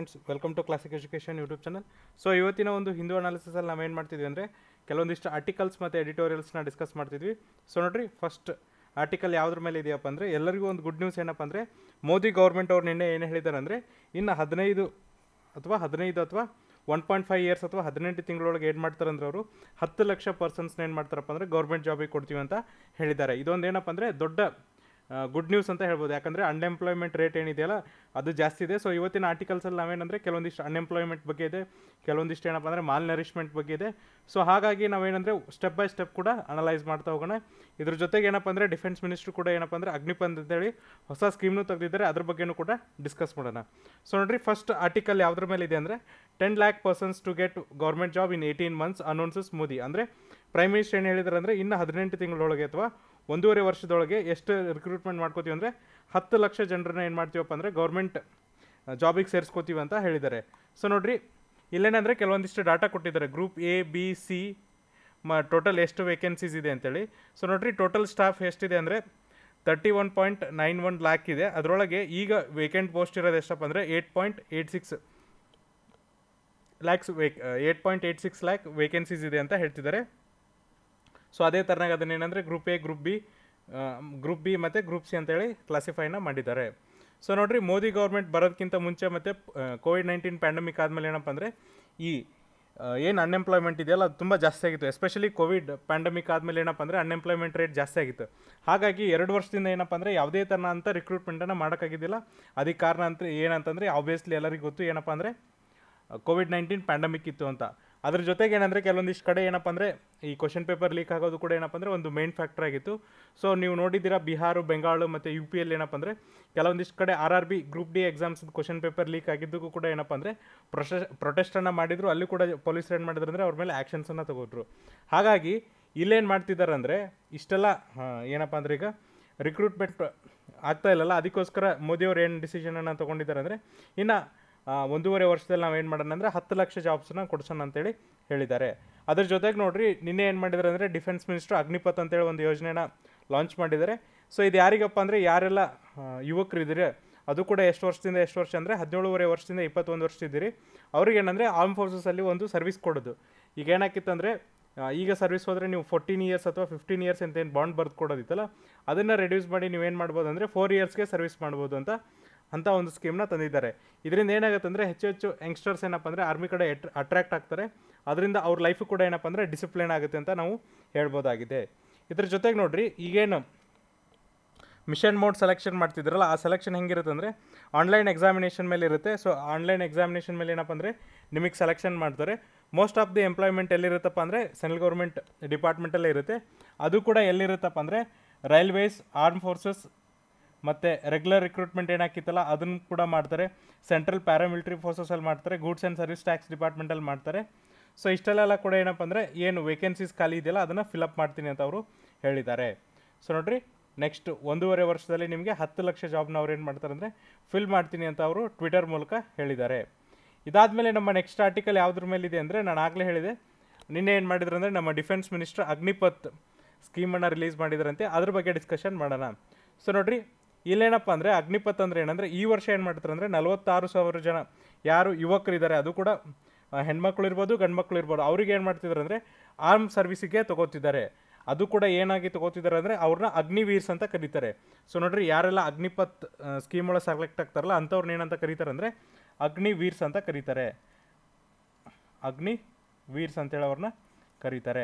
friends welcome to Classic education YouTube channel so ಇವತ್ತಿನ ಒಂದು ಹಿಂದೂ ಅನಾಲಿಸಿಸಲ್ಲಿ ನಾವೇನು ಮಾಡ್ತಿದ್ವಿ ಅಂದರೆ ಕೆಲವೊಂದಿಷ್ಟು ಆರ್ಟಿಕಲ್ಸ್ ಮತ್ತು ಎಡಿಟೋರಿಯಲ್ಸ್ನ ಡಿಸ್ಕಸ್ ಮಾಡ್ತಿದ್ವಿ ಸೊ ನೋಡ್ರಿ ಫಸ್ಟ್ ಆರ್ಟಿಕಲ್ ಯಾವುದ್ರ ಮೇಲೆ ಇದೆಯಪ್ಪ ಅಂದರೆ ಎಲ್ಲರಿಗೂ ಒಂದು ಗುಡ್ ನ್ಯೂಸ್ ಏನಪ್ಪ ಅಂದರೆ ಮೋದಿ ಗೌರ್ಮೆಂಟ್ ಅವ್ರು ನಿನ್ನೆ ಏನು ಹೇಳಿದ್ದಾರೆ ಅಂದರೆ ಇನ್ನು ಹದಿನೈದು ಅಥವಾ ಹದಿನೈದು ಅಥವಾ ಒನ್ ಪಾಯಿಂಟ್ ಫೈವ್ ಇಯರ್ಸ್ ಅಥವಾ ಹದಿನೆಂಟು ತಿಂಗಳೊಳಗೆ ಏನು ಮಾಡ್ತಾರೆ ಅಂದ್ರೆ ಅವರು ಹತ್ತು ಲಕ್ಷ ಪರ್ಸನ್ಸ್ನ ಏನು ಮಾಡ್ತಾರಪ್ಪ ಅಂದರೆ ಗೌರ್ಮೆಂಟ್ ಜಾಬಿಗೆ ಕೊಡ್ತೀವಿ ಅಂತ ಹೇಳಿದ್ದಾರೆ ಇದೊಂದು ಏನಪ್ಪ ಅಂದರೆ ದೊಡ್ಡ ಗುಡ್ ನ್ಯೂಸ್ ಅಂತ ಹೇಳ್ಬೋದು ಯಾಕಂದರೆ ಅನ್ಎಂಪ್ಲಾಯ್ಮೆಂಟ್ ರೇಟ್ ಏನಿದೆಯಲ್ಲ ಅದು ಜಾಸ್ತಿ ಇದೆ ಸೊ ಇವತ್ತಿನ ಆರ್ಟಿಕಲ್ಸಲ್ಲಿ ನಾವೇನಂದರೆ ಕೆಲವೊಂದಿಷ್ಟು ಅನ್ಎಂಪ್ಲಾಯ್ಮೆಂಟ್ ಬಗ್ಗೆ ಇದೆ ಕೆಲವೊಂದಿಷ್ಟು ಏನಪ್ಪ ಅಂದರೆ ಮಾಲ್ ನರಿಶ್ಮೆಂಟ್ ಬಗ್ಗೆ ಇದೆ ಸೊ ಹಾಗಾಗಿ ನಾವೇನಂದರೆ ಸ್ಟೆಪ್ ಬೈ ಸ್ಟೆಪ್ ಕೂಡ ಅನಲೈಸ್ ಮಾಡ್ತಾ ಹೋಗೋಣ ಇದ್ರ ಜೊತೆಗೆ ಏನಪ್ಪ ಅಂದರೆ ಡಿಫೆನ್ಸ್ ಮಿನಿಸ್ಟ್ರು ಕೂಡ ಏನಪ್ಪ ಅಂದರೆ ಅಗ್ನಿಪಂತ್ ಅಂತೇಳಿ ಹೊಸ ಸ್ಕೀಮ್ನು ತೆಗೆದಿದ್ದಾರೆ ಅದ್ರ ಬಗ್ಗೆನೂ ಕೂಡ ಡಿಸ್ಕಸ್ ಮಾಡೋಣ ಸೊ ನೋಡ್ರಿ ಫಸ್ಟ್ ಆರ್ಟಿಕಲ್ ಯಾವುದ್ರ ಮೇಲೆ ಇದೆ ಅಂದರೆ ten lakh persons to get government job in eighteen months announces Modi ಅಂದರೆ ಪ್ರೈಮ್ ಮಿನಿಸ್ಟರ್ ಏನು ಹೇಳಿದ್ದಾರೆ ಅಂದರೆ ಇನ್ನು ಹದಿನೆಂಟು ತಿಂಗಳೊಳಗೆ ಅಥವಾ ಒಂದೂವರೆ ವರ್ಷದೊಳಗೆ ಎಷ್ಟು ರಿಕ್ರೂಟ್ಮೆಂಟ್ ಮಾಡ್ಕೋತೀವಿ ಅಂದರೆ ಹತ್ತು ಲಕ್ಷ ಜನರನ್ನ ಏನು ಮಾಡ್ತೀವಪ್ಪ ಅಂದರೆ ಗೌರ್ಮೆಂಟ್ ಜಾಬಿಗೆ ಸೇರಿಸ್ಕೋತೀವಿ ಅಂತ ಹೇಳಿದ್ದಾರೆ ಸೊ ನೋಡ್ರಿ ಇಲ್ಲೇನಂದರೆ ಕೆಲವೊಂದಿಷ್ಟು ಡಾಟಾ ಕೊಟ್ಟಿದ್ದಾರೆ ಗ್ರೂಪ್ ಎ ಬಿ ಸಿ ಮ ಟೋಟಲ್ ಎಷ್ಟು ವೇಕೆನ್ಸೀಸ್ ಇದೆ ಅಂತೇಳಿ ಸೊ ನೋಡ್ರಿ ಟೋಟಲ್ ಸ್ಟಾಫ್ ಎಷ್ಟಿದೆ ಅಂದರೆ thirty one point nine one lakh ಇದೆ ಅದರೊಳಗೆ ಈಗ ವೇಕೆಂಟ್ ಪೋಸ್ಟ್ ಇರೋದು ಎಷ್ಟಪ್ಪ ಅಂದರೆ eight point eight six lakhs ವೇಕ್ eight point eight six lakh vacancies ಇದೆ ಅಂತ ಹೇಳ್ತಿದ್ದಾರೆ ಸೊ ಅದೇ ಥರನಾಗ ಅದನ್ನೇನಂದರೆ group A group B group B ಮತ್ತು ಗ್ರೂಪ್ ಸಿ ಅಂತೇಳಿ ಕ್ಲಾಸಿಫೈನ ಮಾಡಿದ್ದಾರೆ ಸೊ ನೋಡಿರಿ ಮೋದಿ ಗೌರ್ಮೆಂಟ್ ಬರೋದಕ್ಕಿಂತ ಮುಂಚೆ ಮತ್ತು ಕೋವಿಡ್ ನೈನ್ಟೀನ್ ಪ್ಯಾಂಡಮಿಕ್ ಆದಮೇಲೆ ಏನಪ್ಪ ಅಂದರೆ ಈ ಏನು ಅನ್ಎಂಪ್ಲಾಯ್ಮೆಂಟ್ ಇದೆಯಲ್ಲ ಅದು ತುಂಬ ಜಾಸ್ತಿ ಆಗಿತ್ತು ಎಸ್ಪೆಷಲಿ ಕೋವಿಡ್ ಪ್ಯಾಂಡಮಿಕ್ ಆದಮೇಲೆ ಏನಪ್ಪ ಅಂದರೆ ಅನ್ಎಂಪ್ಲಾಯ್ಮೆಂಟ್ ರೇಟ್ ಜಾಸ್ತಿ ಆಗಿತ್ತು ಹಾಗಾಗಿ ಎರಡು ವರ್ಷದಿಂದ ಏನಪ್ಪ ಅಂದರೆ ಯಾವುದೇ ಥರ ಅಂತ ರಿಕ್ರೂಟ್ಮೆಂಟನ್ನು ಮಾಡೋಕ್ಕಾಗಿದ್ದಿಲ್ಲ ಅದಕ್ಕೆ ಕಾರಣ ಅಂತ ಏನಂತಂದರೆ ಆಬ್ವಿಯಸ್ಲಿ ಎಲ್ಲರಿಗೂ ಗೊತ್ತು ಏನಪ್ಪ ಅಂದರೆ ಕೋವಿಡ್ ನೈನ್ಟೀನ್ ಪ್ಯಾಂಡಮಿಕ್ ಇತ್ತು ಅಂತ ಅದ್ರ ಜೊತೆಗೆ ಏನಂದರೆ ಕೆಲವೊಂದಿಷ್ಟು ಕಡೆ ಏನಪ್ಪ ಅಂದರೆ ಈ ಕ್ವಶನ್ ಪೇಪರ್ ಲೀಕ್ ಆಗೋದು ಕೂಡ ಏನಪ್ಪ ಅಂದರೆ ಒಂದು ಮೇನ್ ಫ್ಯಾಕ್ಟರ್ ಆಗಿತ್ತು ಸೊ ನೀವು ನೋಡಿದ್ದೀರಾ ಬಿಹಾರ ಬೆಂಗಾಳು ಮತ್ತು ಯು ಪಿ ಎಲ್ಲಿ ಏನಪ್ಪ ಅಂದರೆ ಕೆಲವೊಂದಿಷ್ಟು ಕಡೆ R R B group D exams question paper leak ಆಗಿದ್ದಕ್ಕೂ ಕೂಡ ಏನಪ್ಪ ಅಂದರೆ ಪ್ರೊಟೆಸ್ ಪ್ರೊಟೆಸ್ಟನ್ನು ಮಾಡಿದ್ರು ಅಲ್ಲಿ ಕೂಡ ಪೊಲೀಸರು ಏನು ಮಾಡಿದ್ರು ಅಂದರೆ ಅವ್ರ ಮೇಲೆ ಆ್ಯಕ್ಷನ್ಸನ್ನು ತಗೊಂಡ್ರು ಹಾಗಾಗಿ ಇಲ್ಲೇನು ಮಾಡ್ತಿದ್ದಾರೆ ಅಂದರೆ ಇಷ್ಟೆಲ್ಲ ಏನಪ್ಪ ಅಂದರೆ ಈಗ ರಿಕ್ರೂಟ್ಮೆಂಟ್ ಆಗ್ತಾ ಇಲ್ಲಲ್ಲ ಅದಕ್ಕೋಸ್ಕರ ಮೋದಿಯವ್ರು ಏನು ಡಿಸಿಷನನ್ನು ತೊಗೊಂಡಿದ್ದಾರೆ ಅಂದರೆ ಇನ್ನು ಒಂದೂವರೆ ವರ್ಷದಲ್ಲಿ ನಾವು ಏನು ಮಾಡೋಣ ಅಂದರೆ ಹತ್ತು ಲಕ್ಷ ಜಾಬ್ಸನ್ನ ಕೊಡ್ಸೋಣ ಅಂತೇಳಿ ಹೇಳಿದ್ದಾರೆ ಅದ್ರ ಜೊತೆಗೆ ನೋಡ್ರಿ ನಿನ್ನೆ ಏನು ಮಾಡಿದ್ದಾರೆ ಅಂದರೆ ಡಿಫೆನ್ಸ್ ಮಿನಿಸ್ಟ್ರು ಅಗ್ನಿಪಥ್ ಅಂತೇಳಿ ಒಂದು ಯೋಜನೆನ ಲಾಂಚ್ ಮಾಡಿದ್ದಾರೆ ಸೊ ಇದು ಯಾರಿಗಪ್ಪ ಅಂದರೆ ಯಾರೆಲ್ಲ ಯುವಕರು ಇದ್ದೀರಿ ಅದು ಕೂಡ ಎಷ್ಟು ವರ್ಷದಿಂದ ಎಷ್ಟು ವರ್ಷ ಅಂದರೆ ಹದಿನೇಳುವರೆ ವರ್ಷದಿಂದ ಇಪ್ಪತ್ತೊಂದು ವರ್ಷ ಇದ್ದೀರಿ ಅವ್ರಿಗೆ ಏನಂದರೆ ಆರ್ಮ್ ಫೋರ್ಸಸಲ್ಲಿ ಒಂದು ಸರ್ವಿಸ್ ಕೊಡೋದು ಈಗ ಏನಾಕಿತ್ತು ಅಂದರೆ ಈಗ ಸರ್ವಿಸ್ ಹೋದರೆ ನೀವು ಫೋರ್ಟೀನ್ ಇಯರ್ಸ್ ಅಥವಾ ಫಿಫ್ಟೀನ್ ಇಯರ್ಸ್ ಅಂತ ಏನು ಬಾಂಡ್ ಬರ್ದು ಕೊಡೋದಿತ್ತಲ್ಲ ಅದನ್ನು ರೆಡ್ಯೂಸ್ ಮಾಡಿ ನೀವೇನು ಮಾಡ್ಬೋದು ಅಂದರೆ ಫೋರ್ ಇಯರ್ಸ್ಗೆ ಸರ್ವಿಸ್ ಮಾಡ್ಬೋದು ಅಂತ ಅಂತ ಒಂದು ಸ್ಕೀಮ್ನ ತಂದಿದ್ದಾರೆ ಇದರಿಂದ ಏನಾಗುತ್ತೆ ಅಂದರೆ ಹೆಚ್ಚು ಹೆಚ್ಚು ಯಂಗ್ಸ್ಟರ್ಸ್ ಏನಪ್ಪ ಅಂದರೆ ಆರ್ಮಿ ಕಡೆ ಎಟ್ ಅಟ್ರಾಕ್ಟ್ ಆಗ್ತಾರೆ ಅದರಿಂದ ಅವ್ರ ಲೈಫು ಕೂಡ ಏನಪ್ಪ ಅಂದರೆ ಡಿಸಿಪ್ಲಿನ್ ಆಗುತ್ತೆ ಅಂತ ನಾವು ಹೇಳ್ಬೋದಾಗಿದೆ ಇದ್ರ ಜೊತೆಗೆ ನೋಡ್ರಿ ಈಗೇನು ಮಿಷನ್ ಮೋಡ್ ಸೆಲೆಕ್ಷನ್ ಮಾಡ್ತಿದ್ರಲ್ಲ ಆ ಸೆಲೆಕ್ಷನ್ ಹೆಂಗಿರುತ್ತೆ ಅಂದರೆ ಆನ್ಲೈನ್ ಎಕ್ಸಾಮಿನೇಷನ್ ಮೇಲೆ ಇರುತ್ತೆ ಸೊ ಆನ್ಲೈನ್ ಎಕ್ಸಾಮಿನೇಷನ್ ಮೇಲೆ ಏನಪ್ಪ ಅಂದರೆ ನಿಮಗೆ ಸೆಲೆಕ್ಷನ್ ಮಾಡ್ತಾರೆ ಮೋಸ್ಟ್ ಆಫ್ ದಿ ಎಂಪ್ಲಾಯ್ಮೆಂಟ್ ಎಲ್ಲಿರುತ್ತಪ್ಪ ಅಂದರೆ ಸೆಂಟ್ರಲ್ ಗೌರ್ಮೆಂಟ್ ಡಿಪಾರ್ಟ್ಮೆಂಟಲ್ಲೇ ಇರುತ್ತೆ ಅದು ಕೂಡ ಎಲ್ಲಿರುತ್ತಪ್ಪ ಅಂದರೆ ರೈಲ್ವೇಸ್ ಆರ್ಮ್ ಫೋರ್ಸಸ್ ಮತ್ತು ರೆಗ್ಯುಲರ್ ರಿಕ್ರೂಟ್ಮೆಂಟ್ ಏನಾಕಿತ್ತಲ್ಲ ಅದನ್ನು ಕೂಡ ಮಾಡ್ತಾರೆ ಸೆಂಟ್ರಲ್ ಪ್ಯಾರಾಮಿಲಿಟರಿ ಫೋರ್ಸಸಲ್ಲಿ ಮಾಡ್ತಾರೆ ಗೂಡ್ಸ್ ಆ್ಯಂಡ್ ಸರ್ವಿಸ್ ಟ್ಯಾಕ್ಸ್ ಡಿಪಾರ್ಟ್ಮೆಂಟಲ್ಲಿ ಮಾಡ್ತಾರೆ ಸೊ ಇಷ್ಟೆಲ್ಲ ಕೂಡ ಏನಪ್ಪ ಅಂದರೆ ಏನು ವೇಕೆನ್ಸೀಸ್ ಖಾಲಿ ಇದೆಯಲ್ಲ ಅದನ್ನು ಫಿಲಪ್ ಮಾಡ್ತೀನಿ ಅಂತ ಅವರು ಹೇಳಿದ್ದಾರೆ ಸೊ ನೋಡಿರಿ ನೆಕ್ಸ್ಟ್ ಒಂದೂವರೆ ವರ್ಷದಲ್ಲಿ ನಿಮಗೆ ಹತ್ತು ಲಕ್ಷ ಜಾಬ್ನ ಅವ್ರು ಏನು ಮಾಡ್ತಾರೆ ಅಂದರೆ ಫಿಲ್ ಮಾಡ್ತೀನಿ ಅಂತ ಅವರು ಟ್ವಿಟರ್ ಮೂಲಕ ಹೇಳಿದ್ದಾರೆ ಇದಾದಮೇಲೆ ನಮ್ಮ ನೆಕ್ಸ್ಟ್ ಆರ್ಟಿಕಲ್ ಯಾವುದ್ರ ಮೇಲಿದೆ ಅಂದರೆ ನಾನು ಆಗಲೇ ಹೇಳಿದೆ ನಿನ್ನೆ ಏನು ಮಾಡಿದ್ರು ಅಂದರೆ ನಮ್ಮ ಡಿಫೆನ್ಸ್ ಮಿನಿಸ್ಟರ್ ಅಗ್ನಿಪಥ್ ಸ್ಕೀಮನ್ನು ರಿಲೀಸ್ ಮಾಡಿದ್ರಂತೆ ಅದ್ರ ಬಗ್ಗೆ ಡಿಸ್ಕಷನ್ ಮಾಡೋಣ ಸೊ ನೋಡಿರಿ ಇಲ್ಲೇನಪ್ಪ ಅಂದರೆ ಅಗ್ನಿಪಥ್ ಅಂದರೆ ಏನಂದರೆ ಈ ವರ್ಷ ಏನು ಮಾಡ್ತಾರೆ ಅಂದರೆ ನಲವತ್ತಾರು ಸಾವಿರ ಜನ ಯಾರು ಯುವಕರಿದ್ದಾರೆ ಅದು ಕೂಡ ಹೆಣ್ಮಕ್ಳು ಇರ್ಬೋದು ಗಂಡ್ಮಕ್ಳು ಇರ್ಬೋದು ಅವ್ರಿಗೆ ಏನು ಮಾಡ್ತಿದ್ದಾರೆ ಅಂದರೆ ಆರ್ಮ್ ಸರ್ವಿಸಿಗೆ ತೊಗೋತಿದ್ದಾರೆ ಅದು ಕೂಡ ಏನಾಗಿ ತೊಗೋತಿದ್ದಾರೆ ಅಂದರೆ ಅವ್ರನ್ನ ಅಗ್ನಿವೀರ್ಸ್ ಅಂತ ಕರೀತಾರೆ ಸೊ ನೋಡ್ರಿ ಯಾರೆಲ್ಲ ಅಗ್ನಿಪಥ್ ಸ್ಕೀಮ್ ಒಳಗೆ ಸೆಲೆಕ್ಟ್ ಆಗ್ತಾರಲ್ಲ ಅಂಥವ್ರನ್ನ ಏನಂತ ಕರೀತಾರೆ ಅಂದರೆ ಅಗ್ನಿ ವೀರ್ಸ್ ಅಂತ ಕರೀತಾರೆ ಅಗ್ನಿ ವೀರ್ಸ್ ಅಂತೇಳಿ ಅವ್ರನ್ನ ಕರೀತಾರೆ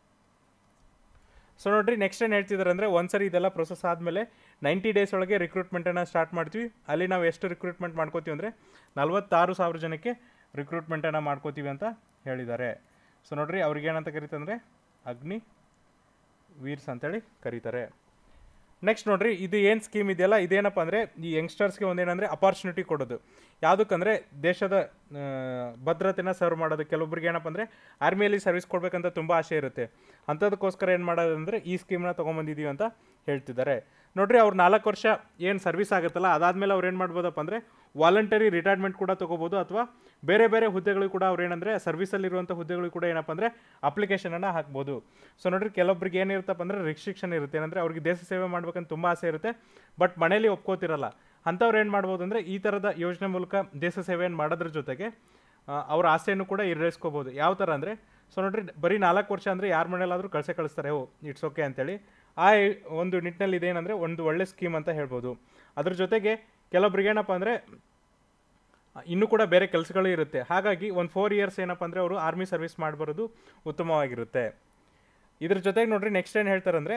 ಸೊ ನೋಡ್ರಿ ನೆಕ್ಸ್ಟ್ ಏನು ಹೇಳ್ತಿದ್ದಾರೆ ಅಂದರೆ ಒಂದ್ಸರಿ ಇದೆಲ್ಲ ಪ್ರೊಸೆಸ್ ಆದಮೇಲೆ ನೈಂಟಿ ಡೇಸ್ ಒಳಗೆ ರಿಕ್ರೂಟ್ಮೆಂಟನ್ನು ಸ್ಟಾರ್ಟ್ ಮಾಡ್ತೀವಿ ಅಲ್ಲಿ ನಾವು ಎಷ್ಟು ರಿಕ್ರೂಟ್ಮೆಂಟ್ ಮಾಡ್ಕೋತೀವಿ ಅಂದರೆ ನಲ್ವತ್ತಾರು ಸಾವಿರ ಜನಕ್ಕೆ ರಿಕ್ರೂಟ್ಮೆಂಟನ್ನು ಮಾಡ್ಕೋತೀವಿ ಅಂತ ಹೇಳಿದ್ದಾರೆ ಸೊ ನೋಡ್ರಿ ಅವ್ರಿಗೆ ಏನಂತ ಕರೀತಂದರೆ ಅಗ್ನಿ ವೀರ್ಸ್ ಅಂತೇಳಿ ಕರೀತಾರೆ ನೆಕ್ಸ್ಟ್ ನೋಡ್ರಿ ಇದು ಏನು ಸ್ಕೀಮ್ ಇದೆಯಲ್ಲ ಇದೇನಪ್ಪ ಅಂದರೆ ಈ ಯಂಗ್ಸ್ಟರ್ಸ್ಗೆ ಒಂದೇನಂದರೆ ಅಪಾರ್ಚುನಿಟಿ ಕೊಡೋದು ಯಾವುದಕ್ಕಂದರೆ ದೇಶದ ಭದ್ರತೆನ ಸರ್ವ್ ಮಾಡೋದು ಕೆಲವೊಬ್ರಿಗೆ ಏನಪ್ಪ ಅಂದರೆ ಆರ್ಮಿಯಲ್ಲಿ ಸರ್ವಿಸ್ ಕೊಡಬೇಕಂತ ತುಂಬ ಆಸೆ ಇರುತ್ತೆ ಅಂಥದಕ್ಕೋಸ್ಕರ ಏನು ಮಾಡೋದಂದರೆ ಈ ಸ್ಕೀಮ್ನ ತೊಗೊಂಬಂದಿದ್ದೀವಿ ಅಂತ ಹೇಳ್ತಿದ್ದಾರೆ ನೋಡ್ರಿ ಅವ್ರು ನಾಲ್ಕು ವರ್ಷ ಏನು ಸರ್ವಿಸ್ ಆಗುತ್ತಲ್ಲ ಅದಾದಮೇಲೆ ಅವ್ರು ಏನು ಮಾಡ್ಬೋದಪ್ಪ ಅಂದರೆ ವಾಲಂಟರಿ ರಿಟೈರ್ಮೆಂಟ್ ಕೂಡ ತೊಗೋಬೋದು ಅಥವಾ ಬೇರೆ ಬೇರೆ ಹುದ್ದೆಗಳಿಗೂ ಕೂಡ ಅವ್ರು ಏನಂದರೆ ಸರ್ವಿಸಲ್ಲಿರುವಂಥ ಹುದ್ದೆಗಳಿಗೂ ಕೂಡ ಏನಪ್ಪ ಅಂದರೆ ಅಪ್ಲಿಕೇಶನನ್ನು ಹಾಕ್ಬೋದು ಸೊ ನೋಡ್ರಿ ಕೆಲವೊಬ್ರಿಗೆ ಏನಿರುತ್ತಪ್ಪ ಅಂದರೆ ರಿಸ್ಟ್ರಿಕ್ಷನ್ ಇರುತ್ತೆ ಏನಂದರೆ ಅವ್ರಿಗೆ ದೇಶ ಸೇವೆ ಮಾಡ್ಬೇಕಂತ ತುಂಬ ಆಸೆ ಇರುತ್ತೆ ಬಟ್ ಮನೇಲಿ ಒಪ್ಕೋತಿರಲ್ಲ ಅಂಥವ್ರು ಏನು ಮಾಡ್ಬೋದು ಅಂದರೆ ಈ ಥರದ ಯೋಜನೆ ಮೂಲಕ ದೇಶ ಸೇವೆಯನ್ನು ಮಾಡೋದ್ರ ಜೊತೆಗೆ ಆ, ಅವ್ರ ಆಸೆಯನ್ನು ಕೂಡ ಈಡೇರಿಸ್ಕೋಬೋದು ಯಾವ ಥರ ಅಂದರೆ ಸೊ ನೋಡ್ರಿ ಬರೀ ನಾಲ್ಕು ವರ್ಷ ಅಂದರೆ ಯಾರ ಮನೇಲಾದರೂ ಕಳಿಸೇ ಕಳಿಸ್ತಾರೆ ಓ ಇಟ್ಸ್ ಓಕೆ ಅಂತೇಳಿ ಆ ಒಂದು ನಿಟ್ಟಿನಲ್ಲಿ ಇದೇನಂದರೆ ಒಂದು ಒಳ್ಳೆ ಸ್ಕೀಮ್ ಅಂತ ಹೇಳ್ಬೋದು ಅದ್ರ ಜೊತೆಗೆ ಕೆಲವೊಬ್ರಿಗೆ ಏನಪ್ಪ ಅಂದರೆ ಇನ್ನೂ ಕೂಡ ಬೇರೆ ಕೆಲಸಗಳು ಇರುತ್ತೆ ಹಾಗಾಗಿ ಒಂದು ಫೋರ್ ಇಯರ್ಸ್ ಏನಪ್ಪ ಅಂದರೆ ಅವರು ಆರ್ಮಿ ಸರ್ವಿಸ್ ಮಾಡಬರೋದು ಉತ್ತಮವಾಗಿರುತ್ತೆ ಇದ್ರ ಜೊತೆಗೆ ನೋಡ್ರಿ ನೆಕ್ಸ್ಟ್ ಏನು ಹೇಳ್ತಾರೆ ಅಂದರೆ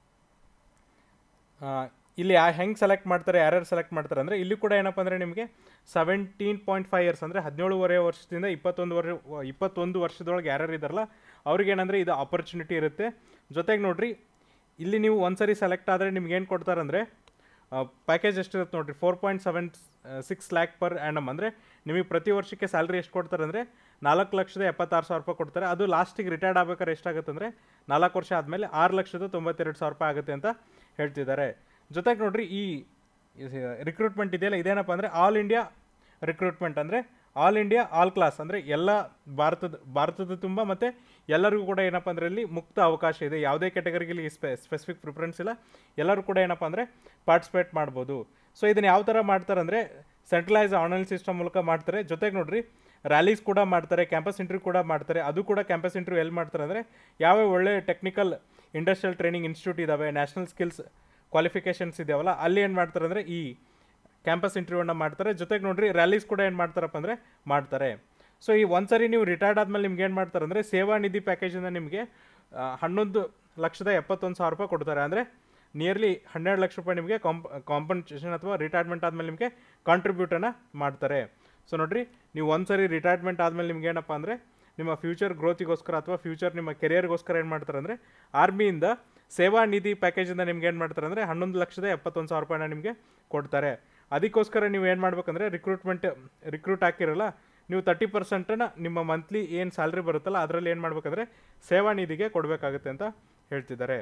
ಇಲ್ಲಿ ಹೆಂಗೆ ಸೆಲೆಕ್ಟ್ ಮಾಡ್ತಾರೆ ಯಾರ್ಯಾರು ಸೆಲೆಕ್ಟ್ ಮಾಡ್ತಾರೆ ಅಂದರೆ ಇಲ್ಲಿ ಕೂಡ ಏನಪ್ಪ ಅಂದರೆ ನಿಮಗೆ ಸೆವೆಂಟೀನ್ ಪಾಯಿಂಟ್ ಫೈವ್ ಇಯರ್ಸ್ ಅಂದರೆ ಹದಿನೇಳುವರೆ ವರ್ಷದಿಂದ ಇಪ್ಪತ್ತೊಂದು ವರ್ಷ ಇಪ್ಪತ್ತೊಂದು ವರ್ಷದೊಳಗೆ ಯಾರ್ಯಾರು ಇದ್ದಾರಲ್ಲ ಅವ್ರಿಗೆ ಏನಂದರೆ ಇದು ಆಪರ್ಚುನಿಟಿ ಇರುತ್ತೆ ಜೊತೆಗೆ ನೋಡ್ರಿ ಇಲ್ಲಿ ನೀವು ಒಂದ್ಸರಿ ಸೆಲೆಕ್ಟ್ ಆದರೆ ನಿಮ್ಗೆ ಏನು ಕೊಡ್ತಾರಂದರೆ ಪ್ಯಾಕೇಜ್ ಎಷ್ಟಿರುತ್ತೆ ನೋಡ್ರಿ four point seven six lakh per annum ಅಂದರೆ ನಿಮಗೆ ಪ್ರತಿ ವರ್ಷಕ್ಕೆ ಸ್ಯಾಲ್ರಿ ಎಷ್ಟು ಕೊಡ್ತಾರೆ ಅಂದರೆ ನಾಲ್ಕು ಲಕ್ಷದ ಎಪ್ಪತ್ತಾರು ಸಾವಿರ ರೂಪಾಯಿ ಕೊಡ್ತಾರೆ ಅದು ಲಾಸ್ಟಿಗೆ ರಿಟೈರ್ಡ್ ಆಗ್ಬೇಕಾದ್ರೆ ಎಷ್ಟಾಗುತ್ತೆ ಅಂದರೆ ನಾಲ್ಕು ವರ್ಷ ಆದಮೇಲೆ ಆರು ಲಕ್ಷದ ತೊಂಬತ್ತೆರಡು ಸಾವಿರ ರೂಪಾಯಿ ಆಗುತ್ತೆ ಅಂತ ಹೇಳ್ತಿದ್ದಾರೆ ಜೊತೆಗೆ ನೋಡ್ರಿ ಈ ರಿಕ್ರೂಟ್ಮೆಂಟ್ ಇದೆಯಲ್ಲ ಇದೇನಪ್ಪ ಅಂದರೆ ಆಲ್ ಇಂಡಿಯಾ ರಿಕ್ರೂಟ್ಮೆಂಟ್ ಅಂದರೆ ಆಲ್ ಇಂಡಿಯಾ ಆಲ್ ಕ್ಲಾಸ್ ಅಂದರೆ ಎಲ್ಲ ಭಾರತದ ಭಾರತದ ತುಂಬ ಮತ್ತು ಎಲ್ಲರಿಗೂ ಕೂಡ ಏನಪ್ಪ ಅಂದರೆ ಇಲ್ಲಿ ಮುಕ್ತ ಅವಕಾಶ ಇದೆ ಯಾವುದೇ ಕ್ಯಾಟಗರಿಗೆ ಇಲ್ಲಿ ಸ್ಪೆ ಸ್ಪೆಸಿಫಿಕ್ ಪ್ರಿಫರೆನ್ಸ್ ಇಲ್ಲ ಎಲ್ಲರೂ ಕೂಡ ಏನಪ್ಪ ಅಂದರೆ ಪಾರ್ಟಿಸಿಪೇಟ್ ಮಾಡ್ಬೋದು ಸೊ ಇದನ್ನು ಯಾವ ಥರ ಮಾಡ್ತಾರೆ ಅಂದರೆ ಸೆಂಟ್ರಲೈಸ್ ಆನ್ಲೈನ್ ಸಿಸ್ಟಮ್ ಮೂಲಕ ಮಾಡ್ತಾರೆ ಜೊತೆಗೆ ನೋಡ್ರಿ ರ್ಯಾಲೀಸ್ ಕೂಡ ಮಾಡ್ತಾರೆ ಕ್ಯಾಂಪಸ್ ಇಂಟರ್ವ್ಯೂ ಕೂಡ ಮಾಡ್ತಾರೆ ಅದು ಕೂಡ ಕ್ಯಾಂಪಸ್ ಇಂಟರ್ವ್ಯೂ ಎಲ್ಲಿ ಮಾಡ್ತಾರೆ ಅಂದರೆ ಯಾವ ಒಳ್ಳೆ ಟೆಕ್ನಿಕಲ್ ಇಂಡಸ್ಟ್ರಿಯಲ್ ಟ್ರೈನಿಂಗ್ ಇನ್ಸ್ಟಿಟ್ಯೂಟ್ ಇದ್ದಾವೆ ನ್ಯಾಷನಲ್ ಸ್ಕಿಲ್ಸ್ ಕ್ವಾಲಿಫಿಕೇಷನ್ಸ್ ಇದಾವಲ್ಲ ಅಲ್ಲಿ ಏನು ಮಾಡ್ತಾರೆ ಅಂದರೆ ಈ ಕ್ಯಾಂಪಸ್ ಇಂಟರ್ವ್ಯೂನ ಮಾಡ್ತಾರೆ ಜೊತೆಗೆ ನೋಡ್ರಿ ರ್ಯಾಲೀಸ್ ಕೂಡ ಏನು ಮಾಡ್ತಾರಪ್ಪ ಅಂದರೆ ಮಾಡ್ತಾರೆ ಸೊ ಈ ಒಂದ್ಸರಿ ನೀವು ರಿಟೈರ್ಡ್ ಆದಮೇಲೆ ನಿಮ್ಗೆ ಏನು ಮಾಡ್ತಾರೆ ಅಂದರೆ ಸೇವಾ ನಿಧಿ ಪ್ಯಾಕೇಜಿಂದ ನಿಮಗೆ ಆ, ಹನ್ನೊಂದು ಲಕ್ಷದ ಎಪ್ಪತ್ತೊಂದು ಸಾವಿರ ರೂಪಾಯಿ ಕೊಡ್ತಾರೆ ಅಂದರೆ ನಿಯರ್ಲಿ ಹನ್ನೆರಡು ಲಕ್ಷ ರೂಪಾಯಿ ನಿಮಗೆ ಕಾಂಪ್ ಕಾಂಪನ್ಸೇಷನ್ ಅಥವಾ ರಿಟೈರ್ಮೆಂಟ್ ಆದಮೇಲೆ ನಿಮಗೆ ಕಾಂಟ್ರಿಬ್ಯೂಟನ್ನು ಮಾಡ್ತಾರೆ ಸೊ ನೋಡ್ರಿ ನೀವು ಒಂದ್ಸರಿ ರಿಟೈರ್ಮೆಂಟ್ ಆದಮೇಲೆ ನಿಮ್ಗೆ ಏನಪ್ಪ ಅಂದರೆ ನಿಮ್ಮ ಫ್ಯೂಚರ್ ಗ್ರೋತಿಗೋಸ್ಕರ ಅಥವಾ ಫ್ಯೂಚರ್ ನಿಮ್ಮ ಕೆರಿಯರ್ಗೋಸ್ಕರ ಏನು ಮಾಡ್ತಾರೆ ಅಂದರೆ ಆರ್ಮಿಯಿಂದ ಸೇವಾ ನಿಧಿ ಪ್ಯಾಕೇಜಿಂದ ನಿಮ್ಗೆ ಏನು ಮಾಡ್ತಾರೆ ಅಂದರೆ ಹನ್ನೊಂದು ಲಕ್ಷದ ಎಪ್ಪತ್ತೊಂದು ಸಾವಿರ ರೂಪಾಯಿನ ನಿಮಗೆ ಕೊಡ್ತಾರೆ ಅದಕ್ಕೋಸ್ಕರ ನೀವು ಏನು ಮಾಡ್ಬೇಕಂದ್ರೆ ರಿಕ್ರೂಟ್ಮೆಂಟ್ ರಿಕ್ರೂಟ್ ಹಾಕಿರಲ್ಲ ನೀವು ತರ್ಟಿ ಪರ್ಸೆಂಟನ್ನು ನಿಮ್ಮ ಮಂತ್ಲಿ ಏನು ಸ್ಯಾಲ್ರಿ ಬರುತ್ತಲ್ಲ ಅದರಲ್ಲಿ ಏನು ಮಾಡ್ಬೇಕಂದ್ರೆ ಸೇವಾ ನಿಧಿಗೆ ಕೊಡಬೇಕಾಗುತ್ತೆ ಅಂತ ಹೇಳ್ತಿದ್ದಾರೆ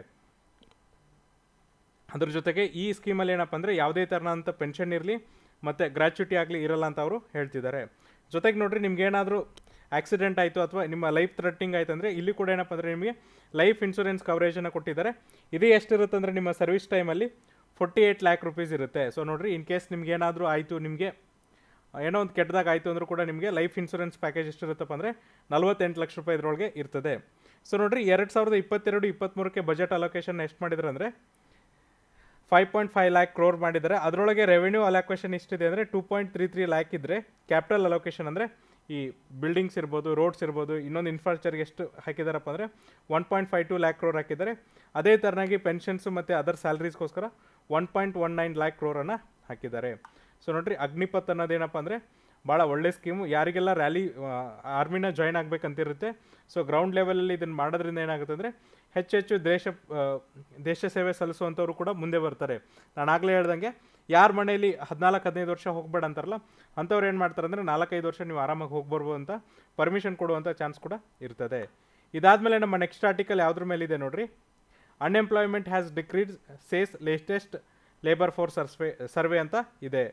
ಅದ್ರ ಜೊತೆಗೆ ಈ ಸ್ಕೀಮಲ್ಲಿ ಏನಪ್ಪ ಅಂದರೆ ಯಾವುದೇ ಥರನಂಥ ಪೆನ್ಷನ್ ಇರಲಿ ಮತ್ತು ಗ್ರ್ಯಾಚ್ಯುಟಿ ಆಗಲಿ ಇರಲ್ಲ ಅಂತ ಅವರು ಹೇಳ್ತಿದ್ದಾರೆ ಜೊತೆಗೆ ನೋಡ್ರಿ ನಿಮ್ಗೆ ಏನಾದರೂ ಆಕ್ಸಿಡೆಂಟ್ ಆಯಿತು ಅಥವಾ ನಿಮ್ಮ ಲೈಫ್ ಥ್ರೆಟ್ನಿಂಗ್ ಆಯ್ತು ಅಂದರೆ ಇಲ್ಲಿ ಕೂಡ ಏನಪ್ಪ ಅಂದರೆ ನಿಮಗೆ ಲೈಫ್ ಇನ್ಶೂರೆನ್ಸ್ ಕವರೇಜನ್ನು ಕೊಟ್ಟಿದ್ದಾರೆ ಇದು ಎಷ್ಟಿರುತ್ತೆ ಅಂದರೆ ನಿಮ್ಮ ಸರ್ವಿಸ್ ಟೈಮಲ್ಲಿ ಫೋರ್ಟಿ ಏಯ್ಟ್ ಲ್ಯಾಕ್ ರುಪೀಸ್ ಇರುತ್ತೆ ಸೊ ನೋಡ್ರಿ ಇನ್ ಕೇಸ್ ನಿಮ್ಗೆ ಏನಾದರೂ ಆಯಿತು ನಿಮಗೆ ಏನೋ ಒಂದು ಕೆಟ್ಟದಾಗ ಆಯಿತು ಅಂದರೂ ಕೂಡ ನಿಮಗೆ ಲೈಫ್ ಇನ್ಶೂರೆನ್ಸ್ ಪ್ಯಾಕೇಜ್ ಎಷ್ಟಿರುತ್ತಪ್ಪ ಅಂದರೆ ನಲ್ವತ್ತೆಂಟು ಲಕ್ಷ ರೂಪಾಯಿ ಇದರೊಳಗೆ ಇರ್ತದೆ ಸೊ ನೋಡ್ರಿ ಎರಡು ಸಾವಿರದ ಇಪ್ಪತ್ತೆರಡು ಇಪ್ಪತ್ತ್ಮೂರಕ್ಕೆ ಬಜೆಟ್ ಅಲೋಕೇಶನ್ ಎಷ್ಟು ಮಾಡಿದ್ದಾರೆ ಅಂದರೆ five point five lakh crore ಮಾಡಿದ್ದಾರೆ ಅದರೊಳಗೆ ರೆವೆನ್ಯೂ ಅಲೋಕೇಶನ್ ಎಷ್ಟಿದೆ ಅಂದರೆ two point three three lakh ಇದ್ದರೆ ಕ್ಯಾಪಿಟಲ್ ಅಲೋಕೇಶನ್ ಅಂದರೆ ಈ ಬಿಲ್ಡಿಂಗ್ಸ್ ಇರ್ಬೋದು ರೋಡ್ಸ್ ಇರ್ಬೋದು ಇನ್ನೊಂದು ಇನ್ಫ್ರಾಸ್ಟ್ರಕ್ಚರ್ಗೆ ಎಷ್ಟು ಹಾಕಿದಾರಪ್ಪ ಅಂದರೆ one point five two lakh crore ಹಾಕಿದ್ದಾರೆ ಅದೇ ಥರನಾಗಿ ಪೆನ್ಷನ್ಸು ಮತ್ತು ಅದರ್ ಸ್ಯಾಲ್ರೀಸ್ಗೋಸ್ಕರ one point one nine lakh ಕ್ರೋರನ್ನು ಹಾಕಿದ್ದಾರೆ ಸೊ ನೋಡ್ರಿ ಅಗ್ನಿಪಥ್ ಅನ್ನೋದೇನಪ್ಪ ಅಂದರೆ ಭಾಳ ಒಳ್ಳೆ ಸ್ಕೀಮು ಯಾರಿಗೆಲ್ಲ ರ್ಯಾಲಿ ಆರ್ಮಿನ ಜಾಯ್ನ್ ಆಗಬೇಕಂತಿರುತ್ತೆ ಸೊ ಗ್ರೌಂಡ್ ಲೆವೆಲಲ್ಲಿ ಇದನ್ನು ಮಾಡೋದ್ರಿಂದ ಏನಾಗುತ್ತೆ ಅಂದರೆ ಹೆಚ್ಚು ಹೆಚ್ಚು ದೇಶ ಆ, ದೇಶ ಸೇವೆ ಸಲ್ಲಿಸುವಂಥವ್ರು ಕೂಡ ಮುಂದೆ ಬರ್ತಾರೆ ನಾನು ಆಗಲೇ ಹೇಳ್ದಂಗೆ ಯಾರ ಮನೆಯಲ್ಲಿ ಹದಿನಾಲ್ಕು ಹದಿನೈದು ವರ್ಷ ಹೋಗ್ಬೇಡ ಅಂತಾರಲ್ಲ ಅಂಥವ್ರು ಏನು ಮಾಡ್ತಾರೆ ಅಂದರೆ ನಾಲ್ಕೈದು ವರ್ಷ ನೀವು ಆರಾಮಾಗಿ ಹೋಗಿ ಬರ್ಬೋದು ಅಂತ ಪರ್ಮಿಷನ್ ಕೊಡುವಂಥ ಚಾನ್ಸ್ ಕೂಡ ಇರ್ತದೆ ಇದಾದಮೇಲೆ ನಮ್ಮ ನೆಕ್ಸ್ಟ್ ಆರ್ಟಿಕಲ್ ಯಾವುದ್ರ ಮೇಲಿದೆ ನೋಡ್ರಿ unemployment has decrease says latest labour force survey survey ಅಂತ ಇದೆ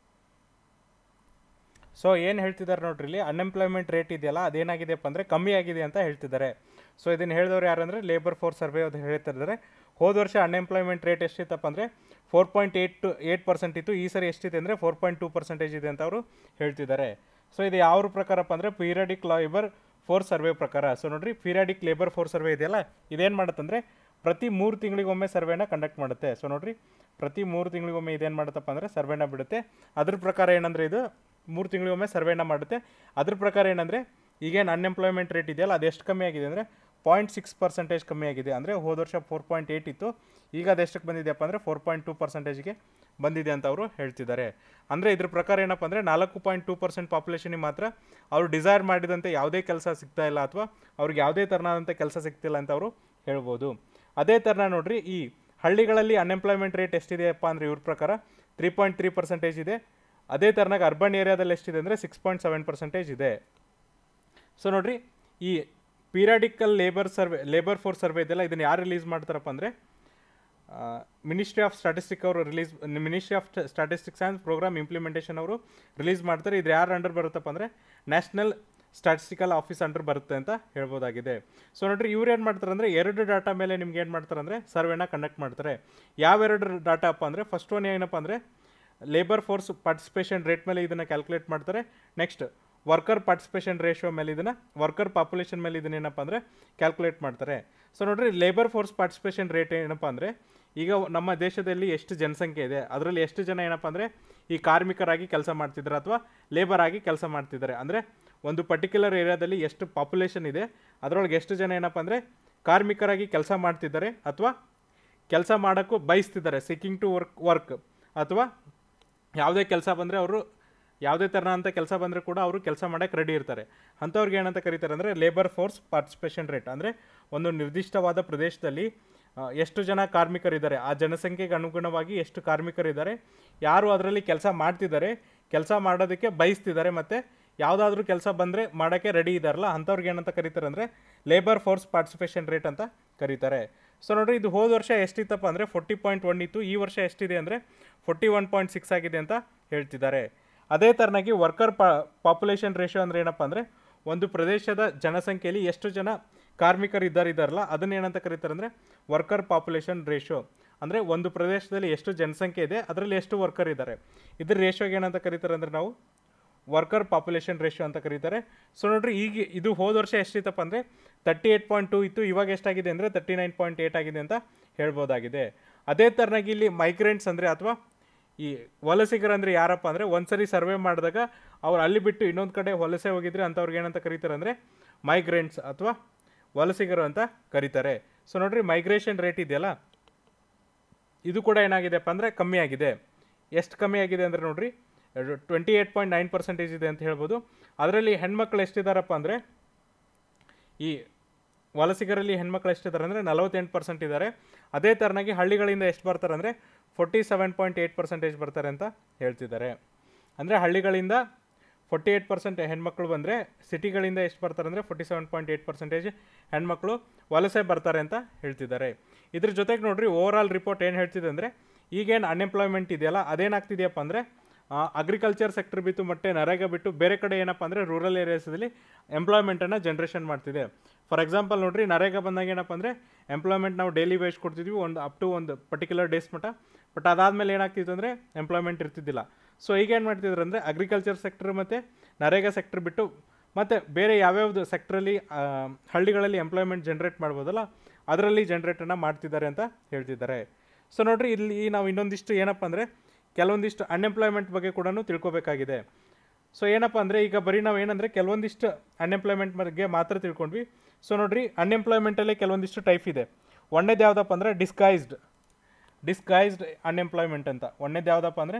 ಸೊ ಏನು ಹೇಳ್ತಿದ್ದಾರೆ ನೋಡ್ರಿ ಇಲ್ಲಿ ಅನ್ಎಂಪ್ಲಾಯ್ಮೆಂಟ್ ರೇಟ್ ಇದೆಯಲ್ಲ ಅದೇನಾಗಿದೆಯಪ್ಪ ಅಂದರೆ ಕಮ್ಮಿ ಆಗಿದೆ ಅಂತ ಹೇಳ್ತಿದ್ದಾರೆ ಸೊ ಇದನ್ನು ಹೇಳಿದವ್ರು ಯಾರಂದರೆ ಲೇಬರ್ ಫೋರ್ಸ್ ಸರ್ವೆ ಅದು ಹೇಳ್ತಿದ್ದಾರೆ ಹೋದ ವರ್ಷ ಅನ್ಎಂಪ್ಲಾಯ್ಮೆಂಟ್ ರೇಟ್ ಎಷ್ಟಿತ್ತಪ್ಪ ಅಂದರೆ four point eight two eight percent ಇತ್ತು ಈ ಸರಿ ಎಷ್ಟಿದೆ ಅಂದರೆ ಫೋರ್ ಪಾಯಿಂಟ್ ಟೂ ಪರ್ಸೆಂಟೇಜ್ ಇದೆ ಅಂತ ಅವರು ಹೇಳ್ತಿದ್ದಾರೆ ಸೊ ಇದು ಯಾವ ಪ್ರಕಾರಪ್ಪ ಅಂದರೆ ಪೀರಿಯಡಿಕ್ ಲೇಬರ್ ಫೋರ್ಸ್ ಸರ್ವೆ ಪ್ರಕಾರ ಸೊ ನೋಡ್ರಿ ಪೀರಿಯಡಿಕ್ ಲೇಬರ್ ಫೋರ್ಸ್ ಸರ್ವೆ ಇದೆಯಲ್ಲ ಇದೇನು ಮಾಡುತ್ತಂದರೆ ಪ್ರತಿ ಮೂರು ತಿಂಗಳಿಗೊಮ್ಮೆ ಸರ್ವೆನ ಕಂಡಕ್ಟ್ ಮಾಡುತ್ತೆ ಸೊ ನೋಡ್ರಿ ಪ್ರತಿ ಮೂರು ತಿಂಗಳಿಗೊಮ್ಮೆ ಇದೇನು ಮಾಡುತ್ತಪ್ಪ ಅಂದರೆ ಸರ್ವೆನ ಬಿಡುತ್ತೆ ಅದ್ರ ಪ್ರಕಾರ ಏನಂದರೆ ಇದು ಮೂರು ತಿಂಗಳಿಗೊಮ್ಮೆ ಸರ್ವೆನ ಮಾಡುತ್ತೆ ಅದ್ರ ಪ್ರಕಾರ ಏನಂದರೆ ಈಗೇನು ಅನ್ಎಂಪ್ಲಾಯ್ಮೆಂಟ್ ರೇಟ್ ಇದೆಯಲ್ಲ ಅದು ಎಷ್ಟು ಕಮ್ಮಿ ಆಗಿದೆ ಅಂದರೆ ಪಾಯಿಂಟ್ ಸಿಕ್ಸ್ ಪರ್ಸೆಂಟೇಜ್ ಕಮ್ಮಿ ಆಗಿದೆ ಅಂದರೆ ಹೋದ ವರ್ಷ ಫೋರ್ ಪಾಯಿಂಟ್ ಏಯ್ಟ್ ಇತ್ತು ಈಗ ಅದು ಎಷ್ಟಕ್ಕೆ ಬಂದಿದೆಯಪ್ಪ ಅಂದರೆ ಫೋರ್ ಪಾಯಿಂಟ್ ಟೂ ಪರ್ಸೆಂಟೇಜ್ಗೆ ಬಂದಿದೆ ಅಂತ ಅವರು ಹೇಳ್ತಿದ್ದಾರೆ ಅಂದರೆ ಇದ್ರ ಪ್ರಕಾರ ಏನಪ್ಪ ಅಂದರೆ ನಾಲ್ಕು ಪಾಯಿಂಟ್ ಟೂ ಪರ್ಸೆಂಟ್ ಪಾಪ್ಯುಲೇಷನಿಗೆ ಮಾತ್ರ ಅವರು ಡಿಸೈರ್ ಮಾಡಿದಂತೆ ಯಾವುದೇ ಕೆಲಸ ಸಿಗ್ತಾ ಇಲ್ಲ ಅಥವಾ ಅವ್ರಿಗೆ ಯಾವುದೇ ಥರನಾದಂಥ ಕೆಲಸ ಸಿಗ್ತಿಲ್ಲ ಅಂತ ಅವರು ಹೇಳ್ಬೋದು ಅದೇ ಥರನ ನೋಡ್ರಿ ಈ ಹಳ್ಳಿಗಳಲ್ಲಿ ಅನ್ಎಂಪ್ಲಾಯ್ಮೆಂಟ್ ರೇಟ್ ಎಷ್ಟಿದೆಯಪ್ಪ ಅಂದರೆ ಇವ್ರ ಪ್ರಕಾರ ತ್ರೀ ಪಾಯಿಂಟ್ ತ್ರೀ ಪರ್ಸೆಂಟೇಜ್ ಇದೆ ಅದೇ ಥರನಾಗ ಅರ್ಬನ್ ಏರಿಯಾದಲ್ಲಿ ಎಷ್ಟಿದೆ ಅಂದರೆ ಸಿಕ್ಸ್ ಪಾಯಿಂಟ್ ಸೆವೆನ್ ಪರ್ಸೆಂಟೇಜ್ ಇದೆ ಸೊ ನೋಡ್ರಿ ಈ periodical labour survey labour force survey ಇದೆಲ್ಲ ಇದನ್ನು ಯಾರು ರಿಲೀಸ್ ಮಾಡ್ತಾರಪ್ಪ ಅಂದರೆ ಮಿನಿಸ್ಟ್ರಿ ಆಫ್ ಸ್ಟಾಟಿಸ್ಟಿಕ್ ಅವರು release ministry of statistics and programme implementation ಅವರು ರಿಲೀಸ್ ಮಾಡ್ತಾರೆ ಇದು ಯಾರು ಅಂಡರ್ ಬರುತ್ತಪ್ಪ ಅಂದರೆ ನ್ಯಾಷನಲ್ ಸ್ಟಾಟಿಸ್ಟಿಕಲ್ ಆಫೀಸ್ ಅಂಡರ್ ಬರುತ್ತೆ ಅಂತ ಹೇಳ್ಬೋದಾಗಿದೆ ಸೊ ನೋಡ್ರಿ ಇವ್ರು ಏನು ಮಾಡ್ತಾರೆ ಅಂದರೆ ಎರಡು ಡಾಟಾ ಮೇಲೆ ನಿಮ್ಗೆ ಏನು ಮಾಡ್ತಾರೆ ಅಂದರೆ ಸರ್ವೆನ ಕಂಡಕ್ಟ್ ಮಾಡ್ತಾರೆ ಯಾವೆರಡು ಡಾಟಾ ಅಪ್ಪ ಅಂದರೆ ಫಸ್ಟ್ ಒನ್ ಏನಪ್ಪ ಅಂದರೆ ಲೇಬರ್ ಫೋರ್ಸ್ ಪಾರ್ಟಿಸಿಪೇಷನ್ ರೇಟ್ ಮೇಲೆ ಇದನ್ನು ಕ್ಯಾಲ್ಕುಲೇಟ್ ಮಾಡ್ತಾರೆ ನೆಕ್ಸ್ಟ್ ವರ್ಕರ್ ಪಾರ್ಟಿಸಿಪೇಷನ್ ರೇಷಿಯೋ ಮೇಲೆ ಇದನ್ನು ವರ್ಕರ್ ಪಾಪ್ಯುಲೇಷನ್ ಮೇಲೆ ಇದನ್ನ ಏನಪ್ಪ ಅಂದರೆ ಕ್ಯಾಲ್ಕುಲೇಟ್ ಮಾಡ್ತಾರೆ ಸೊ ನೋಡ್ರಿ ಲೇಬರ್ ಫೋರ್ಸ್ ಪಾರ್ಟಿಸಿಪೇಷನ್ ರೇಟ್ ಏನಪ್ಪ ಅಂದರೆ ಈಗ ನಮ್ಮ ದೇಶದಲ್ಲಿ ಎಷ್ಟು ಜನಸಂಖ್ಯೆ ಇದೆ ಅದರಲ್ಲಿ ಎಷ್ಟು ಜನ ಏನಪ್ಪ ಅಂದರೆ ಈ ಕಾರ್ಮಿಕರಾಗಿ ಕೆಲಸ ಮಾಡ್ತಿದ್ದಾರೆ ಅಥವಾ ಲೇಬರ್ ಆಗಿ ಕೆಲಸ ಮಾಡ್ತಿದ್ದಾರೆ ಅಂದರೆ ಒಂದು ಪರ್ಟಿಕ್ಯುಲರ್ ಏರಿಯಾದಲ್ಲಿ ಎಷ್ಟು ಪಾಪ್ಯುಲೇಷನ್ ಇದೆ ಅದರೊಳಗೆ ಎಷ್ಟು ಜನ ಏನಪ್ಪ ಅಂದರೆ ಕಾರ್ಮಿಕರಾಗಿ ಕೆಲಸ ಮಾಡ್ತಿದ್ದಾರೆ ಅಥವಾ ಕೆಲಸ ಮಾಡೋಕ್ಕೂ ಬಯಸ್ತಿದ್ದಾರೆ ಸಿಕ್ಕಿಂಗ್ ಟು ವರ್ಕ್ ವರ್ಕ್ ಅಥವಾ ಯಾವುದೇ ಕೆಲಸ ಬಂದರೆ ಅವರು ಯಾವುದೇ ಥರ ಅಂತ ಕೆಲಸ ಬಂದರೆ ಕೂಡ ಅವರು ಕೆಲಸ ಮಾಡೋಕ್ಕೆ ರೆಡಿ ಇರ್ತಾರೆ ಅಂಥವ್ರಿಗೆ ಏನಂತ ಕರೀತಾರೆ ಅಂದರೆ ಲೇಬರ್ ಫೋರ್ಸ್ ಪಾರ್ಟಿಸಿಪೇಷನ್ ರೇಟ್ ಅಂದರೆ ಒಂದು ನಿರ್ದಿಷ್ಟವಾದ ಪ್ರದೇಶದಲ್ಲಿ ಆ, ಎಷ್ಟು ಜನ ಕಾರ್ಮಿಕರಿದ್ದಾರೆ ಆ ಜನಸಂಖ್ಯೆಗೆ ಅನುಗುಣವಾಗಿ ಎಷ್ಟು ಕಾರ್ಮಿಕರಿದ್ದಾರೆ ಯಾರು ಅದರಲ್ಲಿ ಕೆಲಸ ಮಾಡ್ತಿದ್ದಾರೆ ಕೆಲಸ ಮಾಡೋದಕ್ಕೆ ಬಯಸ್ತಿದ್ದಾರೆ ಮತ್ತು ಯಾವುದಾದ್ರೂ ಕೆಲಸ ಬಂದರೆ ಮಾಡೋಕ್ಕೆ ರೆಡಿ ಇದ್ದಾರಲ್ಲ ಅಂಥವ್ರಿಗೆ ಏನಂತ ಕರೀತಾರೆ ಅಂದರೆ ಲೇಬರ್ ಫೋರ್ಸ್ ಪಾರ್ಟಿಸಿಪೇಷನ್ ರೇಟ್ ಅಂತ ಕರೀತಾರೆ ಸೊ ನೋಡ್ರಿ ಇದು ಹೋದ ವರ್ಷ ಎಷ್ಟಿತ್ತಪ್ಪ ಅಂದರೆ ಫೋರ್ಟಿ ಪಾಯಿಂಟ್ ಒನ್ ಇತ್ತು ಈ ವರ್ಷ ಎಷ್ಟಿದೆ ಅಂದರೆ ಫೋರ್ಟಿ ಒನ್ ಪಾಯಿಂಟ್ ಸಿಕ್ಸ್ ಆಗಿದೆ ಅಂತ ಹೇಳ್ತಿದ್ದಾರೆ ಅದೇ ಥರನಾಗಿ ವರ್ಕರ್ ಪಾ ಪಾಪ್ಯುಲೇಷನ್ ರೇಷಿಯೋ ಅಂದರೆ ಏನಪ್ಪ ಅಂದರೆ ಒಂದು ಪ್ರದೇಶದ ಜನಸಂಖ್ಯೆಯಲ್ಲಿ ಎಷ್ಟು ಜನ ಕಾರ್ಮಿಕರು ಇದ್ದಾರೆ ಇದ್ದಾರಲ್ಲ ಅದನ್ನ ಏನಂತ ಕರೀತಾರೆ ಅಂದರೆ ವರ್ಕರ್ ಪಾಪ್ಯುಲೇಷನ್ ರೇಷಿಯೋ ಅಂದರೆ ಒಂದು ಪ್ರದೇಶದಲ್ಲಿ ಎಷ್ಟು ಜನಸಂಖ್ಯೆ ಇದೆ ಅದರಲ್ಲಿ ಎಷ್ಟು ವರ್ಕರ್ ಇದ್ದಾರೆ ಇದ್ರ ರೇಷಿಯೋಗೆ ಏನಂತ ಕರೀತಾರೆ ಅಂದರೆ ನಾವು ವರ್ಕರ್ ಪಾಪ್ಯುಲೇಷನ್ ರೇಷಿಯೋ ಅಂತ ಕರೀತಾರೆ ಸೊ ನೋಡ್ರಿ ಈಗ ಇದು ಹೋದ ವರ್ಷ ಎಷ್ಟಿತ್ತಪ್ಪ ಅಂದರೆ ತರ್ಟಿ ಏಯ್ಟ್ ಪಾಯಿಂಟ್ ಟು ಇತ್ತು ಇವಾಗ ಎಷ್ಟಾಗಿದೆ ಅಂದರೆ ತರ್ಟಿ ನೈನ್ ಪಾಯಿಂಟ್ ಏಯ್ಟ್ ಆಗಿದೆ ಅಂತ ಹೇಳ್ಬೋದಾಗಿದೆ ಅದೇ ಥರನಾಗಿ ಇಲ್ಲಿ ಮೈಗ್ರೆಂಟ್ಸ್ ಅಂದರೆ ಅಥವಾ ಈ ವಲಸಿಗರು ಅಂದರೆ ಯಾರಪ್ಪ ಅಂದರೆ ಒಂದ್ಸರಿ ಸರ್ವೆ ಮಾಡಿದಾಗ ಅವ್ರು ಅಲ್ಲಿ ಬಿಟ್ಟು ಇನ್ನೊಂದು ಕಡೆ ವಲಸೆ ಹೋಗಿದ್ರೆ ಅಂಥವ್ರಿಗೆ ಏನಂತ ಕರೀತಾರೆ ಅಂದರೆ ಮೈಗ್ರೆಂಟ್ಸ್ ಅಥವಾ ವಲಸಿಗರು ಅಂತ ಕರೀತಾರೆ ಸೊ ನೋಡ್ರಿ ಮೈಗ್ರೇಷನ್ ರೇಟ್ ಇದೆಯಲ್ಲ ಇದು ಕೂಡ ಏನಾಗಿದೆಪ್ಪ ಅಂದರೆ ಕಮ್ಮಿ ಆಗಿದೆ ಎಷ್ಟು ಕಮ್ಮಿ ಆಗಿದೆ ಅಂದರೆ ನೋಡ್ರಿ twenty eight point nine percentage ಇದೆ ಅಂತ ಹೇಳ್ಬೋದು ಅದರಲ್ಲಿ ಹೆಣ್ಮಕ್ಳು ಎಷ್ಟಿದಾರಪ್ಪ ಅಂದರೆ ಈ ವಲಸಿಗರಲ್ಲಿ ಹೆಣ್ಮಕ್ಳು ಎಷ್ಟಿದ್ದಾರೆ ಅಂದರೆ ನಲವತ್ತೆಂಟು ಪರ್ಸೆಂಟ್ ಇದ್ದಾರೆ ಅದೇ ಥರನಾಗಿ ಹಳ್ಳಿಗಳಿಂದ ಎಷ್ಟು ಬರ್ತಾರೆ ಅಂದರೆ forty seven point eight percentage ಬರ್ತಾರೆ ಅಂತ ಹೇಳ್ತಿದ್ದಾರೆ ಅಂದರೆ ಹಳ್ಳಿಗಳಿಂದ ಫೋರ್ಟಿ ಏಯ್ಟ್ ಪರ್ಸೆಂಟ್ ಹೆಣ್ಮಕ್ಳು ಬಂದರೆ ಸಿಟಿಗಳಿಂದ ಎಷ್ಟು ಬರ್ತಾರೆ ಅಂದರೆ forty seven point eight percentage ಹೆಣ್ಮಕ್ಳು ವಲಸೆ ಬರ್ತಾರೆ ಅಂತ ಹೇಳ್ತಿದ್ದಾರೆ ಇದ್ರ ಜೊತೆಗೆ ನೋಡ್ರಿ ಓವರ್ ಆಲ್ ರಿಪೋರ್ಟ್ ಏನು ಹೇಳ್ತಿದೆ ಅಂದರೆ ಈಗೇನು ಅನ್ಎಂಪ್ಲಾಯ್ಮೆಂಟ್ ಇದೆಯಲ್ಲ ಅದೇನಾಗ್ತಿದೆಯಪ್ಪ ಅಂದರೆ ಅಗ್ರಿಕಲ್ಚರ್ ಸೆಕ್ಟರ್ ಬಿಟ್ಟು ಮತ್ತೆ ನರೇಗಾ ಬಿಟ್ಟು ಬೇರೆ ಕಡೆ ಏನಪ್ಪ ಅಂದರೆ ರೂರಲ್ ಏರಿಯಾಸಲ್ಲಿ ಎಂಪ್ಲಾಯ್ಮೆಂಟನ್ನು ಜನ್ರೇಷನ್ ಮಾಡ್ತಿದೆ ಫಾರ್ ಎಕ್ಸಾಂಪಲ್ ನೋಡ್ರಿ ನರೇಗಾ ಬಂದಾಗ ಏನಪ್ಪ ಅಂದರೆ ಎಂಪ್ಲಾಯ್ಮೆಂಟ್ ನಾವು ಡೈಲಿ ವೇಜ್ ಕೊಡ್ತಿದ್ವಿ ಒಂದು ಅಪ್ ಟು ಒಂದು ಪರ್ಟಿಕ್ಯುಲರ್ ಡೇಸ್ ಮಟ್ಟ ಬಟ್ ಅದಾದಮೇಲೆ ಏನಾಗ್ತಿತ್ತು ಅಂದರೆ ಎಂಪ್ಲಾಯ್ಮೆಂಟ್ ಇರ್ತಿದ್ದಿಲ್ಲ ಸೊ ಈಗ ಏನು ಮಾಡ್ತಿದ್ರು ಅಂದರೆ ಅಗ್ರಿಕಲ್ಚರ್ ಸೆಕ್ಟರ್ ಮತ್ತು ನರೇಗಾ ಸೆಕ್ಟರ್ ಬಿಟ್ಟು ಮತ್ತು ಬೇರೆ ಯಾವ್ಯಾವ್ದು ಸೆಕ್ಟ್ರಲ್ಲಿ ಹಳ್ಳಿಗಳಲ್ಲಿ ಎಂಪ್ಲಾಯ್ಮೆಂಟ್ ಜನ್ರೇಟ್ ಮಾಡ್ಬೋದಲ್ಲ ಅದರಲ್ಲಿ ಜನ್ರೇಟನ್ನು ಮಾಡ್ತಿದ್ದಾರೆ ಅಂತ ಹೇಳ್ತಿದ್ದಾರೆ ಸೊ ನೋಡ್ರಿ ಇಲ್ಲಿ ನಾವು ಇನ್ನೊಂದಿಷ್ಟು ಏನಪ್ಪ ಅಂದರೆ ಕೆಲವೊಂದಿಷ್ಟು ಅನ್ಎಂಪ್ಲಾಯ್ಮೆಂಟ್ ಬಗ್ಗೆ ಕೂಡ ತಿಳ್ಕೊಬೇಕಾಗಿದೆ ಸೊ ಏನಪ್ಪ ಅಂದರೆ ಈಗ ಬರೀ ನಾವು ಏನಂದರೆ ಕೆಲವೊಂದಿಷ್ಟು ಅನ್ಎಂಪ್ಲಾಯ್ಮೆಂಟ್ ಬಗ್ಗೆ ಮಾತ್ರ ತಿಳ್ಕೊಂಡ್ವಿ ಸೊ ನೋಡ್ರಿ ಅನ್ಎಂಪ್ಲಾಯ್ಮೆಂಟಲ್ಲೇ ಕೆಲವೊಂದಿಷ್ಟು ಟೈಪ್ ಇದೆ ಒಂದೇದು ಯಾವುದಪ್ಪ ಅಂದರೆ ಡಿಸ್ಗೈಸ್ಡ್ ಡಿಸ್ಗೈಸ್ಡ್ ಅನ್ಎಂಪ್ಲಾಯ್ಮೆಂಟ್ ಅಂತ ಒಂದೇದು ಯಾವುದಪ್ಪ ಅಂದರೆ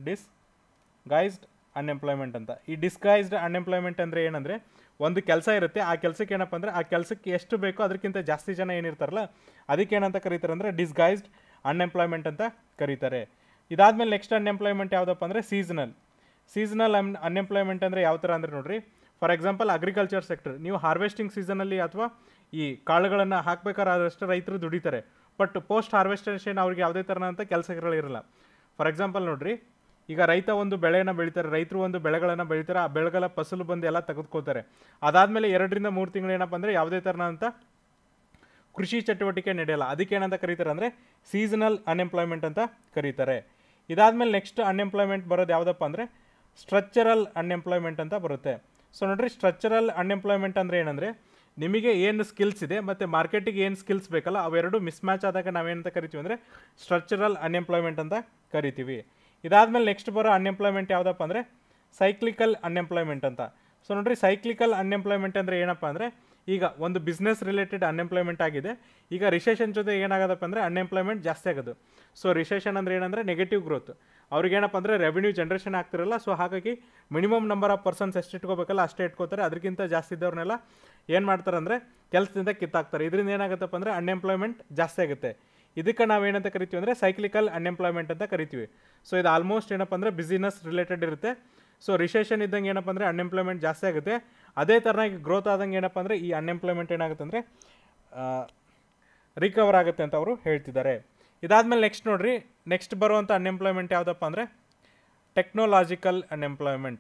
ಡಿಸ್ಗೈಸ್ಡ್ ಅನ್ಎಂಪ್ಲಾಯ್ಮೆಂಟ್ ಅಂತ ಈ ಡಿಸ್ಗೈಸ್ಡ್ ಅನ್ಎಂಪ್ಲಾಯ್ಮೆಂಟ್ ಅಂದರೆ ಏನಂದರೆ ಒಂದು ಕೆಲಸ ಇರುತ್ತೆ ಆ ಕೆಲಸಕ್ಕೆ ಏನಪ್ಪ ಅಂದರೆ ಆ ಕೆಲಸಕ್ಕೆ ಎಷ್ಟು ಬೇಕೋ ಅದಕ್ಕಿಂತ ಜಾಸ್ತಿ ಜನ ಏನಿರ್ತಾರಲ್ಲ ಅದಕ್ಕೆ ಏನಂತ ಕರೀತಾರೆ ಅಂದರೆ ಡಿಸ್ಗೈಸ್ಡ್ ಅನ್ಎಂಪ್ಲಾಯ್ಮೆಂಟ್ ಅಂತ ಕರೀತಾರೆ ಇದಾದ್ಮೇಲೆ ನೆಕ್ಸ್ಟ್ ಅನ್ಎಂಪ್ಲಾಯ್ಮೆಂಟ್ ಯಾವುದಪ್ಪ ಅಂದರೆ ಸೀಸನಲ್ ಸೀಸನಲ್ ಅನ್ ಅನ್ಎಂಪ್ಲಾಯ್ಮೆಂಟ್ ಅಂದರೆ ಯಾವ ಥರ ಅಂದರೆ ನೋಡ್ರಿ ಫಾರ್ ಎಕ್ಸಾಂಪಲ್ ಅಗ್ರಿಕಲ್ಚರ್ ಸೆಕ್ಟರ್ ನೀವು ಹಾರ್ವೆಸ್ಟಿಂಗ್ ಸೀಸನಲ್ಲಿ ಅಥವಾ ಈ ಕಾಳುಗಳನ್ನು ಹಾಕ್ಬೇಕಾದ್ರೆ ರೈತರು ದುಡಿತಾರೆ ಬಟ್ ಪೋಸ್ಟ್ ಹಾರ್ವೆಸ್ಟೇಷನ್ ಅವ್ರಿಗೆ ಯಾವುದೇ ಥರನಂಥ ಕೆಲಸಗಳಿರಲ್ಲ ಫಾರ್ ಎಕ್ಸಾಂಪಲ್ ನೋಡ್ರಿ ಈಗ ರೈತ ಒಂದು ಬೆಳೆಯನ್ನು ಬೆಳಿತಾರೆ ರೈತರು ಒಂದು ಬೆಳೆಗಳನ್ನು ಬೆಳಿತಾರೆ ಆ ಬೆಳೆಗಳ ಫಸಲು ಬಂದು ಎಲ್ಲ ತೆಗೆದುಕೋತಾರೆ ಅದಾದಮೇಲೆ ಎರಡರಿಂದ ಮೂರು ತಿಂಗಳು ಏನಪ್ಪ ಅಂದರೆ ಯಾವುದೇ ಥರನಂಥ ಕೃಷಿ ಚಟುವಟಿಕೆ ನಡೆಯಲ್ಲ ಅದಕ್ಕೆ ಏನಂತ ಕರೀತಾರೆ ಅಂದರೆ ಸೀಸನಲ್ ಅನ್ಎಂಪ್ಲಾಯ್ಮೆಂಟ್ ಅಂತ ಕರೀತಾರೆ ಇದಾದಮೇಲೆ ನೆಕ್ಸ್ಟ್ ಅನ್ಎಂಪ್ಲಾಯ್ಮೆಂಟ್ ಬರೋದು ಯಾವುದಪ್ಪ ಅಂದರೆ ಸ್ಟ್ರಕ್ಚರಲ್ ಅನ್ಎಂಪ್ಲಾಯ್ಮೆಂಟ್ ಅಂತ ಬರುತ್ತೆ ಸೊ ನೋಡ್ರಿ ಸ್ಟ್ರಕ್ಚರಲ್ ಅನ್ಎಂಪ್ಲಾಯ್ಮೆಂಟ್ ಅಂದರೆ ಏನಂದರೆ ನಿಮಗೆ ಏನು ಸ್ಕಿಲ್ಸ್ ಇದೆ ಮತ್ತು ಮಾರ್ಕೆಟಿಗೆ ಏನು ಸ್ಕಿಲ್ಸ್ ಬೇಕಲ್ಲ ಅವೆರಡು ಮಿಸ್ ಮ್ಯಾಚ್ ಆದಾಗ ನಾವೇನಂತ ಕರಿತೀವಿ ಅಂದರೆ ಸ್ಟ್ರಕ್ಚರಲ್ ಅನ್ಎಂಪ್ಲಾಯ್ಮೆಂಟ್ ಅಂತ ಕರಿತೀವಿ ಇದಾದಮೇಲೆ ನೆಕ್ಸ್ಟ್ ಬರೋ ಅನ್ಎಂಪ್ಲಾಯ್ಮೆಂಟ್ ಯಾವುದಪ್ಪ ಅಂದರೆ ಸೈಕ್ಲಿಕಲ್ ಅನ್ಎಂಪ್ಲಾಯ್ಮೆಂಟ್ ಅಂತ ಸೊ ನೋಡ್ರಿ ಸೈಕ್ಲಿಕಲ್ ಅನ್ಎಂಪ್ಲಾಯ್ಮೆಂಟ್ ಅಂದರೆ ಏನಪ್ಪ ಅಂದರೆ ಈಗ ಒಂದು ಬಿಸ್ನೆಸ್ ರಿಲೇಟೆಡ್ ಅನ್ಎಂಪ್ಲಾಯ್ಮೆಂಟ್ ಆಗಿದೆ ಈಗ ರಿಸೆಷನ್ ಜೊತೆ ಏನಾಗೋದಪ್ಪ ಅಂದರೆ ಅನ್ಎಂಪ್ಲಾಯ್ಮೆಂಟ್ ಜಾಸ್ತಿ ಆಗೋದು ಸೊ ರಿಸೆಷನ್ ಅಂದರೆ ಏನಂದರೆ ನೆಗೆಟಿವ್ ಗ್ರೋತ್ ಅವ್ರಿಗೇನಪ್ಪ ಅಂದರೆ ರೆವೆನ್ಯೂ ಜನ್ರೇಷನ್ ಆಗ್ತಿರಲ್ಲ ಸೊ ಹಾಗಾಗಿ ಮಿನಿಮಮ್ ನಂಬರ್ ಆಫ್ ಪರ್ಸನ್ಸ್ ಎಷ್ಟು ಇಟ್ಕೋಬೇಕಲ್ಲ ಅಷ್ಟೇ ಇಟ್ಕೋತಾರೆ ಅದಕ್ಕಿಂತ ಜಾಸ್ತಿ ಇದ್ದವ್ರನ್ನೆಲ್ಲ ಏನು ಮಾಡ್ತಾರೆ ಅಂದರೆ ಕೆಲಸದಿಂದ ಕಿತ್ತಾಕ್ತಾರೆ ಇದರಿಂದ ಏನಾಗುತ್ತಪ್ಪ ಅಂದರೆ ಅನ್ಎಂಪ್ಲಾಯ್ಮೆಂಟ್ ಜಾಸ್ತಿ ಆಗುತ್ತೆ ಇದಕ್ಕೆ ನಾವು ಏನಂತ ಕರಿತೀವಿ ಅಂದರೆ ಸೈಕ್ಲಿಕಲ್ ಅನ್ಎಂಪ್ಲಾಯ್ಮೆಂಟ್ ಅಂತ ಕರಿತೀವಿ ಸೊ ಇದು ಆಲ್ಮೋಸ್ಟ್ ಏನಪ್ಪ ಅಂದರೆ ಬಿಸಿನೆಸ್ ರಿಲೇಟೆಡ್ ಇರುತ್ತೆ ಸೊ ರಿಸೆಷನ್ ಇದ್ದಂಗೆ ಏನಪ್ಪ ಅಂದರೆ ಅನ್ಎಂಪ್ಲಾಯ್ಮೆಂಟ್ ಜಾಸ್ತಿ ಆಗುತ್ತೆ ಅದೇ ಥರನಾಗಿ ಗ್ರೋತ್ ಆದಂಗೆ ಏನಪ್ಪ ಅಂದರೆ ಈ ಅನ್ಎಂಪ್ಲಾಯ್ಮೆಂಟ್ ಏನಾಗುತ್ತೆ ಅಂದರೆ ರಿಕವರ್ ಆಗುತ್ತೆ ಅಂತ ಅವರು ಹೇಳ್ತಿದ್ದಾರೆ ಇದಾದಮೇಲೆ ನೆಕ್ಸ್ಟ್ ನೋಡ್ರಿ ನೆಕ್ಸ್ಟ್ ಬರುವಂಥ ಅನ್ಎಂಪ್ಲಾಯ್ಮೆಂಟ್ ಯಾವುದಪ್ಪ ಅಂದರೆ ಟೆಕ್ನಾಲಾಜಿಕಲ್ ಅನ್ಎಂಪ್ಲಾಯ್ಮೆಂಟ್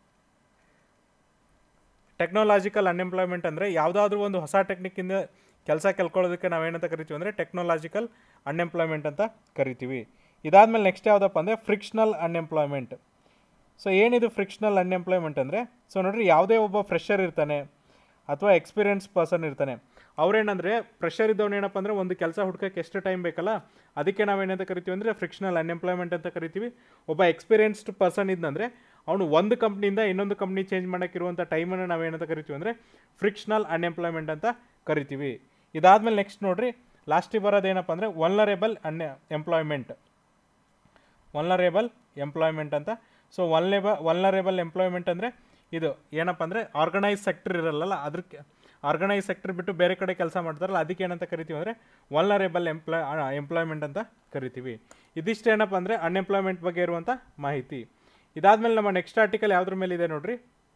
ಟೆಕ್ನಾಲಾಜಿಕಲ್ ಅನ್ಎಂಪ್ಲಾಯ್ಮೆಂಟ್ ಅಂದರೆ ಯಾವುದಾದ್ರೂ ಒಂದು ಹೊಸ ಟೆಕ್ನಿಕ್ಕಿಂದ ಕೆಲಸ ಕಲ್ಕೊಳ್ಳೋದಕ್ಕೆ ನಾವೇನಂತ ಕರಿತೀವಿ ಅಂದರೆ ಟೆಕ್ನಾಲಾಜಿಕಲ್ ಅನ್ಎಂಪ್ಲಾಯ್ಮೆಂಟ್ ಅಂತ ಕರಿತೀವಿ ಇದಾದಮೇಲೆ ನೆಕ್ಸ್ಟ್ ಯಾವುದಪ್ಪ ಅಂದರೆ ಫ್ರಿಕ್ಷನಲ್ ಅನ್ಎಂಪ್ಲಾಯ್ಮೆಂಟ್ ಸೊ ಏನಿದು ಫ್ರಿಕ್ಷನಲ್ ಅನ್ಎಂಪ್ಲಾಯ್ಮೆಂಟ್ ಅಂದರೆ ಸೊ ನೋಡ್ರಿ ಯಾವುದೇ ಒಬ್ಬ ಫ್ರೆಷರ್ ಇರ್ತಾನೆ ಅಥವಾ ಎಕ್ಸ್ಪೀರಿಯನ್ಸ್ ಪರ್ಸನ್ ಇರ್ತಾನೆ ಅವ್ರೇನಂದರೆ ಫ್ರೆಷರ್ ಇದ್ದವ್ನು ಏನಪ್ಪ ಅಂದರೆ ಒಂದು ಕೆಲಸ ಹುಡ್ಕಕ್ಕೆ ಎಷ್ಟು ಟೈಮ್ ಬೇಕಲ್ಲ ಅದಕ್ಕೆ ನಾವೇನಂತ ಕರಿತೀವಿ ಅಂದರೆ ಫ್ರಿಕ್ಷನಲ್ ಅನ್ಎಂಪ್ಲಾಯ್ಮೆಂಟ್ ಅಂತ ಕರಿತೀವಿ ಒಬ್ಬ ಎಕ್ಸ್ಪೀರಿಯನ್ಸ್ಡ್ ಪರ್ಸನ್ ಇದ್ದಂದರೆ ಅವನು ಒಂದು ಕಂಪ್ನಿಯಿಂದ ಇನ್ನೊಂದು ಕಂಪ್ನಿ ಚೇಂಜ್ ಮಾಡೋಕ್ಕಿರುವಂಥ ಟೈಮನ್ನು ನಾವೇನಂತ ಕರಿತೀವಿ ಅಂದರೆ ಫ್ರಿಕ್ಷನಲ್ ಅನ್ಎಂಪ್ಲಾಯ್ಮೆಂಟ್ ಅಂತ ಕರಿತೀವಿ ಇದಾದಮೇಲೆ ನೆಕ್ಸ್ಟ್ ನೋಡ್ರಿ ಲಾಸ್ಟಿಗೆ ಬರೋದೇನಪ್ಪ ಅಂದರೆ vulnerable unemployment vulnerable employment ಅಂತ ಸೊ ವಲ್ನೇಬ ವಲ್ನರೇಬಲ್ ಎಂಪ್ಲಾಯ್ಮೆಂಟ್ ಅಂದರೆ ಇದು ಏನಪ್ಪ ಅಂದರೆ ಆರ್ಗನೈಸ್ ಸೆಕ್ಟರ್ ಇರಲ್ಲ ಅದಕ್ಕೆ ಆರ್ಗನೈಸ್ ಸೆಕ್ಟರ್ ಬಿಟ್ಟು ಬೇರೆ ಕಡೆ ಕೆಲಸ ಮಾಡ್ತಾರಲ್ಲ ಅದಕ್ಕೆ ಏನಂತ ಕರಿತೀವಿ ಅಂದರೆ ವಲ್ನರೇಬಲ್ ಎಂಪ್ಲಾಯ್ ಎಂಪ್ಲಾಯ್ಮೆಂಟ್ ಅಂತ ಕರಿತೀವಿ ಇದಿಷ್ಟು ಏನಪ್ಪ ಅಂದರೆ ಅನ್ಎಂಪ್ಲಾಯ್ಮೆಂಟ್ ಬಗ್ಗೆ ಇರುವಂಥ ಮಾಹಿತಿ ಇದಾದಮೇಲೆ ನಮ್ಮ ನೆಕ್ಸ್ಟ್ ಆರ್ಟಿಕಲ್ ಯಾವುದ್ರ ಮೇಲೆ ಇದೆ ನೋಡ್ರಿ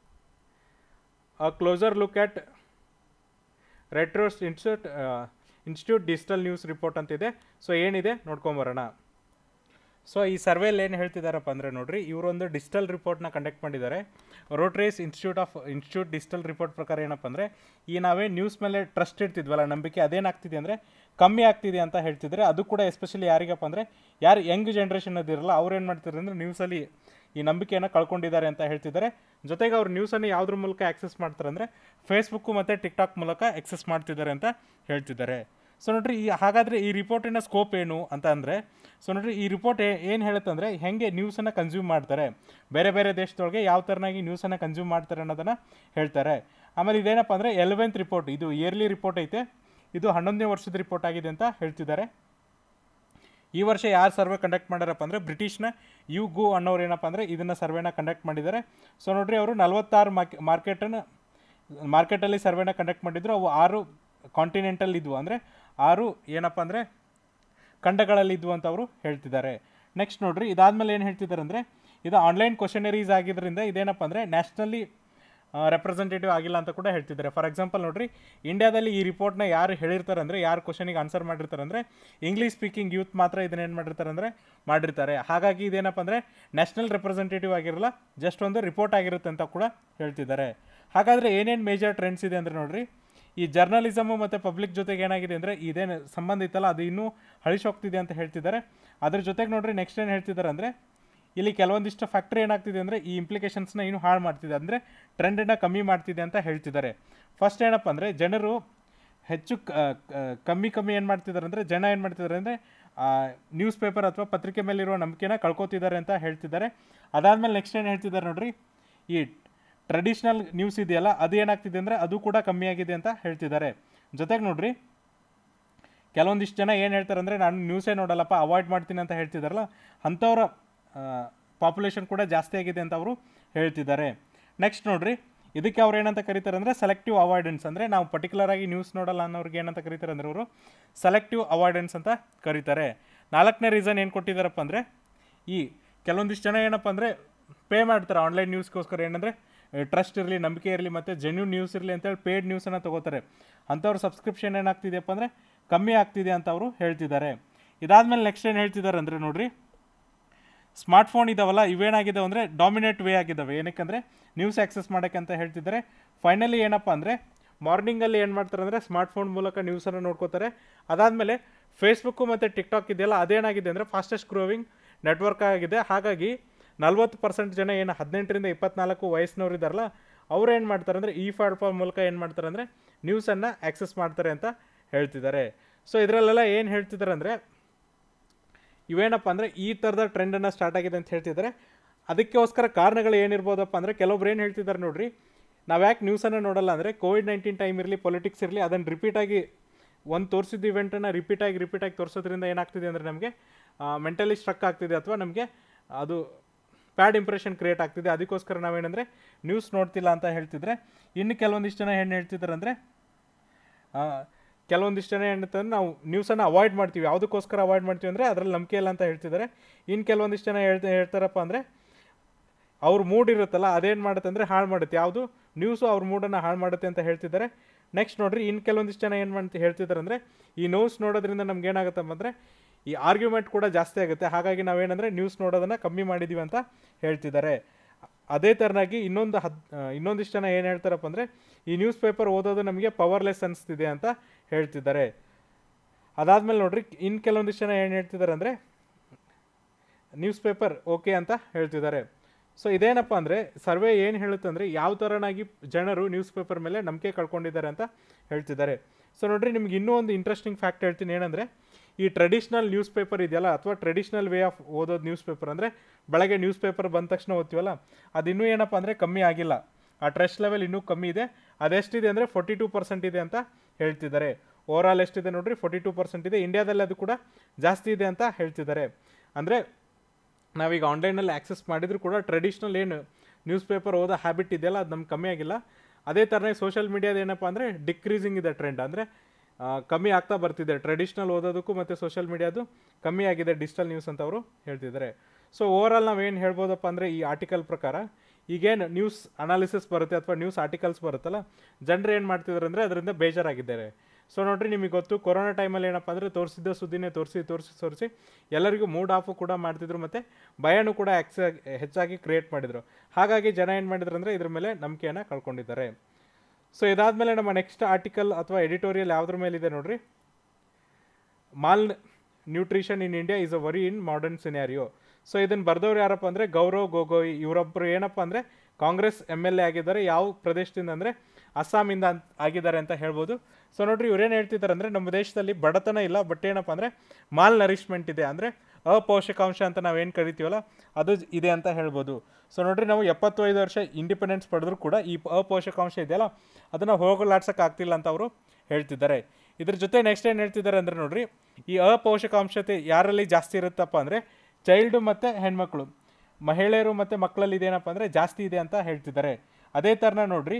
a closer look at Reuters institute institute digital news report ಅಂತಿದೆ ಸೊ ಏನಿದೆ ನೋಡ್ಕೊಂಬರೋಣ ಸೊ ಈ ಸರ್ವೇಲಿ ಏನು ಹೇಳ್ತಿದ್ದಾರಪ್ಪ ಅಂದರೆ ನೋಡ್ರಿ ಇವರೊಂದು ಡಿಜಿಟಲ್ ರಿಪೋರ್ಟ್ನ ಕಂಡಕ್ಟ್ ಮಾಡಿದ್ದಾರೆ Reuters institute of institute digital report ಪ್ರಕಾರ ಏನಪ್ಪ ಅಂದರೆ ಈ ನಾವೇ ನ್ಯೂಸ್ ಮೇಲೆ ಟ್ರಸ್ಟ್ ಇರ್ತಿದ್ವಲ್ಲ ನಂಬಿಕೆ ಅದೇನಾಗ್ತಿದೆ ಅಂದರೆ ಕಮ್ಮಿ ಆಗ್ತಿದೆ ಅಂತ ಹೇಳ್ತಿದ್ದಾರೆ ಅದು ಕೂಡ ಎಸ್ಪೆಷಲಿ ಯಾರಿಗಪ್ಪ ಅಂದರೆ ಯಾರು ಯಂಗ್ ಜನ್ರೇಷನ್ ಅದಿರಲ್ಲ ಅವ್ರು ಏನು ಮಾಡ್ತಾರೆ ಅಂದರೆ ನ್ಯೂಸಲ್ಲಿ ಈ ನಂಬಿಕೆಯನ್ನು ಕಳ್ಕೊಂಡಿದ್ದಾರೆ ಅಂತ ಹೇಳ್ತಿದ್ದಾರೆ ಜೊತೆಗೆ ಅವ್ರು ನ್ಯೂಸನ್ನು ಯಾವುದ್ರ ಮೂಲಕ ಆಕ್ಸೆಸ್ ಮಾಡ್ತಾರೆ ಅಂದರೆ ಫೇಸ್ಬುಕ್ಕು ಮತ್ತು ಟಿಕ್ಟಾಕ್ ಮೂಲಕ ಆಕ್ಸೆಸ್ ಮಾಡ್ತಿದ್ದಾರೆ ಅಂತ ಹೇಳ್ತಿದ್ದಾರೆ ಸೊ ನೋಡ್ರಿ ಈ ಹಾಗಾದರೆ ಈ ರಿಪೋರ್ಟಿನ ಸ್ಕೋಪ್ ಏನು ಅಂತ ಅಂದರೆ ಸೊ ನೋಡ್ರಿ ಈ ರಿಪೋರ್ಟ್ ಏನು ಹೇಳುತ್ತಂದರೆ ಹೆಂಗೆ ನ್ಯೂಸನ್ನು ಕನ್ಸ್ಯೂಮ್ ಮಾಡ್ತಾರೆ ಬೇರೆ ಬೇರೆ ದೇಶದೊಳಗೆ ಯಾವ ಥರನಾಗಿ ನ್ಯೂಸನ್ನು ಕನ್ಸ್ಯೂಮ್ ಮಾಡ್ತಾರೆ ಅನ್ನೋದನ್ನು ಹೇಳ್ತಾರೆ ಆಮೇಲೆ ಇದೇನಪ್ಪ ಅಂದರೆ ಎಲೆವೆಂತ್ ರಿಪೋರ್ಟ್ ಇದು ಇಯರ್ಲಿ ರಿಪೋರ್ಟ್ ಐತೆ ಇದು ಹನ್ನೊಂದನೇ ವರ್ಷದ ರಿಪೋರ್ಟ್ ಆಗಿದೆ ಅಂತ ಹೇಳ್ತಿದ್ದಾರೆ ಈ ವರ್ಷ ಯಾರು ಸರ್ವೆ ಕಂಡಕ್ಟ್ ಮಾಡ್ಯಾರಪ್ಪ ಅಂದರೆ ಬ್ರಿಟಿಷ್ನ ಯು ಗು ಅನ್ನೋರು ಏನಪ್ಪ ಅಂದರೆ ಇದನ್ನು ಸರ್ವೆನ ಕಂಡಕ್ಟ್ ಮಾಡಿದ್ದಾರೆ ಸೊ ನೋಡ್ರಿ ಅವರು ನಲವತ್ತಾರು ಮಾರ್ಕೆ ಮಾರ್ಕೆಟನ್ನು ಮಾರ್ಕೆಟಲ್ಲಿ ಸರ್ವೆನ ಕಂಡಕ್ಟ್ ಮಾಡಿದ್ರು ಅವು ಆರು ಕಾಂಟಿನೆಂಟಲ್ ಇದ್ವು ಅಂದರೆ ಆರು ಏನಪ್ಪ ಅಂದರೆ ಖಂಡಗಳಲ್ಲಿ ಇದ್ವು ಅಂತ ಅವರು ಹೇಳ್ತಿದ್ದಾರೆ ನೆಕ್ಸ್ಟ್ ನೋಡ್ರಿ ಇದಾದಮೇಲೆ ಏನು ಹೇಳ್ತಿದ್ದಾರೆ ಅಂದರೆ ಇದು ಆನ್ಲೈನ್ ಕ್ವಶನರೀಸ್ ಆಗಿದ್ದರಿಂದ ಇದೇನಪ್ಪ ಅಂದರೆ ನ್ಯಾಷನಲಿ ರೆಪ್ರೆಸೆಂಟೇಟಿವ್ ಆಗಿಲ್ಲ ಅಂತ ಕೂಡ ಹೇಳ್ತಿದ್ದಾರೆ ಫಾರ್ ಎಕ್ಸಾಂಪಲ್ ನೋಡ್ರಿ ಇಂಡಿಯಾದಲ್ಲಿ ಈ ರಿಪೋರ್ಟ್ನ ಯಾರು ಹೇಳಿರ್ತಾರೆ ಅಂದರೆ ಯಾರು ಕ್ವಶನಿಗೆ ಆನ್ಸರ್ ಮಾಡಿರ್ತಾರೆ ಅಂದರೆ ಇಂಗ್ಲೀಷ್ ಸ್ಪೀಕಿಂಗ್ ಯೂತ್ ಮಾತ್ರ ಇದನ್ನ ಏನು ಮಾಡಿರ್ತಾರೆ ಅಂದರೆ ಮಾಡಿರ್ತಾರೆ ಹಾಗಾಗಿ ಇದೇನಪ್ಪ ಅಂದರೆ ನ್ಯಾಷನಲ್ ರೆಪ್ರೆಸೆಂಟೇಟಿವ್ ಆಗಿರಲ್ಲ ಜಸ್ಟ್ ಒಂದು ರಿಪೋರ್ಟ್ ಆಗಿರುತ್ತೆ ಅಂತ ಕೂಡ ಹೇಳ್ತಿದ್ದಾರೆ ಹಾಗಾದರೆ ಏನೇನು ಮೇಜರ್ ಟ್ರೆಂಡ್ಸ್ ಇದೆ ಅಂದರೆ ನೋಡ್ರಿ ಈ ಜರ್ನಲಿಸಮು ಮತ್ತು ಪಬ್ಲಿಕ್ ಜೊತೆಗೆ ಏನಾಗಿದೆ ಅಂದರೆ ಇದೇನು ಸಂಬಂಧ ಇತ್ತಲ್ಲ ಅದು ಇನ್ನೂ ಹಳಿಸೋಗ್ತಿದೆ ಅಂತ ಹೇಳ್ತಿದ್ದಾರೆ ಅದ್ರ ಜೊತೆಗೆ ನೋಡ್ರಿ ನೆಕ್ಸ್ಟ್ ಏನು ಹೇಳ್ತಿದ್ದಾರೆ ಅಂದರೆ ಇಲ್ಲಿ ಕೆಲವೊಂದಿಷ್ಟು ಫ್ಯಾಕ್ಟ್ರಿ ಏನಾಗ್ತಿದೆ ಅಂದರೆ ಈ ಇಂಪ್ಲಿಕೇಶನ್ಸ್ನ ಇನ್ನೂ ಹಾಳು ಮಾಡ್ತಿದೆ ಅಂದರೆ ಟ್ರೆಂಡನ್ನು ಕಮ್ಮಿ ಮಾಡ್ತಿದೆ ಅಂತ ಹೇಳ್ತಿದ್ದಾರೆ ಫಸ್ಟ್ ಏನಪ್ಪ ಅಂದರೆ ಜನರು ಹೆಚ್ಚು ಕ- ಕ- ಕಮ್ಮಿ ಕಮ್ಮಿ ಏನು ಮಾಡ್ತಿದ್ದಾರೆ ಅಂದರೆ ಜನ ಏನು ಮಾಡ್ತಿದ್ದಾರೆ ಅಂದರೆ ನ್ಯೂಸ್ ಪೇಪರ್ ಅಥವಾ ಪತ್ರಿಕೆ ಮೇಲಿರುವ ನಂಬಿಕೆನ ಕಳ್ಕೊತಿದ್ದಾರೆ ಅಂತ ಹೇಳ್ತಿದ್ದಾರೆ ಅದಾದಮೇಲೆ ನೆಕ್ಸ್ಟ್ ಏನು ಹೇಳ್ತಿದ್ದಾರೆ ನೋಡ್ರಿ ಈ ಟ್ರೆಡಿಷ್ನಲ್ ನ್ಯೂಸ್ ಇದೆಯಲ್ಲ ಅದು ಏನಾಗ್ತಿದೆ ಅಂದರೆ ಅದು ಕೂಡ ಕಮ್ಮಿ ಆಗಿದೆ ಅಂತ ಹೇಳ್ತಿದ್ದಾರೆ ಜೊತೆಗೆ ನೋಡ್ರಿ ಕೆಲವೊಂದಿಷ್ಟು ಜನ ಏನು ಹೇಳ್ತಾರೆ ಅಂದರೆ ನಾನು ನ್ಯೂಸೇ ನೋಡಲ್ಲಪ್ಪ ಅವಾಯ್ಡ್ ಮಾಡ್ತೀನಿ ಅಂತ ಹೇಳ್ತಿದ್ದಾರಲ್ಲ ಅಂಥವ್ರ ಪಾಪ್ಯುಲೇಷನ್ ಕೂಡ ಜಾಸ್ತಿ ಆಗಿದೆ ಅಂತ ಅವರು ಹೇಳ್ತಿದ್ದಾರೆ ನೆಕ್ಸ್ಟ್ ನೋಡ್ರಿ ಇದಕ್ಕೆ ಅವ್ರು ಏನಂತ ಕರೀತಾರೆ ಅಂದರೆ ಸೆಲೆಕ್ಟಿವ್ ಅವಾಯ್ಡೆನ್ಸ್ ಅಂದರೆ ನಾವು ಪರ್ಟಿಕ್ಯುಲರ್ ಆಗಿ ನ್ಯೂಸ್ ನೋಡಲ್ಲ ಅನ್ನೋರಿಗೆ ಏನಂತ ಕರೀತಾರೆ ಅಂದರೆ ಅವರು ಸೆಲೆಕ್ಟಿವ್ ಅವಾಯ್ಡೆನ್ಸ್ ಅಂತ ಕರೀತಾರೆ ನಾಲ್ಕನೇ ರೀಸನ್ ಏನು ಕೊಟ್ಟಿದ್ದಾರಪ್ಪ ಅಂದರೆ ಈ ಕೆಲವೊಂದಿಷ್ಟು ಜನ ಏನಪ್ಪ ಅಂದರೆ ಪೇ ಮಾಡ್ತಾರೆ ಆನ್ಲೈನ್ ನ್ಯೂಸ್ಗೋಸ್ಕರ ಏನಂದರೆ ಟ್ರಸ್ಟ್ ಇರಲಿ ನಂಬಿಕೆ ಇರಲಿ ಮತ್ತು ಜೆನ್ಯೂನ್ ನ್ಯೂಸ್ ಇರಲಿ ಅಂತೇಳಿ ಪೇಯ್ಡ್ ನ್ಯೂಸನ್ನು ತೊಗೋತಾರೆ ಅಂಥವ್ರ ಸಬ್ಸ್ಕ್ರಿಪ್ಷನ್ ಏನಾಗ್ತಿದೆಯಪ್ಪ ಅಂದರೆ ಕಮ್ಮಿ ಆಗ್ತಿದೆ ಅಂತ ಅವರು ಹೇಳ್ತಿದ್ದಾರೆ ಇದಾದಮೇಲೆ ನೆಕ್ಸ್ಟ್ ಏನು ಹೇಳ್ತಿದ್ದಾರೆ ಅಂದರೆ ನೋಡ್ರಿ ಸ್ಮಾರ್ಟ್ಫೋನ್ ಇದಾವಲ್ಲ ಇವೇನಾಗಿದ್ದಾವೆ ಅಂದರೆ ಡಾಮಿನೇಟ್ ವೇ ಆಗಿದ್ದಾವೆ ಏನಕ್ಕೆ ನ್ಯೂಸ್ ಆಕ್ಸೆಸ್ ಮಾಡೋಕ್ಕೆ ಅಂತ ಹೇಳ್ತಿದ್ದಾರೆ ಫೈನಲಿ ಏನಪ್ಪ ಅಂದರೆ ಮಾರ್ನಿಂಗಲ್ಲಿ ಏನು ಮಾಡ್ತಾರೆ ಅಂದರೆ ಸ್ಮಾರ್ಟ್ಫೋನ್ ಮೂಲಕ ನ್ಯೂಸನ್ನು ನೋಡ್ಕೋತಾರೆ ಅದಾದಮೇಲೆ ಫೇಸ್ಬುಕ್ಕು ಮತ್ತು ಟಿಕ್ಟಾಕ್ ಇದೆಯಲ್ಲ ಅದೇನಾಗಿದೆ ಅಂದರೆ ಫಾಸ್ಟೆಸ್ಟ್ ಗ್ರೋವಿಂಗ್ ನೆಟ್ವರ್ಕ್ ಆಗಿದೆ ಹಾಗಾಗಿ ನಲ್ವತ್ತು ಪರ್ಸೆಂಟ್ ಜನ ಏನು ಹದಿನೆಂಟರಿಂದ ಇಪ್ಪತ್ನಾಲ್ಕು ವಯಸ್ಸಿನವ್ರು ಇದ್ದಾರಲ್ಲ ಅವ್ರು ಏನು ಮಾಡ್ತಾರೆ ಅಂದರೆ ಈ ಪ್ಲಾಟ್ಫಾರ್ಮ್ ಮೂಲಕ ಏನು ಮಾಡ್ತಾರೆ ಅಂದರೆ ನ್ಯೂಸನ್ನು ಆಕ್ಸೆಸ್ ಮಾಡ್ತಾರೆ ಅಂತ ಹೇಳ್ತಿದ್ದಾರೆ ಸೊ ಇದರಲ್ಲೆಲ್ಲ ಏನು ಹೇಳ್ತಿದ್ದಾರೆ ಅಂದರೆ ಇವೇನಪ್ಪ ಅಂದರೆ ಈ ಥರದ ಟ್ರೆಂಡನ್ನು ಸ್ಟಾರ್ಟ್ ಆಗಿದೆ ಅಂತ ಹೇಳ್ತಿದ್ದಾರೆ ಅದಕ್ಕೋಸ್ಕರ ಕಾರಣಗಳು ಏನಿರ್ಬೋದಪ್ಪ ಅಂದರೆ ಕೆಲವೊಬ್ರು ಏನು ಹೇಳ್ತಿದ್ದಾರೆ ನೋಡ್ರಿ ನಾವು ಯಾಕೆ ನ್ಯೂಸನ್ನು ನೋಡಲ್ಲ ಅಂದರೆ ಕೋವಿಡ್ ನೈನ್ಟೀನ್ ಟೈಮ್ ಇರಲಿ ಪೊಲಿಟಿಕ್ಸ್ ಇರಲಿ ಅದನ್ನು ರಿಪೀಟಾಗಿ ಒಂದು ತೋರಿಸಿದ ಇವೆಂಟನ್ನು ರಿಪೀಟಾಗಿ ರಿಪೀಟಾಗಿ ತೋರಿಸೋದ್ರಿಂದ ಏನಾಗ್ತಿದೆ ಅಂದರೆ ನಮಗೆ ಮೆಂಟಲಿ ಸ್ಟ್ರಕ್ ಆಗ್ತಿದೆ ಅಥವಾ ನಮಗೆ ಅದು ಬ್ಯಾಡ್ ಇಂಪ್ರೆಷನ್ ಕ್ರಿಯೇಟ್ ಆಗ್ತಿದೆ ಅದಕ್ಕೋಸ್ಕರ ನಾವೇನಂದರೆ ನ್ಯೂಸ್ ನೋಡ್ತಿಲ್ಲ ಅಂತ ಹೇಳ್ತಿದ್ರೆ ಇನ್ನು ಕೆಲವೊಂದಿಷ್ಟು ಜನ ಏನು ಹೇಳ್ತಿದ್ದಾರೆ ಅಂದರೆ ಕೆಲವೊಂದಿಷ್ಟು ಜನ ಏನಂತಂದ್ರೆ ನಾವು ನ್ಯೂಸನ್ನು ಅವಾಯ್ಡ್ ಮಾಡ್ತೀವಿ ಯಾವುದಕ್ಕೋಸ್ಕರ ಅವಾಯ್ಡ್ ಮಾಡ್ತೀವಿ ಅಂದರೆ ಅದರಲ್ಲಿ ನಂಬಿಕೆ ಇಲ್ಲ ಅಂತ ಹೇಳ್ತಿದ್ದಾರೆ ಇನ್ನು ಕೆಲವೊಂದಿಷ್ಟು ಜನ ಹೇಳ್ತಾ ಹೇಳ್ತಾರಪ್ಪ ಅಂದರೆ ಅವ್ರ ಮೂಡ್ ಇರುತ್ತಲ್ಲ ಅದೇನು ಮಾಡುತ್ತೆ ಅಂದರೆ ಹಾಳು ಮಾಡುತ್ತೆ ಯಾವುದು ನ್ಯೂಸು ಅವ್ರ ಮೂಡನ್ನು ಹಾಳು ಮಾಡುತ್ತೆ ಅಂತ ಹೇಳ್ತಿದ್ದಾರೆ ನೆಕ್ಸ್ಟ್ ನೋಡ್ರಿ ಇನ್ನು ಕೆಲವೊಂದಿಷ್ಟು ಜನ ಏನು ಮಾಡ್ತಿ ಹೇಳ್ತಿದ್ದಾರೆ ಅಂದರೆ ಈ ನ್ಯೂಸ್ ನೋಡೋದ್ರಿಂದ ನಮ್ಗೆ ಏನಾಗುತ್ತಪ್ಪ ಅಂದರೆ ಈ ಆರ್ಗ್ಯುಮೆಂಟ್ ಕೂಡ ಜಾಸ್ತಿ ಆಗುತ್ತೆ ಹಾಗಾಗಿ ನಾವೇನಂದರೆ ನ್ಯೂಸ್ ನೋಡೋದನ್ನು ಕಮ್ಮಿ ಮಾಡಿದ್ದೀವಿ ಅಂತ ಹೇಳ್ತಿದ್ದಾರೆ ಅದೇ ಥರನಾಗಿ ಇನ್ನೊಂದು ಹದ್ ಇನ್ನೊಂದಿಷ್ಟು ಜನ ಏನು ಹೇಳ್ತಾರಪ್ಪ ಅಂದರೆ ಈ ನ್ಯೂಸ್ ಪೇಪರ್ ಓದೋದು ನಮಗೆ ಪವರ್ಲೆಸ್ ಅನಿಸ್ತಿದೆ ಅಂತ ಹೇಳ್ತಿದ್ದಾರೆ ಅದಾದಮೇಲೆ ನೋಡ್ರಿ ಇನ್ನು ಕೆಲವೊಂದಿಷ್ಟು ಜನ ಏನು ಹೇಳ್ತಿದ್ದಾರೆ ಅಂದರೆ ನ್ಯೂಸ್ ಪೇಪರ್ ಓಕೆ ಅಂತ ಹೇಳ್ತಿದ್ದಾರೆ ಸೊ ಇದೇನಪ್ಪ ಅಂದರೆ ಸರ್ವೆ ಏನು ಹೇಳುತ್ತೆ ಅಂದರೆ ಯಾವ ಥರನಾಗಿ ಜನರು ನ್ಯೂಸ್ ಪೇಪರ್ ಮೇಲೆ ನಂಬಿಕೆ ಕಳ್ಕೊಂಡಿದ್ದಾರೆ ಅಂತ ಹೇಳ್ತಿದ್ದಾರೆ ಸೊ ನೋಡ್ರಿ ನಿಮ್ಗೆ ಇನ್ನೂ ಒಂದು ಇಂಟ್ರೆಸ್ಟಿಂಗ್ ಫ್ಯಾಕ್ಟ್ ಹೇಳ್ತೀನಿ ಏನಂದರೆ ಈ ಟ್ರೆಡಿಷ್ನಲ್ ನ್ಯೂಸ್ ಪೇಪರ್ ಇದೆಯಲ್ಲ ಅಥವಾ ಟ್ರೆಡಿಷ್ನಲ್ ವೇ ಆಫ್ ಓದೋದು ನ್ಯೂಸ್ ಪೇಪರ್ ಅಂದರೆ ಬೆಳಗ್ಗೆ ನ್ಯೂಸ್ ಪೇಪರ್ ಬಂದ ತಕ್ಷಣ ಓದ್ತೀವಲ್ಲ ಅದು ಇನ್ನೂ ಏನಪ್ಪ ಅಂದರೆ ಕಮ್ಮಿ ಆಗಿಲ್ಲ ಆ ಟ್ರಸ್ಟ್ ಲೆವೆಲ್ ಇನ್ನೂ ಕಮ್ಮಿ ಇದೆ ಅದೆಷ್ಟಿದೆ ಅಂದರೆ ಫೋರ್ಟಿ ಟೂ ಪರ್ಸೆಂಟ್ ಇದೆ ಅಂತ ಹೇಳ್ತಿದ್ದಾರೆ ಓವರ್ ಆಲ್ ಎಷ್ಟಿದೆ ನೋಡ್ರಿ ಫೋರ್ಟಿ ಟೂ ಪರ್ಸೆಂಟ್ ಇದೆ ಇಂಡಿಯಾದಲ್ಲಿ ಅದು ಕೂಡ ಜಾಸ್ತಿ ಇದೆ ಅಂತ ಹೇಳ್ತಿದ್ದಾರೆ ಅಂದರೆ ನಾವೀಗ ಆನ್ಲೈನಲ್ಲಿ ಆ್ಯಕ್ಸೆಸ್ ಮಾಡಿದರೂ ಕೂಡ ಟ್ರೆಡಿಷ್ನಲ್ ಏನು ನ್ಯೂಸ್ ಪೇಪರ್ ಓದೋ ಹ್ಯಾಬಿಟ್ ಇದೆಯಲ್ಲ ಅದು ನಮ್ಗೆ ಕಮ್ಮಿ ಆಗಿಲ್ಲ ಅದೇ ಥರನೇ ಸೋಷಿಯಲ್ ಮೀಡಿಯಾದ ಏನಪ್ಪ ಅಂದರೆ ಡಿಕ್ರೀಸಿಂಗ್ ಇದೆ ಟ್ರೆಂಡ್ ಅಂದರೆ ಕಮ್ಮಿ ಆಗ್ತಾ ಬರ್ತಿದೆ ಟ್ರೆಡಿಷ್ನಲ್ ಓದೋದಕ್ಕೂ ಮತ್ತು ಸೋಷಿಯಲ್ ಮೀಡಿಯಾದು ಕಮ್ಮಿ ಆಗಿದೆ ಡಿಜಿಟಲ್ ನ್ಯೂಸ್ ಅಂತ ಅವರು ಹೇಳ್ತಿದ್ದಾರೆ ಸೊ ಓವರ್ ಆಲ್ ನಾವೇನು ಹೇಳ್ಬೋದಪ್ಪ ಅಂದರೆ ಈ ಆರ್ಟಿಕಲ್ ಪ್ರಕಾರ ಈಗೇನು ನ್ಯೂಸ್ ಅನಾಲಿಸಿಸ್ ಬರುತ್ತೆ ಅಥವಾ ನ್ಯೂಸ್ ಆರ್ಟಿಕಲ್ಸ್ ಬರುತ್ತಲ್ಲ ಜನರು ಏನು ಮಾಡ್ತಿದ್ದಾರೆ ಅಂದರೆ ಅದರಿಂದ ಬೇಜಾರಾಗಿದ್ದಾರೆ ಸೊ ನೋಡ್ರಿ ನಿಮಗೆ ಗೊತ್ತು ಕೊರೋನಾ ಟೈಮಲ್ಲಿ ಏನಪ್ಪ ಅಂದರೆ ತೋರಿಸಿದ್ದ ಸುದ್ದಿನೇ ತೋರಿಸಿ ತೋರಿಸಿ ತೋರಿಸಿ ಎಲ್ಲರಿಗೂ ಮೂಡ್ ಆಫು ಕೂಡ ಮಾಡ್ತಿದ್ರು ಮತ್ತು ಭಯನೂ ಕೂಡ ಎಕ್ಸ ಹೆಚ್ಚಾಗಿ ಕ್ರಿಯೇಟ್ ಮಾಡಿದರು ಹಾಗಾಗಿ ಜನ ಏನು ಮಾಡಿದ್ರು ಅಂದರೆ ಇದ್ರ ಮೇಲೆ ನಂಬಿಕೆಯನ್ನು ಕಳ್ಕೊಂಡಿದ್ದಾರೆ ಸೊ ಇದಾದಮೇಲೆ ನಮ್ಮ ನೆಕ್ಸ್ಟ್ ಆರ್ಟಿಕಲ್ ಅಥವಾ ಎಡಿಟೋರಿಯಲ್ ಯಾವುದ್ರ ಮೇಲಿದೆ ನೋಡ್ರಿ malnutrition in India is a worry in modern scenario so ಇದನ್ನು ಬರೆದವ್ರು ಯಾರಪ್ಪ ಅಂದರೆ ಗೌರವ್ ಗೊಗೊಯ್ ಇವರೊಬ್ಬರು ಏನಪ್ಪ ಅಂದರೆ ಕಾಂಗ್ರೆಸ್ ಎಮ್ ಎಲ್ ಎ ಆಗಿದ್ದಾರೆ ಯಾವ ಪ್ರದೇಶದಿಂದ ಅಂದರೆ ಅಸ್ಸಾಮಿಂದ ಅಂತ ಆಗಿದ್ದಾರೆ ಅಂತ ಹೇಳ್ಬೋದು ಸೊ ನೋಡ್ರಿ ಇವ್ರೇನು ಹೇಳ್ತಿದ್ದಾರೆ ಅಂದರೆ ನಮ್ಮ ದೇಶದಲ್ಲಿ ಬಡತನ ಇಲ್ಲ ಬಟ್ ಏನಪ್ಪ ಅಂದರೆ ಮಾಲ್ ನರಿಶ್ಮೆಂಟ್ ಇದೆ ಅಂದರೆ ಅಪೋಷಕಾಂಶ ಅಂತ ನಾವೇನು ಕರಿತೀವಲ್ಲ ಅದು ಇದೆ ಅಂತ ಹೇಳ್ಬೋದು ಸೊ ನೋಡ್ರಿ ನಾವು ಎಪ್ಪತ್ತೈದು ವರ್ಷ ಇಂಡಿಪೆಂಡೆನ್ಸ್ ಪಡೆದ್ರು ಕೂಡ ಈ ಅಪೋಷಕಾಂಶ ಇದೆಯಲ್ಲ ಅದನ್ನು ಹೋಗಲಾಡ್ಸೋಕೆ ಆಗ್ತಿಲ್ಲ ಅಂತ ಅವರು ಹೇಳ್ತಿದ್ದಾರೆ ಇದ್ರ ಜೊತೆ ನೆಕ್ಸ್ಟ್ ಏನು ಹೇಳ್ತಿದ್ದಾರೆ ಅಂದರೆ ನೋಡ್ರಿ ಈ ಅಪೋಷಕಾಂಶತೆ ಯಾರಲ್ಲಿ ಜಾಸ್ತಿ ಇರುತ್ತಪ್ಪ ಅಂದರೆ ಚೈಲ್ಡು ಮತ್ತು ಹೆಣ್ಮಕ್ಳು ಮಹಿಳೆಯರು ಮತ್ತು ಮಕ್ಕಳಲ್ಲಿ ಇದೇನಪ್ಪ ಅಂದರೆ ಜಾಸ್ತಿ ಇದೆ ಅಂತ ಹೇಳ್ತಿದ್ದಾರೆ ಅದೇ ಥರನ ನೋಡ್ರಿ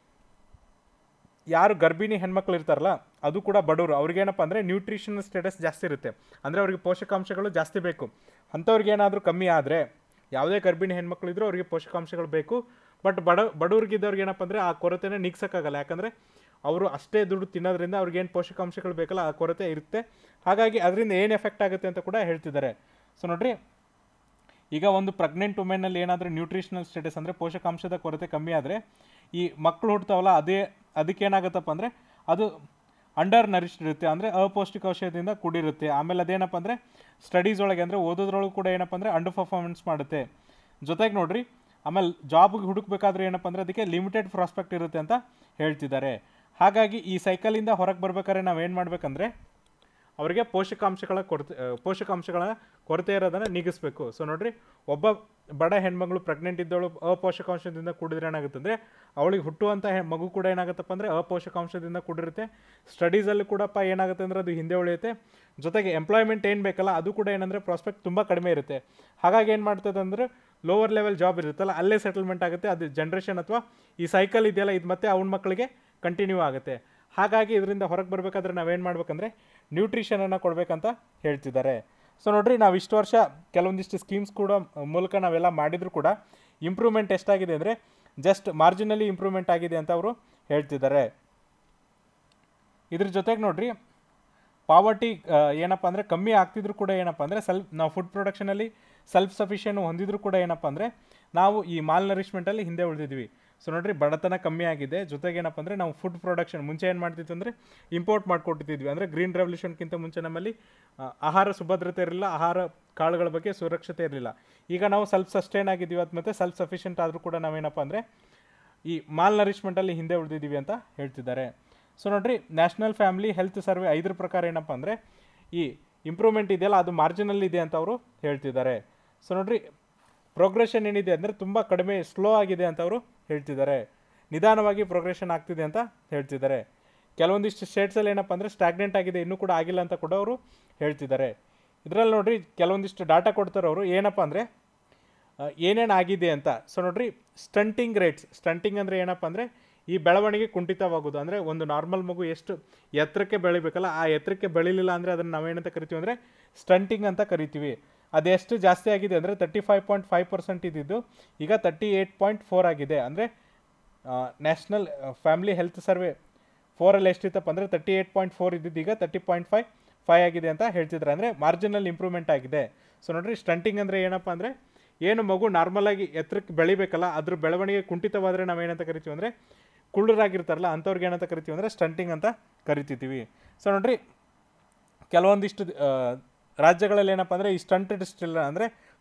ಯಾರು ಗರ್ಭಿಣಿ ಹೆಣ್ಮಕ್ಳು ಇರ್ತಾರಲ್ಲ ಅದು ಕೂಡ ಬಡವರು ಅವ್ರಿಗೇನಪ್ಪ ಅಂದರೆ ನ್ಯೂಟ್ರಿಷನ್ ಸ್ಟೇಟಸ್ ಜಾಸ್ತಿ ಇರುತ್ತೆ ಅಂದರೆ ಅವ್ರಿಗೆ ಪೋಷಕಾಂಶಗಳು ಜಾಸ್ತಿ ಬೇಕು ಅಂಥವ್ರಿಗೆ ಏನಾದರೂ ಕಮ್ಮಿ ಆದರೆ ಯಾವುದೇ ಗರ್ಭಿಣಿ ಹೆಣ್ಮಕ್ಳು ಇದ್ರೂ ಅವರಿಗೆ ಪೋಷಕಾಂಶಗಳು ಬೇಕು ಬಟ್ ಬಡ ಬಡವ್ರಿಗಿದ್ದವ್ರಿಗೆ ಏನಪ್ಪ ಅಂದರೆ ಆ ಕೊರತೆನ ನೀಗ್ಸೋಕ್ಕಾಗಲ್ಲ ಯಾಕಂದರೆ ಅವರು ಅಷ್ಟೇ ದುಡ್ಡು ತಿನ್ನೋದ್ರಿಂದ ಅವ್ರಿಗೆ ಏನು ಪೋಷಕಾಂಶಗಳು ಬೇಕಲ್ಲ ಆ ಕೊರತೆ ಇರುತ್ತೆ ಹಾಗಾಗಿ ಅದರಿಂದ ಏನು ಎಫೆಕ್ಟ್ ಆಗುತ್ತೆ ಅಂತ ಕೂಡ ಹೇಳ್ತಿದ್ದಾರೆ ಸೊ ನೋಡ್ರಿ ಈಗ ಒಂದು ಪ್ರೆಗ್ನೆಂಟ್ ವುಮೆನಲ್ಲಿ ಏನಾದರೂ ನ್ಯೂಟ್ರಿಷನಲ್ ಸ್ಟೇಟಸ್ ಅಂದರೆ ಪೋಷಕಾಂಶದ ಕೊರತೆ ಕಮ್ಮಿ ಆದರೆ ಈ ಮಕ್ಕಳು ಹುಡ್ತಾವಲ್ಲ ಅದೇ ಅದಕ್ಕೇನಾಗುತ್ತಪ್ಪ ಅಂದರೆ ಅದು ಅಂಡರ್ ನರಿಶ್ಡ್ ಇರುತ್ತೆ ಅಂದರೆ ಅಪೌಷ್ಟಿಕಾಂಶದಿಂದ ಕೂಡಿರುತ್ತೆ ಆಮೇಲೆ ಅದೇನಪ್ಪ ಅಂದರೆ ಸ್ಟಡೀಸ್ ಒಳಗೆ ಅಂದರೆ ಓದೋದ್ರೊಳಗೆ ಕೂಡ ಏನಪ್ಪ ಅಂದರೆ ಅಂಡರ್ ಪರ್ಫಾರ್ಮೆನ್ಸ್ ಮಾಡುತ್ತೆ ಜೊತೆಗೆ ನೋಡ್ರಿ ಆಮೇಲೆ ಜಾಬ್ಗೆ ಹುಡುಕ್ಬೇಕಾದ್ರೆ ಏನಪ್ಪ ಅಂದರೆ ಅದಕ್ಕೆ ಲಿಮಿಟೆಡ್ ಪ್ರಾಸ್ಪೆಕ್ಟ್ ಇರುತ್ತೆ ಅಂತ ಹೇಳ್ತಿದ್ದಾರೆ ಹಾಗಾಗಿ ಈ ಸೈಕಲಿಂದ ಹೊರಗೆ ಬರ್ಬೇಕಾದ್ರೆ ನಾವೇನು ಮಾಡಬೇಕಂದ್ರೆ ಅವರಿಗೆ ಪೋಷಕಾಂಶಗಳ ಕೊರತೆ ಆ, ಪೋಷಕಾಂಶಗಳ ಕೊರತೆ ಇರೋದನ್ನು ನೀಗಿಸ್ಬೇಕು ಸೊ ನೋಡ್ರಿ ಒಬ್ಬ ಬಡ ಹೆಣ್ಮಗಳು ಪ್ರೆಗ್ನೆಂಟ್ ಇದ್ದವಳು ಅಪೋಷಕಾಂಶದಿಂದ ಕೂಡಿದ್ರೆ ಏನಾಗುತ್ತೆ ಅಂದರೆ ಅವಳಿಗೆ ಹುಟ್ಟುವಂಥ ಹೆ- ಮಗು ಕೂಡ ಏನಾಗುತ್ತಪ್ಪ ಅಂದರೆ ಅಪೋಷಕಾಂಶದಿಂದ ಕೂಡಿರುತ್ತೆ ಸ್ಟಡೀಸಲ್ಲಿ ಕೂಡಪ್ಪ ಏನಾಗುತ್ತೆ ಅಂದರೆ ಅದು ಹಿಂದೆ ಉಳಿಯುತ್ತೆ ಜೊತೆಗೆ ಎಂಪ್ಲಾಯ್ಮೆಂಟ್ ಏನು ಬೇಕಲ್ಲ ಅದು ಕೂಡ ಏನಂದರೆ ಪ್ರಾಸ್ಪೆಕ್ಟ್ ತುಂಬ ಕಡಿಮೆ ಇರುತ್ತೆ ಹಾಗಾಗಿ ಏನು ಮಾಡ್ತದೆ ಅಂದರೆ ಲೋವರ್ ಲೆವೆಲ್ ಜಾಬ್ ಇರುತ್ತಲ್ಲ ಅಲ್ಲೇ ಸೆಟಲ್ಮೆಂಟ್ ಆಗುತ್ತೆ ಅದು ಜನ್ರೇಷನ್ ಅಥವಾ ಈ ಸೈಕಲ್ ಇದೆಯಲ್ಲ ಇದು ಮತ್ತೆ ಅವನ ಮಕ್ಕಳಿಗೆ ಕಂಟಿನ್ಯೂ ಆಗುತ್ತೆ ಹಾಗಾಗಿ ಇದರಿಂದ ಹೊರಗೆ ಬರಬೇಕಾದ್ರೆ ನಾವೇನು ಮಾಡ್ಬೇಕಂದ್ರೆ ನ್ಯೂಟ್ರಿಷನನ್ನು ಕೊಡಬೇಕಂತ ಹೇಳ್ತಿದ್ದಾರೆ ಸೊ ನೋಡ್ರಿ ನಾವು ಇಷ್ಟು ವರ್ಷ ಕೆಲವೊಂದಿಷ್ಟು ಸ್ಕೀಮ್ಸ್ ಕೂಡ ಮೂಲಕ ನಾವೆಲ್ಲ ಮಾಡಿದರೂ ಕೂಡ ಇಂಪ್ರೂವ್ಮೆಂಟ್ ಎಷ್ಟಾಗಿದೆ ಅಂದರೆ ಜಸ್ಟ್ ಮಾರ್ಜಿನಲಿ ಇಂಪ್ರೂವ್ಮೆಂಟ್ ಆಗಿದೆ ಅಂತ ಅವರು ಹೇಳ್ತಿದ್ದಾರೆ ಇದ್ರ ಜೊತೆಗೆ ನೋಡ್ರಿ ಪಾವರ್ಟಿ ಏನಪ್ಪ ಅಂದರೆ ಕಮ್ಮಿ ಆಗ್ತಿದ್ರು ಕೂಡ ಏನಪ್ಪ ಅಂದರೆ ಸೆಲ್ಫ್ ನಾವು ಫುಡ್ ಪ್ರೊಡಕ್ಷನಲ್ಲಿ ಸೆಲ್ಫ್ ಸಫಿಷಿಯನ್ ಹೊಂದಿದ್ರು ಕೂಡ ಏನಪ್ಪ ಅಂದರೆ ನಾವು ಈ ಮಾಲ್ ನರಿಶ್ಮೆಂಟಲ್ಲಿ ಹಿಂದೆ ಉಳಿದಿದ್ವಿ ಸೊ ನೋಡ್ರಿ ಬಡತನ ಕಮ್ಮಿ ಆಗಿದೆ ಜೊತೆಗೆ ಏನಪ್ಪ ಅಂದರೆ ನಾವು ಫುಡ್ ಪ್ರೊಡಕ್ಷನ್ ಮುಂಚೆ ಏನು ಮಾಡ್ತಿದ್ವಿ ಅಂದರೆ ಇಂಪೋರ್ಟ್ ಮಾಡ್ಕೊಟ್ಟಿದ್ವಿ ಅಂದರೆ ಗ್ರೀನ್ ರೆವಲ್ಯೂಷನ್ಗಿಂತ ಮುಂಚೆ ನಮ್ಮಲ್ಲಿ ಆ, ಆಹಾರ ಸುಭದ್ರತೆ ಇರಲಿಲ್ಲ ಆಹಾರ ಕಾಳುಗಳ ಬಗ್ಗೆ ಸುರಕ್ಷತೆ ಇರಲಿಲ್ಲ ಈಗ ನಾವು ಸೆಲ್ಫ್ ಸಸ್ಟೈನ್ ಆಗಿದ್ದೀವಿ ಅದು ಮತ್ತು ಸೆಲ್ಫ್ ಸಫಿಷಿಯೆಂಟ್ ಆದರೂ ಕೂಡ ನಾವೇನಪ್ಪ ಅಂದರೆ ಈ ಮಾಲ್ ನರಿಶ್ಮೆಂಟಲ್ಲಿ ಹಿಂದೆ ಉಳಿದಿದ್ದೀವಿ ಅಂತ ಹೇಳ್ತಿದ್ದಾರೆ ಸೊ ನೋಡ್ರಿ ನ್ಯಾಷನಲ್ ಫ್ಯಾಮಿಲಿ ಹೆಲ್ತ್ ಸರ್ವೆ ಐದರ ಪ್ರಕಾರ ಏನಪ್ಪ ಅಂದರೆ ಈ ಇಂಪ್ರೂವ್ಮೆಂಟ್ ಇದೆಯಲ್ಲ ಅದು ಮಾರ್ಜಿನಲ್ ಇದೆ ಅಂತ ಅವರು ಹೇಳ್ತಿದ್ದಾರೆ ಸೊ ನೋಡ್ರಿ ಪ್ರೋಗ್ರೆಷನ್ ಏನಿದೆ ಅಂದರೆ ತುಂಬ ಕಡಿಮೆ ಸ್ಲೋ ಆಗಿದೆ ಅಂತ ಅವರು ಹೇಳ್ತಿದ್ದಾರೆ ನಿಧಾನವಾಗಿ ಪ್ರೋಗ್ರೆಷನ್ ಆಗ್ತಿದೆ ಅಂತ ಹೇಳ್ತಿದ್ದಾರೆ ಕೆಲವೊಂದಿಷ್ಟು ಸ್ಟೇಟ್ಸಲ್ಲಿ ಏನಪ್ಪ ಅಂದರೆ ಸ್ಟಾಗ್ನೆಂಟ್ ಆಗಿದೆ ಇನ್ನೂ ಕೂಡ ಆಗಿಲ್ಲ ಅಂತ ಕೂಡ ಅವರು ಹೇಳ್ತಿದ್ದಾರೆ ಇದರಲ್ಲಿ ನೋಡ್ರಿ ಕೆಲವೊಂದಿಷ್ಟು ಡಾಟಾ ಕೊಡ್ತಾರೆ ಅವರು ಏನಪ್ಪ ಅಂದರೆ ಏನೇನು ಆಗಿದೆ ಅಂತ ಸೊ ನೋಡ್ರಿ ಸ್ಟಂಟಿಂಗ್ ರೇಟ್ಸ್ ಸ್ಟಂಟಿಂಗ್ ಅಂದರೆ ಏನಪ್ಪ ಅಂದರೆ ಈ ಬೆಳವಣಿಗೆ ಕುಂಠಿತವಾಗೋದು ಅಂದರೆ ಒಂದು ನಾರ್ಮಲ್ ಮಗು ಎಷ್ಟು ಎತ್ತರಕ್ಕೆ ಬೆಳಿಬೇಕಲ್ಲ ಆ ಎತ್ತರಕ್ಕೆ ಬೆಳಿಲಿಲ್ಲ ಅಂದರೆ ಅದನ್ನು ನಾವೇನಂತ ಕರಿತೀವಿ ಅಂದರೆ ಸ್ಟಂಟಿಂಗ್ ಅಂತ ಕರಿತೀವಿ ಅದೆಷ್ಟು ಜಾಸ್ತಿ ಆಗಿದೆ ಅಂದರೆ thirty five point five percent ಇದ್ದಿದ್ದು ಈಗ ತರ್ಟಿ ಏಯ್ಟ್ ಪಾಯಿಂಟ್ ಫೋರ್ ಆಗಿದೆ ಅಂದರೆ ನ್ಯಾಷನಲ್ ಫ್ಯಾಮಿಲಿ ಹೆಲ್ತ್ ಸರ್ವೆ ಫೋರಲ್ಲಿ ಎಷ್ಟಿತ್ತಪ್ಪ ಅಂದರೆ ತರ್ಟಿ ಏಯ್ಟ್ ಪಾಯಿಂಟ್ ಫೋರ್ ಇದ್ದಿದ್ದು ಈಗ ತರ್ಟಿ ಪಾಯಿಂಟ್ ಫೈವ್ ಫೈವ್ ಆಗಿದೆ ಅಂತ ಹೇಳ್ತಿದ್ದಾರೆ ಅಂದರೆ ಮಾರ್ಜಿನಲ್ ಇಂಪ್ರೂವ್ಮೆಂಟ್ ಆಗಿದೆ ಸೊ ನೋಡ್ರಿ ಸ್ಟಂಟಿಂಗ್ ಅಂದರೆ ಏನಪ್ಪ ಅಂದರೆ ಏನು ಮಗು ನಾರ್ಮಲಾಗಿ ಎತ್ತರಕ್ಕೆ ಬೆಳಿಬೇಕಲ್ಲ ಅದ್ರ ಬೆಳವಣಿಗೆ ಕುಂಠಿತವಾದರೆ ನಾವೇನಂತ ಕರಿತೀವಿ ಅಂದರೆ ಕುಳ್ಳರಾಗಿರ್ತಾರಲ್ಲ ಅಂಥವ್ರಿಗೆ ಏನಂತ ಕರಿತೀವಿ ಅಂದರೆ ಸ್ಟಂಟಿಂಗ್ ಅಂತ ಕರಿತಿದ್ದೀವಿ ಸೊ ನೋಡ್ರಿ ಕೆಲವೊಂದಿಷ್ಟು ಆ, ರಾಜ್ಯಗಳಲ್ಲಿ ಏನಪ್ಪ ಅಂದರೆ ಈ ಸ್ಟಂಟೆಡ್ ಸ್ಟಿಲ್ ಅಂದರೆ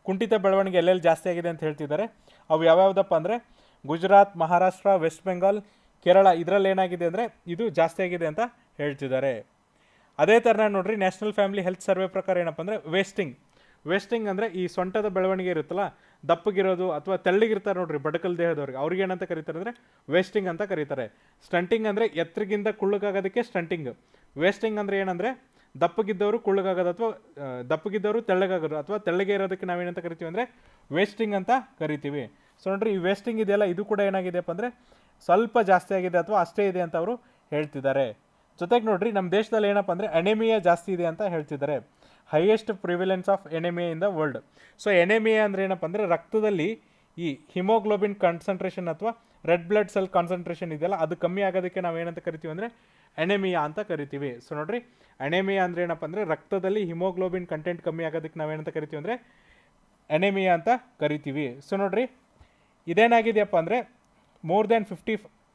ಕುಂಠಿತ ಬೆಳವಣಿಗೆ ಎಲ್ಲೆಲ್ಲಿ ಜಾಸ್ತಿ ಆಗಿದೆ ಅಂತ ಹೇಳ್ತಿದ್ದಾರೆ ಅವು ಯಾವ್ಯಾವುದಪ್ಪ ಅಂದರೆ ಗುಜರಾತ್ ಮಹಾರಾಷ್ಟ್ರ ವೆಸ್ಟ್ ಬೆಂಗಾಲ್ ಕೇರಳ ಇದರಲ್ಲಿ ಏನಾಗಿದೆ ಅಂದರೆ ಇದು ಜಾಸ್ತಿ ಆಗಿದೆ ಅಂತ ಹೇಳ್ತಿದ್ದಾರೆ ಅದೇ ಥರನ ನೋಡ್ರಿ ನ್ಯಾಷನಲ್ ಫ್ಯಾಮಿಲಿ ಹೆಲ್ತ್ ಸರ್ವೆ ಪ್ರಕಾರ ಏನಪ್ಪ ಅಂದರೆ ವೇಸ್ಟಿಂಗ್ ವೇಸ್ಟಿಂಗ್ ಅಂದರೆ ಈ ಸೊಂಟದ ಬೆಳವಣಿಗೆ ಇರುತ್ತಲ್ಲ ದಪ್ಪಗಿರೋದು ಅಥವಾ ತೆಳ್ಳಗಿರ್ತಾರೆ ನೋಡ್ರಿ ಬಡಕಲ್ ದೇಹದವ್ರಿಗೆ ಅವ್ರಿಗೆ ಏನಂತ ಕರೀತಾರೆ ಅಂದರೆ ವೇಸ್ಟಿಂಗ್ ಅಂತ ಕರೀತಾರೆ ಸ್ಟಂಟಿಂಗ್ ಅಂದರೆ ಎತ್ತರಗಿಂತ ಕುಳ್ಳಗಾಗೋದಕ್ಕೆ ಸ್ಟಂಟಿಂಗ್ ವೇಸ್ಟಿಂಗ್ ಅಂದರೆ ಏನಂದರೆ ದಪ್ಪಗಿದ್ದವರು ಕುಳ್ಳಗಾಗೋದು ಅಥವಾ ಆ, ದಪ್ಪಗಿದ್ದವರು ತೆಳ್ಳಗಾಗೋದು ಅಥವಾ ತೆಳ್ಳಗೆ ಇರೋದಕ್ಕೆ ನಾವೇನಂತ ಕರಿತೀವಿ ಅಂದರೆ ವೇಸ್ಟಿಂಗ್ ಅಂತ ಕರಿತೀವಿ ಸೊ ನೋಡ್ರಿ ಈ ವೇಸ್ಟಿಂಗ್ ಇದೆಯಲ್ಲ ಇದು ಕೂಡ ಏನಾಗಿದೆಯಪ್ಪ ಅಂದರೆ ಸ್ವಲ್ಪ ಜಾಸ್ತಿ ಆಗಿದೆ ಅಥವಾ ಅಷ್ಟೇ ಇದೆ ಅಂತ ಅವರು ಹೇಳ್ತಿದ್ದಾರೆ ಜೊತೆಗೆ ನೋಡ್ರಿ ನಮ್ಮ ದೇಶದಲ್ಲಿ ಏನಪ್ಪ ಅಂದರೆ ಅನೆಮಿಯಾ ಜಾಸ್ತಿ ಇದೆ ಅಂತ ಹೇಳ್ತಿದ್ದಾರೆ highest prevalence of anaemia in the world so anaemia ಅಂದರೆ ಏನಪ್ಪ ಅಂದರೆ ರಕ್ತದಲ್ಲಿ ಈ ಹಿಮೋಗ್ಲೋಬಿನ್ ಕಾನ್ಸಂಟ್ರೇಷನ್ ಅಥವಾ ರೆಡ್ ಬ್ಲಡ್ ಸೆಲ್ ಕಾನ್ಸಂಟ್ರೇಷನ್ ಇದೆಯಲ್ಲ ಅದು ಕಮ್ಮಿ ಆಗೋದಕ್ಕೆ ನಾವು ಏನಂತ ಕರಿತೀವಿ ಅಂದರೆ ಅನೆಮಿಯಾ ಅಂತ ಕರಿತೀವಿ ಸೊ ನೋಡ್ರಿ ಅನೆಮಿಯಾ ಅಂದರೆ ಏನಪ್ಪ ಅಂದರೆ ರಕ್ತದಲ್ಲಿ ಹಿಮೋಗ್ಲೋಬಿನ್ ಕಂಟೆಂಟ್ ಕಮ್ಮಿ ಆಗೋದಕ್ಕೆ ನಾವೇನಂತ ಕರಿತೀವಿ ಅಂದರೆ ಅನೆಮಿಯಾ ಅಂತ ಕರಿತೀವಿ ಸೊ ನೋಡ್ರಿ ಇದೇನಾಗಿದೆಯಪ್ಪ ಅಂದರೆ ಮೋರ್ ದ್ಯಾನ್ ಫಿಫ್ಟಿ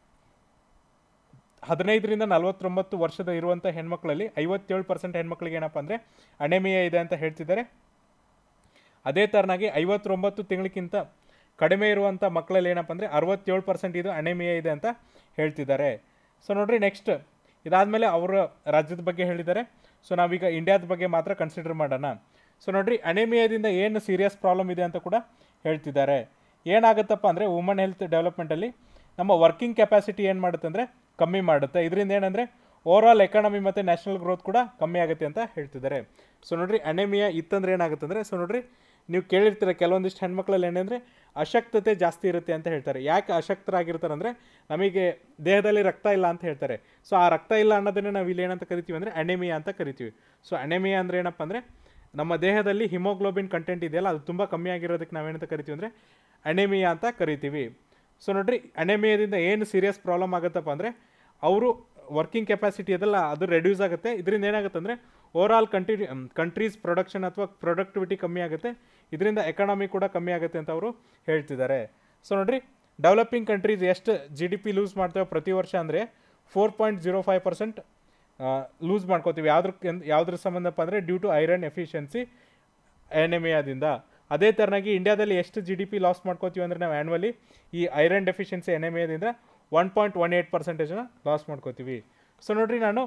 ಹದಿನೈದರಿಂದ ನಲವತ್ತೊಂಬತ್ತು ವರ್ಷದ ಇರುವಂಥ ಹೆಣ್ಮಕ್ಳಲ್ಲಿ ಐವತ್ತೇಳು ಪರ್ಸೆಂಟ್ ಹೆಣ್ಮಕ್ಳಿಗೆ ಏನಪ್ಪ ಅಂದರೆ ಅನೆಮಿಯಾ ಇದೆ ಅಂತ ಹೇಳ್ತಿದ್ದಾರೆ ಅದೇ ಥರನಾಗಿ ಐವತ್ತೊಂಬತ್ತು ತಿಂಗಳಿಗಿಂತ ಕಡಿಮೆ ಇರುವಂಥ ಮಕ್ಕಳಲ್ಲಿ ಏನಪ್ಪ ಅಂದರೆ ಅರವತ್ತೇಳು ಪರ್ಸೆಂಟ್ ಇದು ಅನೆಮಿಯಾ ಇದೆ ಅಂತ ಹೇಳ್ತಿದ್ದಾರೆ ಸೊ ನೋಡ್ರಿ ನೆಕ್ಸ್ಟ್ ಇದಾದಮೇಲೆ ಅವರ ರಾಜ್ಯದ ಬಗ್ಗೆ ಹೇಳಿದ್ದಾರೆ ಸೊ ನಾವೀಗ ಇಂಡಿಯಾದ ಬಗ್ಗೆ ಮಾತ್ರ ಕನ್ಸಿಡರ್ ಮಾಡೋಣ ಸೊ ನೋಡ್ರಿ ಅನೆಮಿಯಾದಿಂದ ಏನು ಸೀರಿಯಸ್ ಪ್ರಾಬ್ಲಮ್ ಇದೆ ಅಂತ ಕೂಡ ಹೇಳ್ತಿದ್ದಾರೆ ಏನಾಗುತ್ತಪ್ಪ ಅಂದರೆ ವುಮನ್ ಹೆಲ್ತ್ ಡೆವಲಪ್ಮೆಂಟಲ್ಲಿ ನಮ್ಮ ವರ್ಕಿಂಗ್ ಕೆಪಾಸಿಟಿ ಏನು ಮಾಡುತ್ತೆ ಅಂದರೆ ಕಮ್ಮಿ ಮಾಡುತ್ತೆ ಇದರಿಂದ ಏನಂದರೆ ಓವರ್ ಆಲ್ ಎಕಾನಮಿ ಮತ್ತು ನ್ಯಾಷನಲ್ ಗ್ರೋತ್ ಕೂಡ ಕಮ್ಮಿ ಆಗುತ್ತೆ ಅಂತ ಹೇಳ್ತಿದ್ದಾರೆ ಸೊ ನೋಡ್ರಿ ಅನೆಮಿಯಾ ಇತ್ತಂದ್ರೆ ಏನಾಗುತ್ತೆ ಅಂದರೆ ಸೊ ನೋಡ್ರಿ ನೀವು ಕೇಳಿರ್ತೀರ ಕೆಲವೊಂದಿಷ್ಟು ಹೆಣ್ಮಕ್ಳಲ್ಲಿ ಏನಂದರೆ ಅಶಕ್ತತೆ ಜಾಸ್ತಿ ಇರುತ್ತೆ ಅಂತ ಹೇಳ್ತಾರೆ ಯಾಕೆ ಅಶಕ್ತರಾಗಿರ್ತಾರೆ ಅಂದರೆ ನಮಗೆ ದೇಹದಲ್ಲಿ ರಕ್ತ ಇಲ್ಲ ಅಂತ ಹೇಳ್ತಾರೆ ಸೊ ಆ ರಕ್ತ ಇಲ್ಲ ಅನ್ನೋದನ್ನೇ ನಾವು ಇಲ್ಲಿ ಏನಂತ ಕರಿತೀವಿ ಅಂದರೆ ಅನೆಮಿಯಾ ಅಂತ ಕರಿತೀವಿ ಸೊ ಅನೆಮಿಯಾ ಅಂದರೆ ಏನಪ್ಪ ಅಂದರೆ ನಮ್ಮ ದೇಹದಲ್ಲಿ ಹಿಮೋಗ್ಲೋಬಿನ್ ಕಂಟೆಂಟ್ ಇದೆಯಲ್ಲ ಅದು ತುಂಬ ಕಮ್ಮಿ ಆಗಿರೋದಕ್ಕೆ ನಾವೇನಂತ ಕರಿತೀವಿ ಅಂದರೆ ಅನೆಮಿಯಾ ಅಂತ ಕರಿತೀವಿ ಸೊ ನೋಡ್ರಿ ಅನೆಮಿಯಾದಿಂದ ಏನು ಸೀರಿಯಸ್ ಪ್ರಾಬ್ಲಮ್ ಆಗುತ್ತಪ್ಪ ಅಂದರೆ ಅವರು ವರ್ಕಿಂಗ್ ಕೆಪಾಸಿಟಿ ಅದಲ್ಲ ಅದು ರೆಡ್ಯೂಸ್ ಆಗುತ್ತೆ ಇದರಿಂದ ಏನಾಗುತ್ತೆ ಅಂದರೆ overall country countries production ಅಥವಾ ಪ್ರೊಡಕ್ಟಿವಿಟಿ ಕಮ್ಮಿ ಆಗುತ್ತೆ ಇದರಿಂದ ಎಕಾನಮಿ ಕೂಡ ಕಮ್ಮಿ ಆಗುತ್ತೆ ಅಂತ ಅವರು ಹೇಳ್ತಿದ್ದಾರೆ ಸೊ ನೋಡ್ರಿ ಡೆವಲಪಿಂಗ್ ಕಂಟ್ರೀಸ್ ಎಷ್ಟು ಜಿ ಡಿ ಪಿ ಲೂಸ್ ಮಾಡ್ತೇವೆ ಪ್ರತಿ ವರ್ಷ ಅಂದರೆ four point zero five percent lose ಮಾಡ್ಕೋತೀವಿ ಯಾವ್ದ್ರ ಯಾವುದ್ರ ಸಂಬಂಧಪ್ಪ ಅಂದರೆ ಡ್ಯೂ ಟು ಐರನ್ ಎಫಿಷಿಯನ್ಸಿ ಎನೆಮಿಯಾದಿಂದ ಅದೇ ಥರನಾಗಿ ಇಂಡಿಯಾದಲ್ಲಿ ಎಷ್ಟು ಜಿ ಡಿ ಪಿ ಲಾಸ್ ಮಾಡ್ಕೋತೀವಿ ಅಂದರೆ ನಾವು ಆ್ಯನ್ವಲಿ ಈ ಐರನ್ ಡೆಫಿಷಿಯನ್ಸಿ ಎನೆಮಿಯಾದಿಂದ ಒನ್ ಪಾಯಿಂಟ್ ಒನ್ ಏಯ್ಟ್ ಪರ್ಸೆಂಟೇಜನ್ನ ಲಾಸ್ ಮಾಡ್ಕೋತೀವಿ ಸೊ ನೋಡ್ರಿ ನಾನು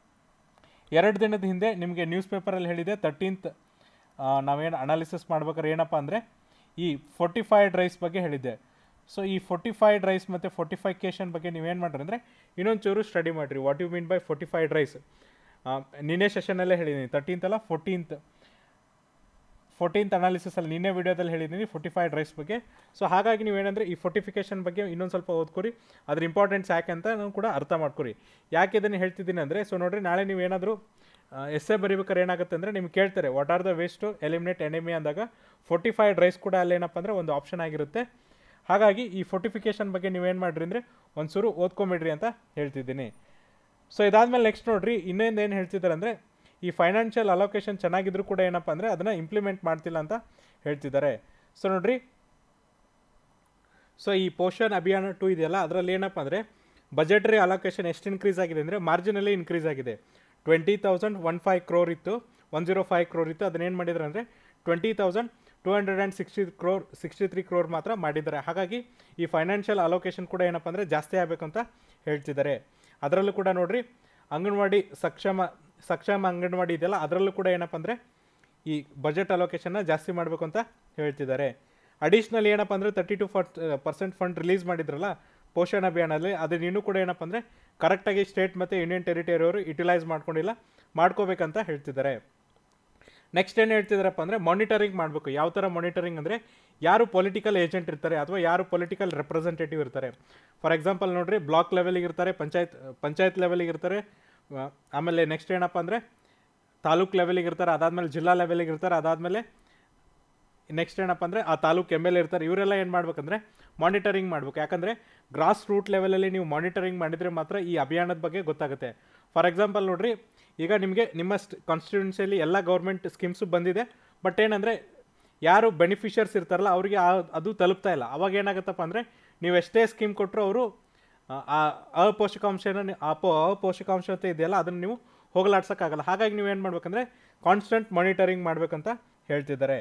ಎರಡು ದಿನದ ಹಿಂದೆ ನಿಮಗೆ ನ್ಯೂಸ್ ಪೇಪರಲ್ಲಿ ಹೇಳಿದೆ ತರ್ಟೀನ್ತ್ ನಾವೇನು ಅನಾಲಿಸಿಸ್ ಮಾಡ್ಬೇಕಾದ್ರೆ ಏನಪ್ಪ ಅಂದರೆ ಈ ಫೋರ್ಟಿಫೈಡ್ ರೈಸ್ ಬಗ್ಗೆ ಹೇಳಿದ್ದೆ ಸೊ ಈ ಫೋರ್ಟಿಫೈಡ್ ರೈಸ್ ಮತ್ತು ಫೋರ್ಟಿಫೈಕೇಷನ್ ಬಗ್ಗೆ ನೀವೇನು ಮಾಡ್ರಿ ಅಂದರೆ ಇನ್ನೊಂದು ಚೂರು ಸ್ಟಡಿ ಮಾಡಿರಿ what you mean by fortified rice ನಿನ್ನೆ ಸೆಷನಲ್ಲೇ ಹೇಳಿದ್ದೀನಿ ತರ್ಟೀನ್ತ್ ಅಲ್ಲ ಫೋರ್ಟೀನ್ತ್ ಫೋರ್ಟೀನ್ತ್ ಅನಾಲಿಸಿಸಲ್ಲಿ ನಿನ್ನೆ ವಿಡಿಯೋದಲ್ಲಿ ಹೇಳಿದ್ದೀನಿ ಫೋರ್ಟಿಫೈಡ್ ರೈಸ್ ಬಗ್ಗೆ ಸೊ ಹಾಗಾಗಿ ನೀವೇನಂದರೆ ಈ ಫೋರ್ಟಿಫಿಕೇಷನ್ ಬಗ್ಗೆ ಇನ್ನೊಂದು ಸ್ವಲ್ಪ ಓದ್ಕೊರಿ ಅದ್ರ ಇಂಪಾರ್ಟೆನ್ಸ್ ಯಾಕೆ ಅಂತ ನಾವು ಕೂಡ ಅರ್ಥ ಮಾಡ್ಕೊರಿ ಯಾಕೆ ಇದನ್ನು ಹೇಳ್ತಿದ್ದೀನಿ ಅಂದರೆ ಸೊ ನೋಡಿರಿ ನಾಳೆ ನೀವೇನಾದರೂ ಎಸ್ಸೆ ಬರಿಬೇಕಾದ್ರೆ ಏನಾಗುತ್ತೆ ಅಂದರೆ ನಿಮ್ಗೆ ಕೇಳ್ತಾರೆ what are the ways to eliminate anaemia ಅಂದಾಗ ಫೋರ್ಟಿಫೈಡ್ ರೈಸ್ ಕೂಡ ಅಲ್ಲೇನಪ್ಪ ಅಂದರೆ ಒಂದು ಆಪ್ಷನ್ ಆಗಿರುತ್ತೆ ಹಾಗಾಗಿ ಈ ಫೋರ್ಟಿಫಿಕೇಷನ್ ಬಗ್ಗೆ ನೀವೇನು ಮಾಡಿರಿ ಅಂದರೆ ಒಂಚೂರು ಓದ್ಕೊಂಬಿಡ್ರಿ ಅಂತ ಹೇಳ್ತಿದ್ದೀನಿ ಸೊ ಇದಾದಮೇಲೆ ನೆಕ್ಸ್ಟ್ ನೋಡ್ರಿ ಇನ್ನೊಂದು ಏನು ಹೇಳ್ತಿದ್ದಾರೆ ಅಂದರೆ ಈ ಫೈನಾನ್ಷಿಯಲ್ ಅಲೋಕೇಶನ್ ಚೆನ್ನಾಗಿದ್ರು ಕೂಡ ಏನಪ್ಪ ಅಂದರೆ ಅದನ್ನು ಇಂಪ್ಲಿಮೆಂಟ್ ಮಾಡ್ತಿಲ್ಲ ಅಂತ ಹೇಳ್ತಿದ್ದಾರೆ ಸೊ ನೋಡ್ರಿ ಸೊ ಈ ಪೋಷನ್ ಅಭಿಯಾನ ಟು ಇದೆಯಲ್ಲ ಅದರಲ್ಲಿ ಏನಪ್ಪ ಅಂದರೆ ಬಜೆಟರಿ ಅಲೋಕೇಶನ್ ಎಷ್ಟು ಇನ್ಕ್ರೀಸ್ ಆಗಿದೆ ಅಂದರೆ ಮಾರ್ಜಿನಲ್ಲಿ ಇನ್ಕ್ರೀಸ್ ಆಗಿದೆ twenty thousand one five crore ಇತ್ತು ಒನ್ ಜೀರೋ ಫೈವ್ ಕ್ರೋರ್ ಇತ್ತು ಅದನ್ನೇನು ಮಾಡಿದ್ದಾರೆ ಅಂದರೆ twenty thousand two hundred and sixty crore sixty three crore ಮಾತ್ರ ಮಾಡಿದ್ದಾರೆ ಹಾಗಾಗಿ ಈ ಫೈನಾನ್ಷಿಯಲ್ ಅಲೋಕೇಶನ್ ಕೂಡ ಏನಪ್ಪ ಅಂದರೆ ಜಾಸ್ತಿ ಆಗಬೇಕು ಅಂತ ಹೇಳ್ತಿದ್ದಾರೆ ಅದರಲ್ಲೂ ಕೂಡ ನೋಡ್ರಿ ಅಂಗನವಾಡಿ ಸಕ್ಷಮ ಸಕ್ಷಮ ಅಂಗನವಾಡಿ ಇದೆಯಲ್ಲ ಅದರಲ್ಲೂ ಕೂಡ ಏನಪ್ಪ ಅಂದರೆ ಈ ಬಜೆಟ್ ಅಲೋಕೇಶನ್ನ ಜಾಸ್ತಿ ಮಾಡಬೇಕು ಅಂತ ಹೇಳ್ತಿದ್ದಾರೆ ಅಡಿಷ್ನಲ್ ಏನಪ್ಪ ಅಂದರೆ thirty two four percent fund release ಮಾಡಿದ್ರಲ್ಲ ಪೋಷಣ್ ಅಭಿಯಾನಲ್ಲಿ ಅದನ್ನ ಇನ್ನೂ ಕೂಡ ಏನಪ್ಪ ಅಂದರೆ ಕರೆಕ್ಟಾಗಿ ಸ್ಟೇಟ್ ಮತ್ತು ಯೂನಿಯನ್ ಟೆರಿಟರಿ ಅವರು ಯುಟಿಲೈಸ್ ಮಾಡ್ಕೊಂಡಿಲ್ಲ ಮಾಡ್ಕೋಬೇಕಂತ ಹೇಳ್ತಿದ್ದಾರೆ ನೆಕ್ಸ್ಟ್ ಏನು ಹೇಳ್ತಿದ್ದಾರಪ್ಪ ಅಂದರೆ ಮಾನಿಟರಿಂಗ್ ಮಾಡಬೇಕು ಯಾವ ಥರ ಮಾನಿಟರಿಂಗ್ ಅಂದರೆ ಯಾರು ಪೊಲಿಟಿಕಲ್ ಏಜೆಂಟ್ ಇರ್ತಾರೆ ಅಥವಾ ಯಾರು ಪೊಲಿಟಿಕಲ್ ರೆಪ್ರೆಸೆಂಟೇಟಿವ್ ಇರ್ತಾರೆ ಫಾರ್ ಎಕ್ಸಾಂಪಲ್ ನೋಡ್ರಿ ಬ್ಲಾಕ್ ಲೆವೆಲಿಗೆ ಇರ್ತಾರೆ ಪಂಚಾಯತ್ ಪಂಚಾಯತ್ ಲೆವೆಲಿಗೆ ಇರ್ತಾರೆ ಆ, ಆಮೇಲೆ ನೆಕ್ಸ್ಟ್ ಏನಪ್ಪ ಅಂದರೆ ತಾಲೂಕ್ ಲೆವೆಲಿಗೆ ಇರ್ತಾರೆ ಅದಾದಮೇಲೆ ಜಿಲ್ಲಾ ಲೆವೆಲಿಗೆ ಇರ್ತಾರೆ ಅದಾದಮೇಲೆ ನೆಕ್ಸ್ಟ್ ಏನಪ್ಪ ಅಂದರೆ ಆ ತಾಲೂಕು ಎಮ್ ಎಲ್ ಎ ಇರ್ತಾರೆ ಇವರೆಲ್ಲ ಏನು ಮಾಡ್ಬೇಕಂದ್ರೆ ಮಾನಿಟರಿಂಗ್ ಮಾಡ್ಬೇಕು ಯಾಕಂದರೆ ಗ್ರಾಸ್ ರೂಟ್ ಲೆವೆಲಲ್ಲಿ ನೀವು ಮಾನಿಟರಿಂಗ್ ಮಾಡಿದರೆ ಮಾತ್ರ ಈ ಅಭಿಯಾನದ ಬಗ್ಗೆ ಗೊತ್ತಾಗುತ್ತೆ ಫಾರ್ ಎಕ್ಸಾಂಪಲ್ ನೋಡ್ರಿ ಈಗ ನಿಮಗೆ ನಿಮ್ಮ ಕಾನ್ಸ್ಟಿಟ್ಯೂನ್ಸಿಯಲ್ಲಿ ಎಲ್ಲ ಗೌರ್ಮೆಂಟ್ ಸ್ಕೀಮ್ಸು ಬಂದಿದೆ ಬಟ್ ಏನಂದರೆ ಯಾರು ಬೆನಿಫಿಷಿಯರ್ಸ್ ಇರ್ತಾರಲ್ಲ ಅವರಿಗೆ ಅದು ತಲುಪ್ತಾ ಇಲ್ಲ ಅವಾಗ ಏನಾಗುತ್ತಪ್ಪ ಅಂದರೆ ನೀವು ಎಷ್ಟೇ ಸ್ಕೀಮ್ ಕೊಟ್ಟರು ಅವರು ಆ ಅಪೋಷಕಾಂಶನ ನಿ- ಅಪೋ ಅಪೋಷಕಾಂಶತೆ ಇದೆಯಲ್ಲ ಅದನ್ನು ನೀವು ಹೋಗಲಾಡ್ಸೋಕ್ಕಾಗಲ್ಲ ಹಾಗಾಗಿ ನೀವು ಏನು ಮಾಡ್ಬೇಕಂದ್ರೆ ಕಾನ್ಸ್ಟೆಂಟ್ ಮಾನಿಟರಿಂಗ್ ಮಾಡಬೇಕಂತ ಹೇಳ್ತಿದ್ದಾರೆ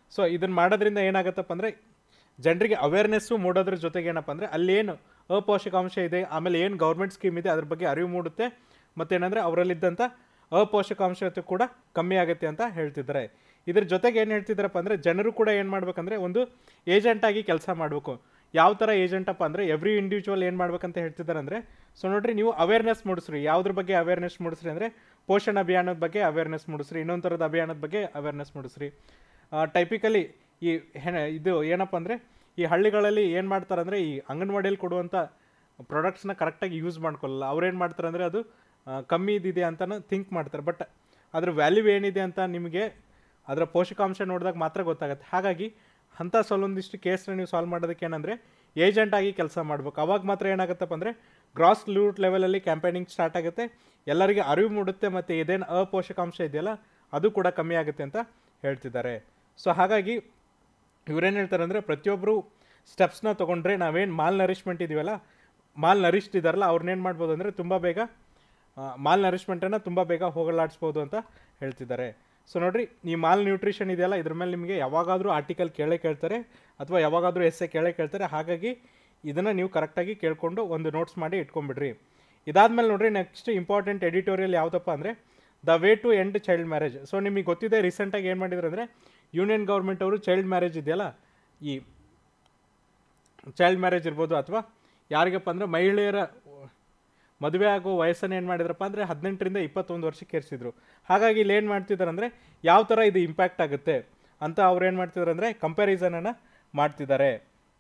ಸೊ ಇದನ್ನು ಮಾಡೋದ್ರಿಂದ ಏನಾಗುತ್ತಪ್ಪ ಅಂದರೆ ಜನರಿಗೆ ಅವೇರ್ನೆಸ್ಸು ಮೂಡೋದ್ರ ಜೊತೆಗೆ ಏನಪ್ಪ ಅಂದರೆ ಅಲ್ಲೇನು ಅಪೋಷಕಾಂಶ ಇದೆ ಆಮೇಲೆ ಏನು ಗೌರ್ಮೆಂಟ್ ಸ್ಕೀಮ್ ಇದೆ ಅದ್ರ ಬಗ್ಗೆ ಅರಿವು ಮೂಡುತ್ತೆ ಮತ್ತೇನಂದರೆ ಅವರಲ್ಲಿದ್ದಂಥ ಅಪೋಷಕಾಂಶತೆ ಕೂಡ ಕಮ್ಮಿ ಆಗುತ್ತೆ ಅಂತ ಹೇಳ್ತಿದ್ದಾರೆ ಇದ್ರ ಜೊತೆಗೆ ಏನು ಹೇಳ್ತಿದ್ದಾರಪ್ಪ ಅಂದರೆ ಜನರು ಕೂಡ ಏನು ಮಾಡ್ಬೇಕಂದ್ರೆ ಒಂದು ಏಜೆಂಟಾಗಿ ಕೆಲಸ ಮಾಡಬೇಕು ಯಾವ ಥರ ಏಜೆಂಟಪ್ಪ ಅಂದರೆ ಎವ್ರಿ ಇಂಡಿವಿಜುವಲ್ ಏನು ಮಾಡ್ಬೇಕಂತ ಹೇಳ್ತಿದ್ದಾರೆ ಅಂದರೆ ಸೊ ನೋಡ್ರಿ ನೀವು ಅವೇರ್ನೆಸ್ ಮೂಡಿಸ್ರಿ ಯಾವುದ್ರ ಬಗ್ಗೆ ಅವೇರ್ನೆಸ್ ಮೂಡಿಸ್ರಿ ಅಂದರೆ ಪೋಷಣ ಅಭಿಯಾನದ ಬಗ್ಗೆ ಅವೇರ್ನೆಸ್ ಮೂಡಿಸ್ರಿ ಇನ್ನೊಂದು ಥರದ ಅಭಿಯಾನದ ಬಗ್ಗೆ ಅವೇರ್ನೆಸ್ ಮೂಡಿಸ್ರಿ ಟೈಪಿಕಲಿ ಈ ಹೆಣ ಇದು ಏನಪ್ಪ ಅಂದರೆ ಈ ಹಳ್ಳಿಗಳಲ್ಲಿ ಏನು ಮಾಡ್ತಾರೆ ಅಂದರೆ ಈ ಅಂಗನವಾಡಿಯಲ್ಲಿ ಕೊಡುವಂಥ ಪ್ರಾಡಕ್ಟ್ಸ್ನ ಕರೆಕ್ಟಾಗಿ ಯೂಸ್ ಮಾಡ್ಕೊಳ್ಳಲ್ಲ ಅವ್ರೇನು ಮಾಡ್ತಾರೆ ಅಂದರೆ ಅದು ಆ, ಕಮ್ಮಿ ಇದಿದೆ ಅಂತಲೂ ಥಿಂಕ್ ಮಾಡ್ತಾರೆ ಬಟ್ ಅದ್ರ ವ್ಯಾಲ್ಯೂ ಏನಿದೆ ಅಂತ ನಿಮಗೆ ಅದರ ಪೋಷಕಾಂಶ ನೋಡಿದಾಗ ಮಾತ್ರ ಗೊತ್ತಾಗುತ್ತೆ ಹಾಗಾಗಿ ಅಂಥ ಕೆಲವೊಂದಿಷ್ಟು ಕೇಸ್ನ ನೀವು ಸಾಲ್ವ್ ಮಾಡೋದಕ್ಕೆ ಏನಂದರೆ ಏಜೆಂಟಾಗಿ ಕೆಲಸ ಮಾಡ್ಬೇಕು ಅವಾಗ ಮಾತ್ರ ಏನಾಗುತ್ತಪ್ಪ ಅಂದರೆ ಗ್ರಾಸ್ ಲೂಟ್ ಲೆವೆಲಲ್ಲಿ ಕ್ಯಾಂಪೇನಿಂಗ್ ಸ್ಟಾರ್ಟ್ ಆಗುತ್ತೆ ಎಲ್ಲರಿಗೆ ಅರಿವು ಮೂಡುತ್ತೆ ಮತ್ತು ಇದೇನು ಅಪೋಷಕಾಂಶ ಇದೆಯಲ್ಲ ಅದು ಕೂಡ ಕಮ್ಮಿ ಆಗುತ್ತೆ ಅಂತ ಹೇಳ್ತಿದ್ದಾರೆ ಸೊ ಹಾಗಾಗಿ ಇವ್ರೇನು ಹೇಳ್ತಾರೆ ಅಂದರೆ ಪ್ರತಿಯೊಬ್ಬರು ಸ್ಟೆಪ್ಸ್ನ ತೊಗೊಂಡ್ರೆ ನಾವೇನು ಮಾಲ್ ನರಿಶ್ಮೆಂಟ್ ಇದೀವಲ್ಲ ಮಾಲ್ ನರಿಷ್ಟ್ ಇದ್ದಾರಲ್ಲ ಅವ್ರನ್ನೇನು ಮಾಡ್ಬೋದು ಅಂದರೆ ತುಂಬ ಬೇಗ ಮಾಲ್ ನರಿಶ್ಮೆಂಟನ್ನು ತುಂಬ ಬೇಗ ಹೋಗಲಾಡಿಸ್ಬೋದು ಅಂತ ಹೇಳ್ತಿದ್ದಾರೆ ಸೊ ನೋಡ್ರಿ ಈ ಮಾಲ್ ನ್ಯೂಟ್ರಿಷನ್ ಇದೆಯಲ್ಲ ಇದ್ರ ಮೇಲೆ ನಿಮಗೆ ಯಾವಾಗಾದರೂ ಆರ್ಟಿಕಲ್ ಕೇಳೇ ಕೇಳ್ತಾರೆ ಅಥವಾ ಯಾವಾಗಾದರೂ ಎಸ್ಸೆ ಕೇಳೇ ಕೇಳ್ತಾರೆ ಹಾಗಾಗಿ ಇದನ್ನು ನೀವು ಕರೆಕ್ಟಾಗಿ ಕೇಳ್ಕೊಂಡು ಒಂದು ನೋಟ್ಸ್ ಮಾಡಿ ಇಟ್ಕೊಂಡ್ಬಿಡ್ರಿ ಇದಾದ್ಮೇಲೆ ನೋಡ್ರಿ ನೆಕ್ಸ್ಟ್ ಇಂಪಾರ್ಟೆಂಟ್ ಎಡಿಟೋರಿಯಲ್ ಯಾವುದಪ್ಪ ಅಂದರೆ the way to end child marriage so ನಿಮಗೆ ಗೊತ್ತಿದೆ ರೀಸೆಂಟಾಗಿ ಏನು ಮಾಡಿದ್ರು ಅಂದರೆ ಯೂನಿಯನ್ ಗೌರ್ಮೆಂಟ್ ಅವರು ಚೈಲ್ಡ್ ಮ್ಯಾರೇಜ್ ಇದೆಯಲ್ಲ ಈ ಚೈಲ್ಡ್ ಮ್ಯಾರೇಜ್ ಇರ್ಬೋದು ಅಥವಾ ಯಾರಿಗಪ್ಪ ಅಂದರೆ ಮಹಿಳೆಯರ ಮದುವೆ ಆಗೋ ವಯಸ್ಸನ್ನು ಏನು ಮಾಡಿದ್ರಪ್ಪ ಅಂದರೆ ಹದಿನೆಂಟರಿಂದ ಇಪ್ಪತ್ತೊಂದು ವರ್ಷಕ್ಕೆ ಏರಿಸಿದ್ರು ಹಾಗಾಗಿ ಇಲ್ಲಿ ಏನು ಮಾಡ್ತಿದ್ದಾರೆ ಅಂದರೆ ಯಾವ ಥರ ಇದು ಇಂಪ್ಯಾಕ್ಟ್ ಆಗುತ್ತೆ ಅಂತ ಅವ್ರು ಏನು ಮಾಡ್ತಿದ್ದಾರೆ ಅಂದರೆ ಕಂಪ್ಯಾರಿಸನನ್ನು ಮಾಡ್ತಿದ್ದಾರೆ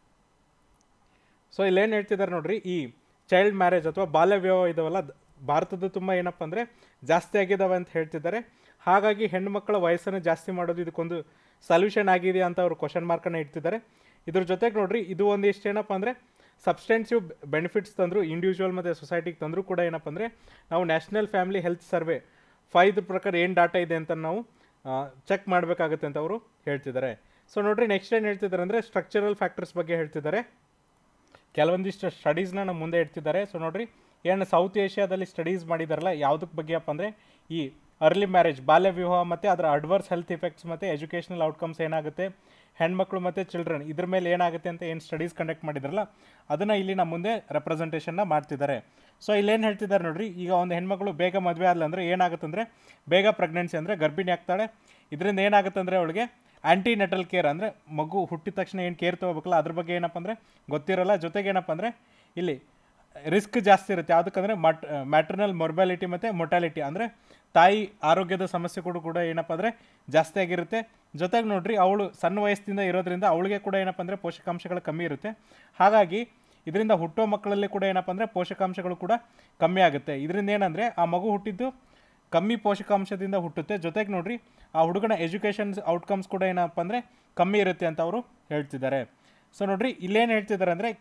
ಸೊ ಇಲ್ಲೇನು ಹೇಳ್ತಿದ್ದಾರೆ ನೋಡ್ರಿ ಈ ಚೈಲ್ಡ್ ಮ್ಯಾರೇಜ್ ಅಥವಾ ಬಾಲ್ಯ ವಿವಾಹ ಇದಾವಲ್ಲ ದ್- ಭಾರತದ ತುಂಬ ಏನಪ್ಪ ಅಂದರೆ ಜಾಸ್ತಿ ಆಗಿದ್ದಾವೆ ಅಂತ ಹೇಳ್ತಿದ್ದಾರೆ ಹಾಗಾಗಿ ಹೆಣ್ಣುಮಕ್ಕಳ ವಯಸ್ಸನ್ನು ಜಾಸ್ತಿ ಮಾಡೋದು ಇದಕ್ಕೊಂದು ಸೊಲ್ಯೂಷನ್ ಆಗಿದೆ ಅಂತ ಅವರು ಕ್ವಶನ್ ಮಾರ್ಕನ್ನು ಇಡ್ತಿದ್ದಾರೆ ಇದ್ರ ಜೊತೆಗೆ ನೋಡ್ರಿ ಇದು ಒಂದಿಷ್ಟು ಏನಪ್ಪ ಅಂದರೆ ಸಬ್ಸ್ಟೆನ್ಸಿವ್ ಬೆನಿಫಿಟ್ಸ್ ತಂದರು ಇಂಡಿವಿಜುವಲ್ ಮತ್ತು ಸೊಸೈಟಿಗೆ ತಂದರೂ ಕೂಡ ಏನಪ್ಪ ಅಂದರೆ ನಾವು national family health survey five ಪ್ರಕಾರ ಏನು ಡಾಟಾ ಇದೆ ಅಂತ ನಾವು ಚೆಕ್ ಮಾಡಬೇಕಾಗುತ್ತೆ ಅಂತ ಅವರು ಹೇಳ್ತಿದ್ದಾರೆ ಸೊ ನೋಡ್ರಿ ನೆಕ್ಸ್ಟ್ ಏನು ಹೇಳ್ತಿದ್ದಾರೆ ಅಂದರೆ ಸ್ಟ್ರಕ್ಚರಲ್ ಫ್ಯಾಕ್ಟರ್ಸ್ ಬಗ್ಗೆ ಹೇಳ್ತಿದ್ದಾರೆ ಕೆಲವೊಂದಿಷ್ಟು ಸ್ಟಡೀಸ್ನ ನಮ್ಮ ಮುಂದೆ ಇಡ್ತಿದ್ದಾರೆ ಸೊ ನೋಡ್ರಿ ಏನು ಸೌತ್ ಏಷ್ಯಾದಲ್ಲಿ ಸ್ಟಡೀಸ್ ಮಾಡಿದಾರಲ್ಲ ಯಾವುದಕ್ಕೆ ಬಗ್ಗೆಯಪ್ಪ ಅಂದರೆ ಈ ಅರ್ಲಿ ಮ್ಯಾರೇಜ್ ಬಾಲ್ಯ ವಿವಾಹ ಮತ್ತು ಅದರ ಅಡ್ವರ್ಸ್ ಹೆಲ್ತ್ ಇಫೆಕ್ಟ್ಸ್ ಮತ್ತು ಎಜುಕೇಷನಲ್ ಔಟ್ಕಮ್ಸ್ ಏನಾಗುತ್ತೆ ಹೆಣ್ಮಕ್ಳು ಮತ್ತು ಚಿಲ್ಡ್ರನ್ ಇದ್ರ ಮೇಲೆ ಏನಾಗುತ್ತೆ ಅಂತ ಏನು ಸ್ಟಡೀಸ್ ಕಂಡಕ್ಟ್ ಮಾಡಿದ್ರಲ್ಲ ಅದನ್ನು ಇಲ್ಲಿ ನಮ್ಮ ಮುಂದೆ ರೆಪ್ರೆಸೆಂಟೇಷನ್ನ ಮಾಡ್ತಿದ್ದಾರೆ ಸೊ ಇಲ್ಲೇನು ಹೇಳ್ತಿದ್ದಾರೆ ನೋಡ್ರಿ ಈಗ ಒಂದು ಹೆಣ್ಮಗಳು ಬೇಗ ಮದುವೆ ಆದ್ಲ ಅಂದರೆ ಏನಾಗುತ್ತೆ ಅಂದರೆ ಬೇಗ ಪ್ರೆಗ್ನೆನ್ಸಿ ಅಂದರೆ ಗರ್ಭಿಣಿ ಆಗ್ತಾಳೆ ಇದರಿಂದ ಏನಾಗುತ್ತೆ ಅಂದರೆ ಅವಳಿಗೆ ಆ್ಯಂಟಿ ನೆಟಲ್ ಕೇರ್ ಅಂದರೆ ಮಗು ಹುಟ್ಟಿದ ತಕ್ಷಣ ಏನು ಕೇರ್ ತೊಗೋಬೇಕಲ್ಲ ಅದ್ರ ಬಗ್ಗೆ ಏನಪ್ಪ ಅಂದರೆ ಗೊತ್ತಿರಲ್ಲ ಜೊತೆಗೆ ಏನಪ್ಪ ಅಂದರೆ ಇಲ್ಲಿ ರಿಸ್ಕ್ ಜಾಸ್ತಿ ಇರುತ್ತೆ ಯಾವುದಕ್ಕಂದರೆ ಮಟ್ ಮ್ಯಾಟ್ರನಲ್ ಮೊರ್ಬ್ಯಾಲಿಟಿ ಮತ್ತು ಮೊಟಾಲಿಟಿ ಅಂದರೆ ತಾಯಿ ಆರೋಗ್ಯದ ಸಮಸ್ಯೆಗಳು ಕೂಡ ಏನಪ್ಪ ಅಂದರೆ ಜಾಸ್ತಿ ಆಗಿರುತ್ತೆ ಜೊತೆಗೆ ನೋಡ್ರಿ ಅವಳು ಸಣ್ಣ ವಯಸ್ಸಿನಿಂದ ಇರೋದ್ರಿಂದ ಅವಳಿಗೆ ಕೂಡ ಏನಪ್ಪ ಅಂದರೆ ಪೋಷಕಾಂಶಗಳು ಕಮ್ಮಿ ಇರುತ್ತೆ ಹಾಗಾಗಿ ಇದರಿಂದ ಹುಟ್ಟೋ ಮಕ್ಕಳಲ್ಲಿ ಕೂಡ ಏನಪ್ಪ ಅಂದರೆ ಪೋಷಕಾಂಶಗಳು ಕೂಡ ಕಮ್ಮಿ ಆಗುತ್ತೆ ಇದರಿಂದ ಏನಂದರೆ ಆ ಮಗು ಹುಟ್ಟಿದ್ದು ಕಮ್ಮಿ ಪೋಷಕಾಂಶದಿಂದ ಹುಟ್ಟುತ್ತೆ ಜೊತೆಗೆ ನೋಡ್ರಿ ಆ ಹುಡುಗನ ಎಜುಕೇಷನ್ ಔಟ್ಕಮ್ಸ್ ಕೂಡ ಏನಪ್ಪ ಅಂದರೆ ಕಮ್ಮಿ ಇರುತ್ತೆ ಅಂತ ಅವರು ಹೇಳ್ತಿದ್ದಾರೆ ಸೊ ನೋಡ್ರಿ ಇಲ್ಲೇನು ಹೇಳ್ತಿದ್ದಾರೆ ಅಂದರೆ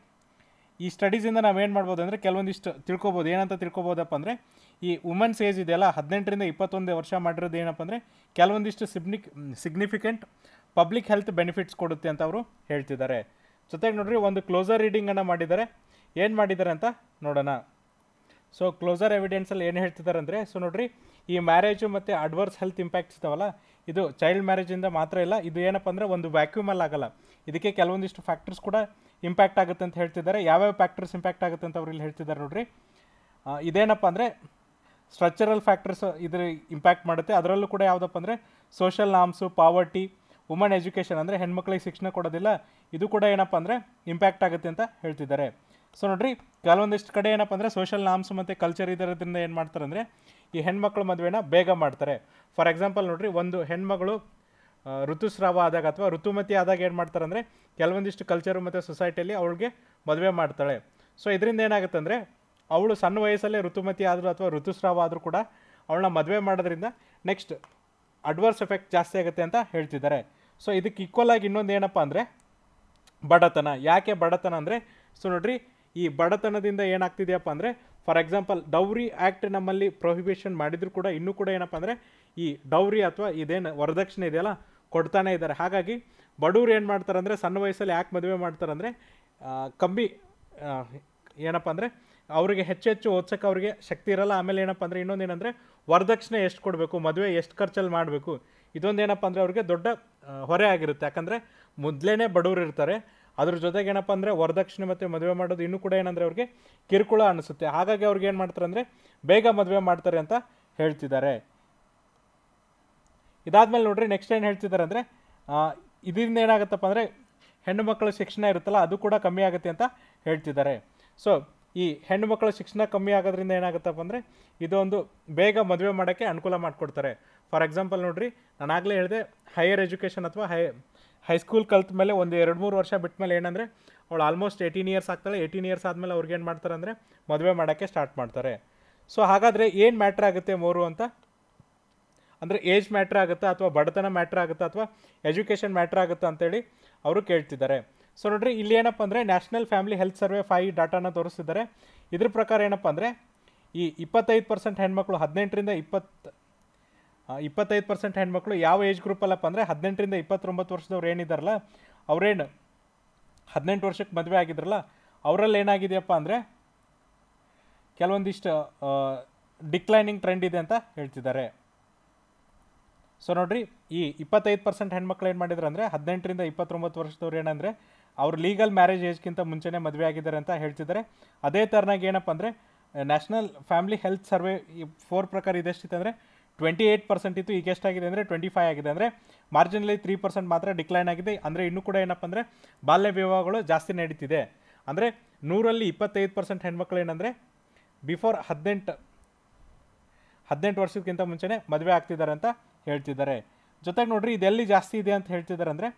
ಈ ಸ್ಟಡೀಸಿಂದ ನಾವೇನು ಮಾಡ್ಬೋದು ಅಂದರೆ ಕೆಲವೊಂದಿಷ್ಟು ತಿಳ್ಕೊಬೋದು ಏನಂತ ತಿಳ್ಕೊಬೋದಪ್ಪ ಅಂದರೆ ಈ ವುಮೆನ್ಸ್ ಏಜ್ ಇದೆಯಲ್ಲ ಹದಿನೆಂಟರಿಂದ ಇಪ್ಪತ್ತೊಂದು ವರ್ಷ ಮಾಡಿರೋದು ಏನಪ್ಪ ಅಂದರೆ ಕೆಲವೊಂದಿಷ್ಟು significant significant public health benefits ಕೊಡುತ್ತೆ ಅಂತ ಅವರು ಹೇಳ್ತಿದ್ದಾರೆ ಜೊತೆಗೆ ನೋಡ್ರಿ ಒಂದು ಕ್ಲೋಸರ್ ರೀಡಿಂಗನ್ನು ಮಾಡಿದ್ದಾರೆ ಏನು ಮಾಡಿದ್ದಾರೆ ಅಂತ ನೋಡೋಣ ಸೊ ಕ್ಲೋಸರ್ ಎವಿಡೆನ್ಸಲ್ಲಿ ಏನು ಹೇಳ್ತಿದ್ದಾರೆ ಅಂದರೆ ಸೊ ನೋಡ್ರಿ ಈ ಮ್ಯಾರೇಜು ಮತ್ತು ಅಡ್ವರ್ಸ್ ಹೆಲ್ತ್ ಇಂಪ್ಯಾಕ್ಟ್ಸ್ ಇದಾವಲ್ಲ ಇದು ಚೈಲ್ಡ್ ಮ್ಯಾರೇಜಿಂದ ಮಾತ್ರ ಇಲ್ಲ ಇದು ಏನಪ್ಪ ಅಂದರೆ ಒಂದು ವ್ಯಾಕ್ಯೂಮಲ್ಲಿ ಆಗಲ್ಲ ಇದಕ್ಕೆ ಕೆಲವೊಂದಿಷ್ಟು ಫ್ಯಾಕ್ಟರ್ಸ್ ಕೂಡ ಇಂಪ್ಯಾಕ್ಟ್ ಆಗುತ್ತೆ ಅಂತ ಹೇಳ್ತಿದ್ದಾರೆ ಯಾವ್ಯಾವ ಫ್ಯಾಕ್ಟರ್ಸ್ ಇಂಪ್ಯಾಕ್ಟ್ ಆಗುತ್ತೆ ಅಂತ ಅವ್ರು ಇಲ್ಲಿ ಹೇಳ್ತಿದ್ದಾರೆ ನೋಡ್ರಿ ಆ, ಇದೇನಪ್ಪ ಅಂದರೆ ಸ್ಟ್ರಕ್ಚರಲ್ ಫ್ಯಾಕ್ಟರ್ಸ್ ಇದ್ರ ಇಂಪ್ಯಾಕ್ಟ್ ಮಾಡುತ್ತೆ ಅದರಲ್ಲೂ ಕೂಡ ಯಾವುದಪ್ಪ ಅಂದರೆ social norms poverty woman education ಅಂದರೆ ಹೆಣ್ಮಕ್ಳಿಗೆ ಶಿಕ್ಷಣ ಕೊಡೋದಿಲ್ಲ ಇದು ಕೂಡ ಏನಪ್ಪ ಅಂದರೆ ಇಂಪ್ಯಾಕ್ಟ್ ಆಗುತ್ತೆ ಅಂತ ಹೇಳ್ತಿದ್ದಾರೆ ಸೊ ನೋಡ್ರಿ ಕೆಲವೊಂದಿಷ್ಟು ಕಡೆ ಏನಪ್ಪ ಅಂದರೆ ಸೋಷಲ್ ನಾಮ್ಸ್ ಮತ್ತು ಕಲ್ಚರ್ ಇದರಿಂದ ಏನು ಮಾಡ್ತಾರೆ ಅಂದರೆ ಈ ಹೆಣ್ಮಕ್ಳು ಮದುವೆನ ಬೇಗ ಮಾಡ್ತಾರೆ ಫಾರ್ ಎಕ್ಸಾಂಪಲ್ ನೋಡ್ರಿ ಒಂದು ಹೆಣ್ಮಗಳು ಆ, ಋತುಸ್ರಾವ ಆದಾಗ ಅಥವಾ ಋತುಮತಿ ಆದಾಗ ಏನು ಮಾಡ್ತಾರೆ ಅಂದರೆ ಕೆಲವೊಂದಿಷ್ಟು ಕಲ್ಚರು ಮತ್ತು ಸೊಸೈಟಿಯಲ್ಲಿ ಅವಳಿಗೆ ಮದುವೆ ಮಾಡ್ತಾಳೆ ಸೊ ಇದರಿಂದ ಏನಾಗುತ್ತೆ ಅಂದರೆ ಅವಳು ಸಣ್ಣ ವಯಸ್ಸಲ್ಲೇ ಋತುಮತಿ ಆದರೂ ಅಥವಾ ಋತುಸ್ರಾವ ಆದರೂ ಕೂಡ ಅವಳನ್ನ ಮದುವೆ ಮಾಡೋದ್ರಿಂದ ನೆಕ್ಸ್ಟ್ ಅಡ್ವರ್ಸ್ ಎಫೆಕ್ಟ್ ಜಾಸ್ತಿ ಆಗುತ್ತೆ ಅಂತ ಹೇಳ್ತಿದ್ದಾರೆ ಸೊ ಇದಕ್ಕೆ ಈಕ್ವಲ್ ಆಗಿ ಇನ್ನೊಂದು ಏನಪ್ಪ ಅಂದರೆ ಬಡತನ ಯಾಕೆ ಬಡತನ ಅಂದರೆ ಸೊ ನೋಡ್ರಿ ಈ ಬಡತನದಿಂದ ಏನಾಗ್ತಿದೆಯಪ್ಪ ಅಂದರೆ ಫಾರ್ ಎಕ್ಸಾಂಪಲ್ ಡೌರಿ ಆ್ಯಕ್ಟ್ ನಮ್ಮಲ್ಲಿ ಪ್ರೊಹಿಬಿಷನ್ ಮಾಡಿದ್ರು ಕೂಡ ಇನ್ನೂ ಕೂಡ ಏನಪ್ಪ ಅಂದರೆ ಈ ಡೌರಿ ಅಥವಾ ಇದೇನು ವರದಕ್ಷಿಣೆ ಇದೆಯಲ್ಲ ಕೊಡ್ತಾನೆ ಇದ್ದಾರೆ ಹಾಗಾಗಿ ಬಡವ್ರು ಏನು ಮಾಡ್ತಾರೆ ಅಂದರೆ ಸಣ್ಣ ವಯಸ್ಸಲ್ಲಿ ಯಾಕೆ ಮದುವೆ ಮಾಡ್ತಾರೆ ಅಂದರೆ ಕಮ್ಮಿ ಆ, ಏನಪ್ಪ ಅಂದರೆ ಅವರಿಗೆ ಹೆಚ್ಚು ಹೆಚ್ಚು ಓದ್ಸೋಕೆ ಅವರಿಗೆ ಶಕ್ತಿ ಇರಲ್ಲ ಆಮೇಲೆ ಏನಪ್ಪ ಅಂದರೆ ಇನ್ನೊಂದು ಏನಂದರೆ ವರದಕ್ಷಿಣೆ ಎಷ್ಟು ಕೊಡಬೇಕು ಮದುವೆ ಎಷ್ಟು ಖರ್ಚಲ್ಲಿ ಮಾಡಬೇಕು ಇದೊಂದೇನಪ್ಪ ಅಂದರೆ ಅವ್ರಿಗೆ ದೊಡ್ಡ ಆ, ಹೊರೆ ಆಗಿರುತ್ತೆ ಯಾಕಂದರೆ ಮೊದಲೇ ಬಡವರು ಇರ್ತಾರೆ ಅದ್ರ ಜೊತೆಗೆ ಏನಪ್ಪ ಅಂದರೆ ವರದಕ್ಷಿಣೆ ಮತ್ತು ಮದುವೆ ಮಾಡೋದು ಇನ್ನೂ ಕೂಡ ಏನಂದರೆ ಅವ್ರಿಗೆ ಕಿರುಕುಳ ಅನಿಸುತ್ತೆ ಹಾಗಾಗಿ ಅವ್ರಿಗೆ ಏನು ಮಾಡ್ತಾರೆ ಅಂದರೆ ಬೇಗ ಮದುವೆ ಮಾಡ್ತಾರೆ ಅಂತ ಹೇಳ್ತಿದ್ದಾರೆ ಇದಾದ್ಮೇಲೆ ನೋಡ್ರಿ ನೆಕ್ಸ್ಟ್ ಏನು ಹೇಳ್ತಿದ್ದಾರೆ ಅಂದರೆ ಇದರಿಂದ ಏನಾಗುತ್ತಪ್ಪ ಅಂದರೆ ಹೆಣ್ಣು ಮಕ್ಕಳ ಶಿಕ್ಷಣ ಇರುತ್ತಲ್ಲ ಅದು ಕೂಡ ಕಮ್ಮಿ ಆಗುತ್ತೆ ಅಂತ ಹೇಳ್ತಿದ್ದಾರೆ ಸೊ ಈ ಹೆಣ್ಣು ಮಕ್ಕಳ ಶಿಕ್ಷಣ ಕಮ್ಮಿ ಆಗೋದ್ರಿಂದ ಏನಾಗುತ್ತಪ್ಪ ಅಂದರೆ ಇದೊಂದು ಬೇಗ ಮದುವೆ ಮಾಡೋಕ್ಕೆ ಅನುಕೂಲ ಮಾಡಿಕೊಡ್ತಾರೆ ಫಾರ್ ಎಕ್ಸಾಂಪಲ್ ನೋಡ್ರಿ ನಾನು ಆಗಲೇ ಹೇಳಿದೆ ಹೈಯರ್ ಎಜುಕೇಷನ್ ಅಥವಾ ಹೈ ಹೈಸ್ಕೂಲ್ ಕಲ್ತ ಮೇಲೆ ಒಂದು ಎರಡು ಮೂರು ವರ್ಷ ಬಿಟ್ಟ ಮೇಲೆ ಏನಂದರೆ ಅವಳು ಆಲ್ಮೋಸ್ಟ್ ಏಯ್ಟೀನ್ ಇಯರ್ಸ್ ಆಗ್ತಾಳೆ ಏಯ್ಟೀನ್ ಇಯರ್ಸ್ ಆದಮೇಲೆ ಅವ್ರಿಗೆ ಏನು ಮಾಡ್ತಾರೆ ಅಂದರೆ ಮದುವೆ ಮಾಡೋಕ್ಕೆ ಸ್ಟಾರ್ಟ್ ಮಾಡ್ತಾರೆ ಸೊ ಹಾಗಾದರೆ ಏನು ಮ್ಯಾಟ್ರ್ ಆಗುತ್ತೆ ಮೂರು ಅಂತ ಅಂದರೆ ಏಜ್ ಮ್ಯಾಟ್ರ್ ಆಗುತ್ತಾ ಅಥವಾ ಬಡತನ ಮ್ಯಾಟ್ರ್ ಆಗುತ್ತಾ ಅಥವಾ ಎಜುಕೇಷನ್ ಮ್ಯಾಟ್ರ್ ಆಗುತ್ತಾ ಅಂತೇಳಿ ಅವರು ಕೇಳ್ತಿದ್ದಾರೆ ಸೊ ನೋಡ್ರಿ ಇಲ್ಲಿ ಏನಪ್ಪ ಅಂದರೆ national family health survey five ಡಾಟಾನ ತೋರಿಸ್ತಿದ್ದಾರೆ ಇದ್ರ ಪ್ರಕಾರ ಏನಪ್ಪ ಅಂದರೆ ಈ ಇಪ್ಪತ್ತೈದು ಪರ್ಸೆಂಟ್ ಹೆಣ್ಮಕ್ಳು ಹದಿನೆಂಟರಿಂದ ಇಪ್ಪತ್ತು ಇಪ್ಪತ್ತೈದು ಪರ್ಸೆಂಟ್ ಹೆಣ್ಮಕ್ಳು ಯಾವ ಏಜ್ ಗ್ರೂಪಲ್ಲಪ್ಪ ಅಂದರೆ ಹದಿನೆಂಟರಿಂದ ಇಪ್ಪತ್ತೊಂಬತ್ತು ವರ್ಷದವ್ರು ಏನಿದಾರಲ್ಲ ಅವ್ರೇನು ಹದಿನೆಂಟು ವರ್ಷಕ್ಕೆ ಮದುವೆ ಆಗಿದ್ರಲ್ಲ ಅವರಲ್ಲಿ ಏನಾಗಿದೆಯಪ್ಪ ಅಂದರೆ ಕೆಲವೊಂದಿಷ್ಟು ಡಿಕ್ಲೈನಿಂಗ್ ಟ್ರೆಂಡ್ ಇದೆ ಅಂತ ಹೇಳ್ತಿದ್ದಾರೆ ಸೊ ನೋಡ್ರಿ ಈ ಇಪ್ಪತ್ತೈದು ಪರ್ಸೆಂಟ್ ಹೆಣ್ಮಕ್ಳು ಏನು ಮಾಡಿದ್ರು ಅಂದರೆ ಹದಿನೆಂಟರಿಂದ ಇಪ್ಪತ್ತೊಂಬತ್ತು ವರ್ಷದವ್ರು ಏನಂದರೆ ಅವ್ರು ಲೀಗಲ್ ಮ್ಯಾರೇಜ್ ಏಜ್ಗಿಂತ ಮುಂಚೆನೇ ಮದುವೆ ಆಗಿದ್ದಾರೆ ಅಂತ ಹೇಳ್ತಿದ್ದಾರೆ ಅದೇ ಥರನಾಗಿ ಏನಪ್ಪ ಅಂದರೆ ನ್ಯಾಷನಲ್ ಫ್ಯಾಮಿಲಿ ಹೆಲ್ತ್ ಸರ್ವೆ ಈ ಫೋರ್ ಪ್ರಕಾರ ಇದೆಷ್ಟಿದೆ ಅಂದರೆ ಟ್ವೆಂಟಿ ಏಯ್ಟ್ ಪರ್ಸೆಂಟ್ ಇತ್ತು ಈಗ ಎಷ್ಟಾಗಿದೆ ಅಂದರೆ ಟ್ವೆಂಟಿ ಫೈವ್ ಆಗಿದೆ ಅಂದರೆ ಮಾರ್ಜಿನಲಿ ತ್ರೀ ಪರ್ಸೆಂಟ್ ಮಾತ್ರ ಡಿಕ್ಲೈನ್ ಆಗಿದೆ ಅಂದರೆ ಇನ್ನೂ ಕೂಡ ಏನಪ್ಪ ಅಂದರೆ ಬಾಲ್ಯ ವಿವಾಹಗಳು ಜಾಸ್ತಿ ನಡೀತಿದೆ ಅಂದರೆ ನೂರಲ್ಲಿ ಇಪ್ಪತ್ತೈದು ಪರ್ಸೆಂಟ್ ಹೆಣ್ಮಕ್ಳು ಏನಂದರೆ ಬಿಫೋರ್ ಹದಿನೆಂಟು ಹದಿನೆಂಟು ವರ್ಷಕ್ಕಿಂತ ಮುಂಚೆನೇ ಮದುವೆ ಆಗ್ತಿದ್ದಾರೆ ಅಂತ ಹೇಳ್ತಿದ್ದಾರೆ ಜೊತೆಗೆ ನೋಡ್ರಿ ಇದೆಲ್ಲಿ ಜಾಸ್ತಿ ಇದೆ ಅಂತ ಹೇಳ್ತಿದ್ದಾರೆ ಅಂದರೆ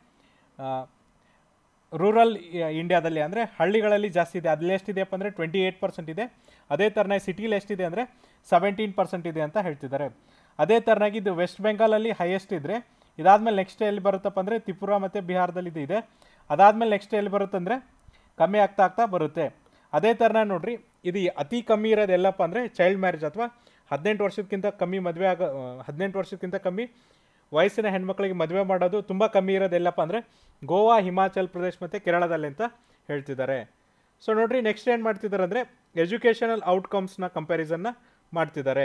ರೂರಲ್ ಇಂಡಿಯಾದಲ್ಲಿ ಅಂದರೆ ಹಳ್ಳಿಗಳಲ್ಲಿ ಜಾಸ್ತಿ ಇದೆ ಅಲ್ಲಿ ಎಷ್ಟಿದೆಯಪ್ಪ ಅಂದರೆ ಟ್ವೆಂಟಿ ಏಯ್ಟ್ ಪರ್ಸೆಂಟ್ ಇದೆ ಅದೇ ಥರನೇ ಸಿಟಿಲಿ ಎಷ್ಟಿದೆ ಅಂದರೆ ಸೆವೆಂಟೀನ್ ಪರ್ಸೆಂಟ್ ಇದೆ ಅಂತ ಹೇಳ್ತಿದ್ದಾರೆ ಅದೇ ಥರನಾಗಿ ಇದು ವೆಸ್ಟ್ ಬೆಂಗಾಲಲ್ಲಿ ಹೈಯೆಸ್ಟ್ ಇದ್ದರೆ ಇದಾದಮೇಲೆ ನೆಕ್ಸ್ಟ್ ಎಲ್ಲಿ ಬರುತ್ತಪ್ಪ ಅಂದರೆ ತ್ರಿಪುರ ಮತ್ತು ಬಿಹಾರದಲ್ಲಿ ಇದು ಇದೆ ಅದಾದಮೇಲೆ ನೆಕ್ಸ್ಟ್ ಎಲ್ಲಿ ಬರುತ್ತಂದರೆ ಕಮ್ಮಿ ಆಗ್ತಾ ಆಗ್ತಾ ಬರುತ್ತೆ ಅದೇ ಥರನ ನೋಡ್ರಿ ಇದು ಅತಿ ಕಮ್ಮಿ ಇರೋದು ಎಲ್ಲಪ್ಪ ಅಂದರೆ ಚೈಲ್ಡ್ ಮ್ಯಾರೇಜ್ ಅಥವಾ ಹದಿನೆಂಟು ವರ್ಷಕ್ಕಿಂತ ಕಮ್ಮಿ ಮದುವೆ ಆಗ ಹದಿನೆಂಟು ವರ್ಷಕ್ಕಿಂತ ಕಮ್ಮಿ ವಯಸ್ಸಿನ ಹೆಣ್ಮಕ್ಳಿಗೆ ಮದುವೆ ಮಾಡೋದು ತುಂಬ ಕಮ್ಮಿ ಇರೋದು ಎಲ್ಲಪ್ಪ ಅಂದರೆ ಗೋವಾ ಹಿಮಾಚಲ್ ಪ್ರದೇಶ್ ಮತ್ತು ಕೇರಳದಲ್ಲಿ ಅಂತ ಹೇಳ್ತಿದ್ದಾರೆ ಸೊ ನೋಡ್ರಿ ನೆಕ್ಸ್ಟ್ ಏನು ಮಾಡ್ತಿದ್ದಾರೆ ಅಂದರೆ ಎಜುಕೇಷನಲ್ ಔಟ್ಕಮ್ಸ್ನ ಕಂಪ್ಯಾರಿಸನ್ನ ಮಾಡ್ತಿದ್ದಾರೆ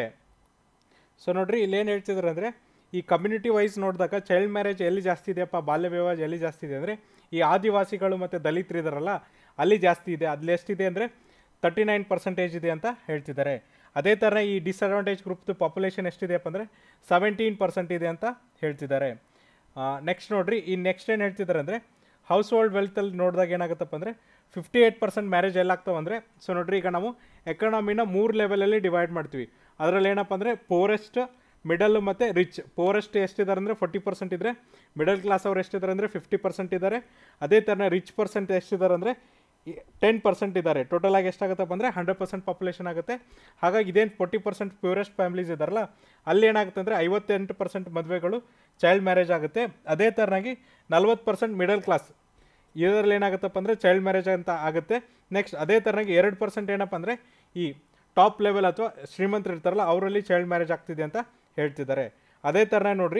ಸೊ ನೋಡ್ರಿ ಇಲ್ಲಿ ಏನು ಹೇಳ್ತಿದ್ದಾರೆ ಅಂದರೆ ಈ ಕಮ್ಯುನಿಟಿ ವೈಸ್ ನೋಡಿದಾಗ ಚೈಲ್ಡ್ ಮ್ಯಾರೇಜ್ ಎಲ್ಲಿ ಜಾಸ್ತಿ ಇದೆಯಪ್ಪ ಬಾಲ್ಯ ವಿವಾಹ ಎಲ್ಲಿ ಜಾಸ್ತಿ ಇದೆ ಅಂದರೆ ಈ ಆದಿವಾಸಿಗಳು ಮತ್ತು ದಲಿತರು ಇದಾರಲ್ಲ ಅಲ್ಲಿ ಜಾಸ್ತಿ ಇದೆ ಅಲ್ಲಿ ಎಷ್ಟಿದೆ ಅಂದರೆ ತರ್ಟಿ ನೈನ್ ಪರ್ಸೆಂಟೇಜ್ ಇದೆ ಅಂತ ಹೇಳ್ತಿದ್ದಾರೆ ಅದೇ ಥರ ಈ ಡಿಸ್ಅಡ್ವಾಂಟೇಜ್ ಗ್ರೂಪ್ದು ಪಾಪ್ಯುಲೇಷನ್ ಎಷ್ಟಿದೆಯಪ್ಪ ಅಂದರೆ ಸೆವೆಂಟೀನ್ ಪರ್ಸೆಂಟ್ ಇದೆ ಅಂತ ಹೇಳ್ತಿದ್ದಾರೆ ನೆಕ್ಸ್ಟ್ ನೋಡ್ರಿ ಈ ನೆಕ್ಸ್ಟ್ ಏನು ಹೇಳ್ತಿದ್ದಾರೆ ಅಂದರೆ ಹೌಸ್ ಹೋಲ್ಡ್ ವೆಲ್ತಲ್ಲಿ ನೋಡಿದಾಗ ಏನಾಗುತ್ತಪ್ಪ ಅಂದರೆ ಫಿಫ್ಟಿ ಏಯ್ಟ್ ಪರ್ಸೆಂಟ್ ಮ್ಯಾರೇಜ್ ಎಲ್ಲಾಗ್ತಾವೆ ಅಂದರೆ ಸೊ ನೋಡ್ರಿ ಈಗ ನಾವು ಎಕನಾಮಿನ ಮೂರು ಲೆವೆಲಲ್ಲಿ ಡಿವೈಡ್ ಮಾಡ್ತೀವಿ ಅದರಲ್ಲಿ ಏನಪ್ಪ ಅಂದರೆ ಪೋರೆಸ್ಟ್ ಮಿಡಲ್ ಮತ್ತು ರಿಚ್ ಪೋರೆಸ್ಟ್ ಎಷ್ಟಿದ್ದಾರೆ ಅಂದರೆ ಫೋರ್ಟಿ ಪರ್ಸೆಂಟ್ ಇದ್ದರೆ ಮಿಡಲ್ ಕ್ಲಾಸ್ ಅವ್ರು ಎಷ್ಟಿದ್ದಾರೆ ಅಂದರೆ ಫಿಫ್ಟಿ ಪರ್ಸೆಂಟ್ ಇದ್ದಾರೆ ಅದೇ ಥರ ರಿಚ್ ಪರ್ಸೆಂಟ್ ಎಷ್ಟಿದ್ದಾರೆ ಅಂದರೆ ಟೆನ್ ಪರ್ಸೆಂಟ್ ಇದ್ದಾರೆ ಟೋಟಲ್ ಆಗಿ ಎಷ್ಟಾಗುತ್ತಪ್ಪ ಅಂದರೆ ಹಂಡ್ರೆಡ್ ಪರ್ಸೆಂಟ್ ಪಾಪ್ಯುಲೇಷನ್ ಆಗುತ್ತೆ ಹಾಗಾಗಿ ಇದೇನು ಫೋರ್ಟಿ ಪರ್ಸೆಂಟ್ ಪ್ಯೂರೆಸ್ಟ್ ಫ್ಯಾಮಿಲೀಸ್ ಇದ್ದಾರಲ್ಲ ಅಲ್ಲಿ ಏನಾಗುತ್ತೆ ಅಂದರೆ ಐವತ್ತೆಂಟು ಪರ್ಸೆಂಟ್ ಮದುವೆಗಳು ಚೈಲ್ಡ್ ಮ್ಯಾರೇಜ್ ಆಗುತ್ತೆ ಅದೇ ಥರನಾಗಿ ನಲ್ವತ್ತು ಪರ್ಸೆಂಟ್ ಮಿಡಲ್ ಕ್ಲಾಸ್ ಇದರಲ್ಲಿ ಏನಾಗುತ್ತಪ್ಪ ಅಂದರೆ ಚೈಲ್ಡ್ ಮ್ಯಾರೇಜ್ ಅಂತ ಆಗುತ್ತೆ ನೆಕ್ಸ್ಟ್ ಅದೇ ಥರನಾಗಿ ಎರಡು ಪರ್ಸೆಂಟ್ ಏನಪ್ಪ ಅಂದರೆ ಈ ಟಾಪ್ ಲೆವೆಲ್ ಅಥವಾ ಶ್ರೀಮಂತರು ಇರ್ತಾರಲ್ಲ ಅವರಲ್ಲಿ ಚೈಲ್ಡ್ ಮ್ಯಾರೇಜ್ ಆಗ್ತಿದೆ ಅಂತ ಹೇಳ್ತಿದ್ದಾರೆ ಅದೇ ಥರನೇ ನೋಡ್ರಿ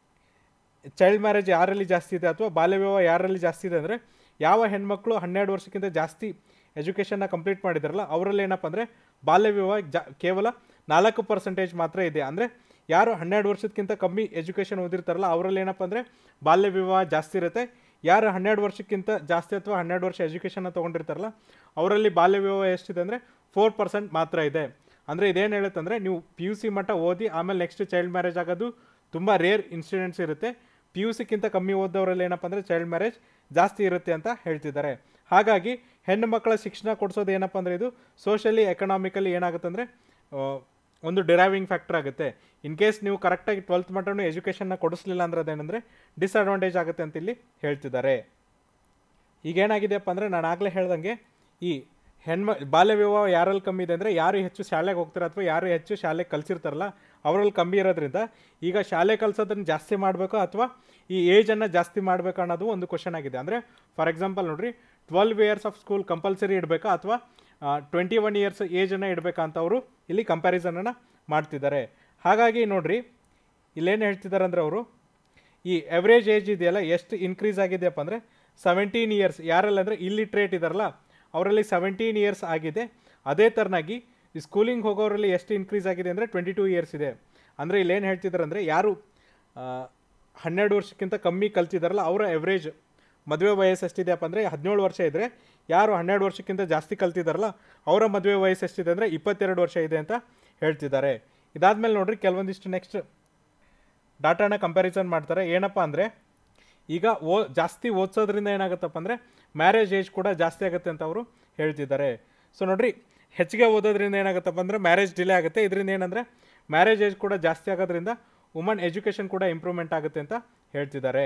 ಚೈಲ್ಡ್ ಮ್ಯಾರೇಜ್ ಯಾರಲ್ಲಿ ಜಾಸ್ತಿ ಇದೆ ಅಥವಾ ಬಾಲ್ಯ ವಿವಾಹ ಯಾರಲ್ಲಿ ಜಾಸ್ತಿ ಇದೆ ಅಂದರೆ ಯಾವ ಹೆಣ್ಮಕ್ಳು ಹನ್ನೆರಡು ವರ್ಷಕ್ಕಿಂತ ಜಾಸ್ತಿ ಎಜುಕೇಷನ್ನ ಕಂಪ್ಲೀಟ್ ಮಾಡಿದಾರಲ್ಲ ಅವರಲ್ಲಿ ಏನಪ್ಪ ಅಂದರೆ ಬಾಲ್ಯ ವಿವಾಹ ಜಾ ಕೇವಲ ನಾಲ್ಕು ಪರ್ಸೆಂಟೇಜ್ ಮಾತ್ರ ಇದೆ ಅಂದರೆ ಯಾರು ಹನ್ನೆರಡು ವರ್ಷಕ್ಕಿಂತ ಕಮ್ಮಿ ಎಜುಕೇಷನ್ ಓದಿರ್ತಾರಲ್ಲ ಅವರಲ್ಲಿ ಏನಪ್ಪ ಅಂದರೆ ಬಾಲ್ಯ ವಿವಾಹ ಜಾಸ್ತಿ ಇರುತ್ತೆ ಯಾರು ಹನ್ನೆರಡು ವರ್ಷಕ್ಕಿಂತ ಜಾಸ್ತಿ ಅಥವಾ ಹನ್ನೆರಡು ವರ್ಷ ಎಜುಕೇಷನ್ನ ತೊಗೊಂಡಿರ್ತಾರಲ್ಲ ಅವರಲ್ಲಿ ಬಾಲ್ಯ ವಿವಾಹ ಎಷ್ಟಿದೆ ಅಂದರೆ ಫೋರ್ ಪರ್ಸೆಂಟ್ ಮಾತ್ರ ಇದೆ ಅಂದರೆ ಇದೇನು ಹೇಳುತ್ತಂದರೆ ನೀವು ಪಿ ಯು ಸಿ ಮಟ್ಟ ಓದಿ ಆಮೇಲೆ ನೆಕ್ಸ್ಟ್ ಚೈಲ್ಡ್ ಮ್ಯಾರೇಜ್ ಆಗೋದು ತುಂಬ ರೇರ್ ಇನ್ಸಿಡೆಂಟ್ಸ್ ಇರುತ್ತೆ ಪಿ ಯು ಸಿಕ್ಕಿಂತ ಕಮ್ಮಿ ಓದೋರಲ್ಲಿ ಏನಪ್ಪ ಅಂದರೆ ಚೈಲ್ಡ್ ಮ್ಯಾರೇಜ್ ಜಾಸ್ತಿ ಇರುತ್ತೆ ಅಂತ ಹೇಳ್ತಿದ್ದಾರೆ ಹಾಗಾಗಿ ಹೆಣ್ಣು ಮಕ್ಕಳ ಶಿಕ್ಷಣ ಕೊಡಿಸೋದು ಏನಪ್ಪ ಅಂದರೆ ಇದು ಸೋಷಲಿ ಎಕನಾಮಿಕಲಿ ಏನಾಗುತ್ತೆ ಅಂದರೆ ಒಂದು ಡಿರೈವಿಂಗ್ ಫ್ಯಾಕ್ಟರ್ ಆಗುತ್ತೆ ಇನ್ ಕೇಸ್ ನೀವು ಕರೆಕ್ಟಾಗಿ ಟ್ವೆಲ್ತ್ ಮಟ್ಟನೂ ಎಜುಕೇಷನ್ನ ಕೊಡಿಸ್ಲಿಲ್ಲ ಅಂದ್ರೆ ಅದೇನೆಂದರೆ ಡಿಸ್ಅಡ್ವಾಂಟೇಜ್ ಆಗುತ್ತೆ ಅಂತ ಇಲ್ಲಿ ಹೇಳ್ತಿದ್ದಾರೆ ಈಗ ಏನಾಗಿದೆಯಪ್ಪ ಅಂದರೆ ನಾನು ಆಗಲೇ ಹೇಳ್ದಂಗೆ ಈ ಹೆಣ್ಮ ಬಾಲ್ಯ ವಿವಾಹ ಯಾರಲ್ಲಿ ಕಮ್ಮಿ ಇದೆ ಅಂದರೆ ಯಾರು ಹೆಚ್ಚು ಶಾಲೆಗೆ ಹೋಗ್ತಾರೆ ಅಥವಾ ಯಾರು ಹೆಚ್ಚು ಶಾಲೆಗೆ ಕಲಿಸಿರ್ತಾರಲ್ಲ ಅವರಲ್ಲಿ ಕಮ್ಮಿ ಇರೋದ್ರಿಂದ ಈಗ ಶಾಲೆ ಕಲಿಸೋದನ್ನು ಜಾಸ್ತಿ ಮಾಡಬೇಕು ಅಥವಾ ಈ ಏಜನ್ನು ಜಾಸ್ತಿ ಮಾಡಬೇಕು ಅನ್ನೋದು ಒಂದು ಕ್ವಶನ್ ಆಗಿದೆ ಅಂದರೆ ಫಾರ್ ಎಕ್ಸಾಂಪಲ್ ನೋಡ್ರಿ twelve years of school compulsory ಇಡಬೇಕಾ ಅಥವಾ ಟ್ವೆಂಟಿ ಒನ್ ಇಯರ್ಸ್ ಏಜನ್ನು ಇಡಬೇಕಾ ಅಂತ ಅವರು ಇಲ್ಲಿ ಕಂಪ್ಯಾರಿಸನನ್ನು ಮಾಡ್ತಿದ್ದಾರೆ ಹಾಗಾಗಿ ನೋಡ್ರಿ ಇಲ್ಲೇನು ಹೇಳ್ತಿದ್ದಾರೆ ಅಂದರೆ ಅವರು ಈ ಎವ್ರೇಜ್ ಏಜ್ ಇದೆಯಲ್ಲ ಎಷ್ಟು ಇನ್ಕ್ರೀಸ್ ಆಗಿದೆಯಪ್ಪ ಅಂದರೆ ಸೆವೆಂಟೀನ್ ಇಯರ್ಸ್ ಯಾರಲ್ಲಿ ಅಂದರೆ ಇಲ್ಲಿಟ್ರೇಟ್ ಇದಾರಲ್ಲ ಅವರಲ್ಲಿ ಸೆವೆಂಟೀನ್ ಇಯರ್ಸ್ ಆಗಿದೆ ಅದೇ ಥರನಾಗಿ ಈ ಸ್ಕೂಲಿಂಗ್ ಹೋಗೋರಲ್ಲಿ ಎಷ್ಟು ಇನ್ಕ್ರೀಸ್ ಆಗಿದೆ ಅಂದರೆ ಟ್ವೆಂಟಿ ಟೂ ಇಯರ್ಸ್ ಇದೆ ಅಂದರೆ ಇಲ್ಲಿ ಏನು ಹೇಳ್ತಿದ್ದಾರೆ ಅಂದರೆ ಯಾರು ಆ, ಹನ್ನೆರಡು ವರ್ಷಕ್ಕಿಂತ ಕಮ್ಮಿ ಕಲ್ತಿದ್ದಾರಲ್ಲ ಅವರ ಎವ್ರೇಜ್ ಮದುವೆ ವಯಸ್ಸು ಎಷ್ಟಿದೆಯಪ್ಪ ಅಂದರೆ ಹದಿನೇಳು ವರ್ಷ ಇದ್ದರೆ ಯಾರು ಹನ್ನೆರಡು ವರ್ಷಕ್ಕಿಂತ ಜಾಸ್ತಿ ಕಲ್ತಿದ್ದಾರಲ್ಲ ಅವರ ಮದುವೆ ವಯಸ್ಸು ಎಷ್ಟಿದೆ ಅಂದರೆ ಇಪ್ಪತ್ತೆರಡು ವರ್ಷ ಇದೆ ಅಂತ ಹೇಳ್ತಿದ್ದಾರೆ ಇದಾದ್ಮೇಲೆ ನೋಡ್ರಿ ಕೆಲವೊಂದಿಷ್ಟು ನೆಕ್ಸ್ಟ್ ಡಾಟಾನ ಕಂಪ್ಯಾರಿಸನ್ ಮಾಡ್ತಾರೆ ಏನಪ್ಪ ಅಂದರೆ ಈಗ ಓ ಜಾಸ್ತಿ ಓದಿಸೋದ್ರಿಂದ ಏನಾಗುತ್ತಪ್ಪ ಅಂದರೆ ಮ್ಯಾರೇಜ್ ಏಜ್ ಕೂಡ ಜಾಸ್ತಿ ಆಗುತ್ತೆ ಅಂತ ಅವರು ಹೇಳ್ತಿದ್ದಾರೆ ಸೊ ನೋಡ್ರಿ ಹೆಚ್ಚಿಗೆ ಓದೋದ್ರಿಂದ ಏನಾಗುತ್ತಪ್ಪ ಅಂದರೆ ಮ್ಯಾರೇಜ್ ಡಿಲೇ ಆಗುತ್ತೆ ಇದರಿಂದ ಏನಂದರೆ ಮ್ಯಾರೇಜ್ ಏಜ್ ಕೂಡ ಜಾಸ್ತಿ ಆಗೋದ್ರಿಂದ ವುಮನ್ ಎಜುಕೇಷನ್ ಕೂಡ ಇಂಪ್ರೂವ್ಮೆಂಟ್ ಆಗುತ್ತೆ ಅಂತ ಹೇಳ್ತಿದ್ದಾರೆ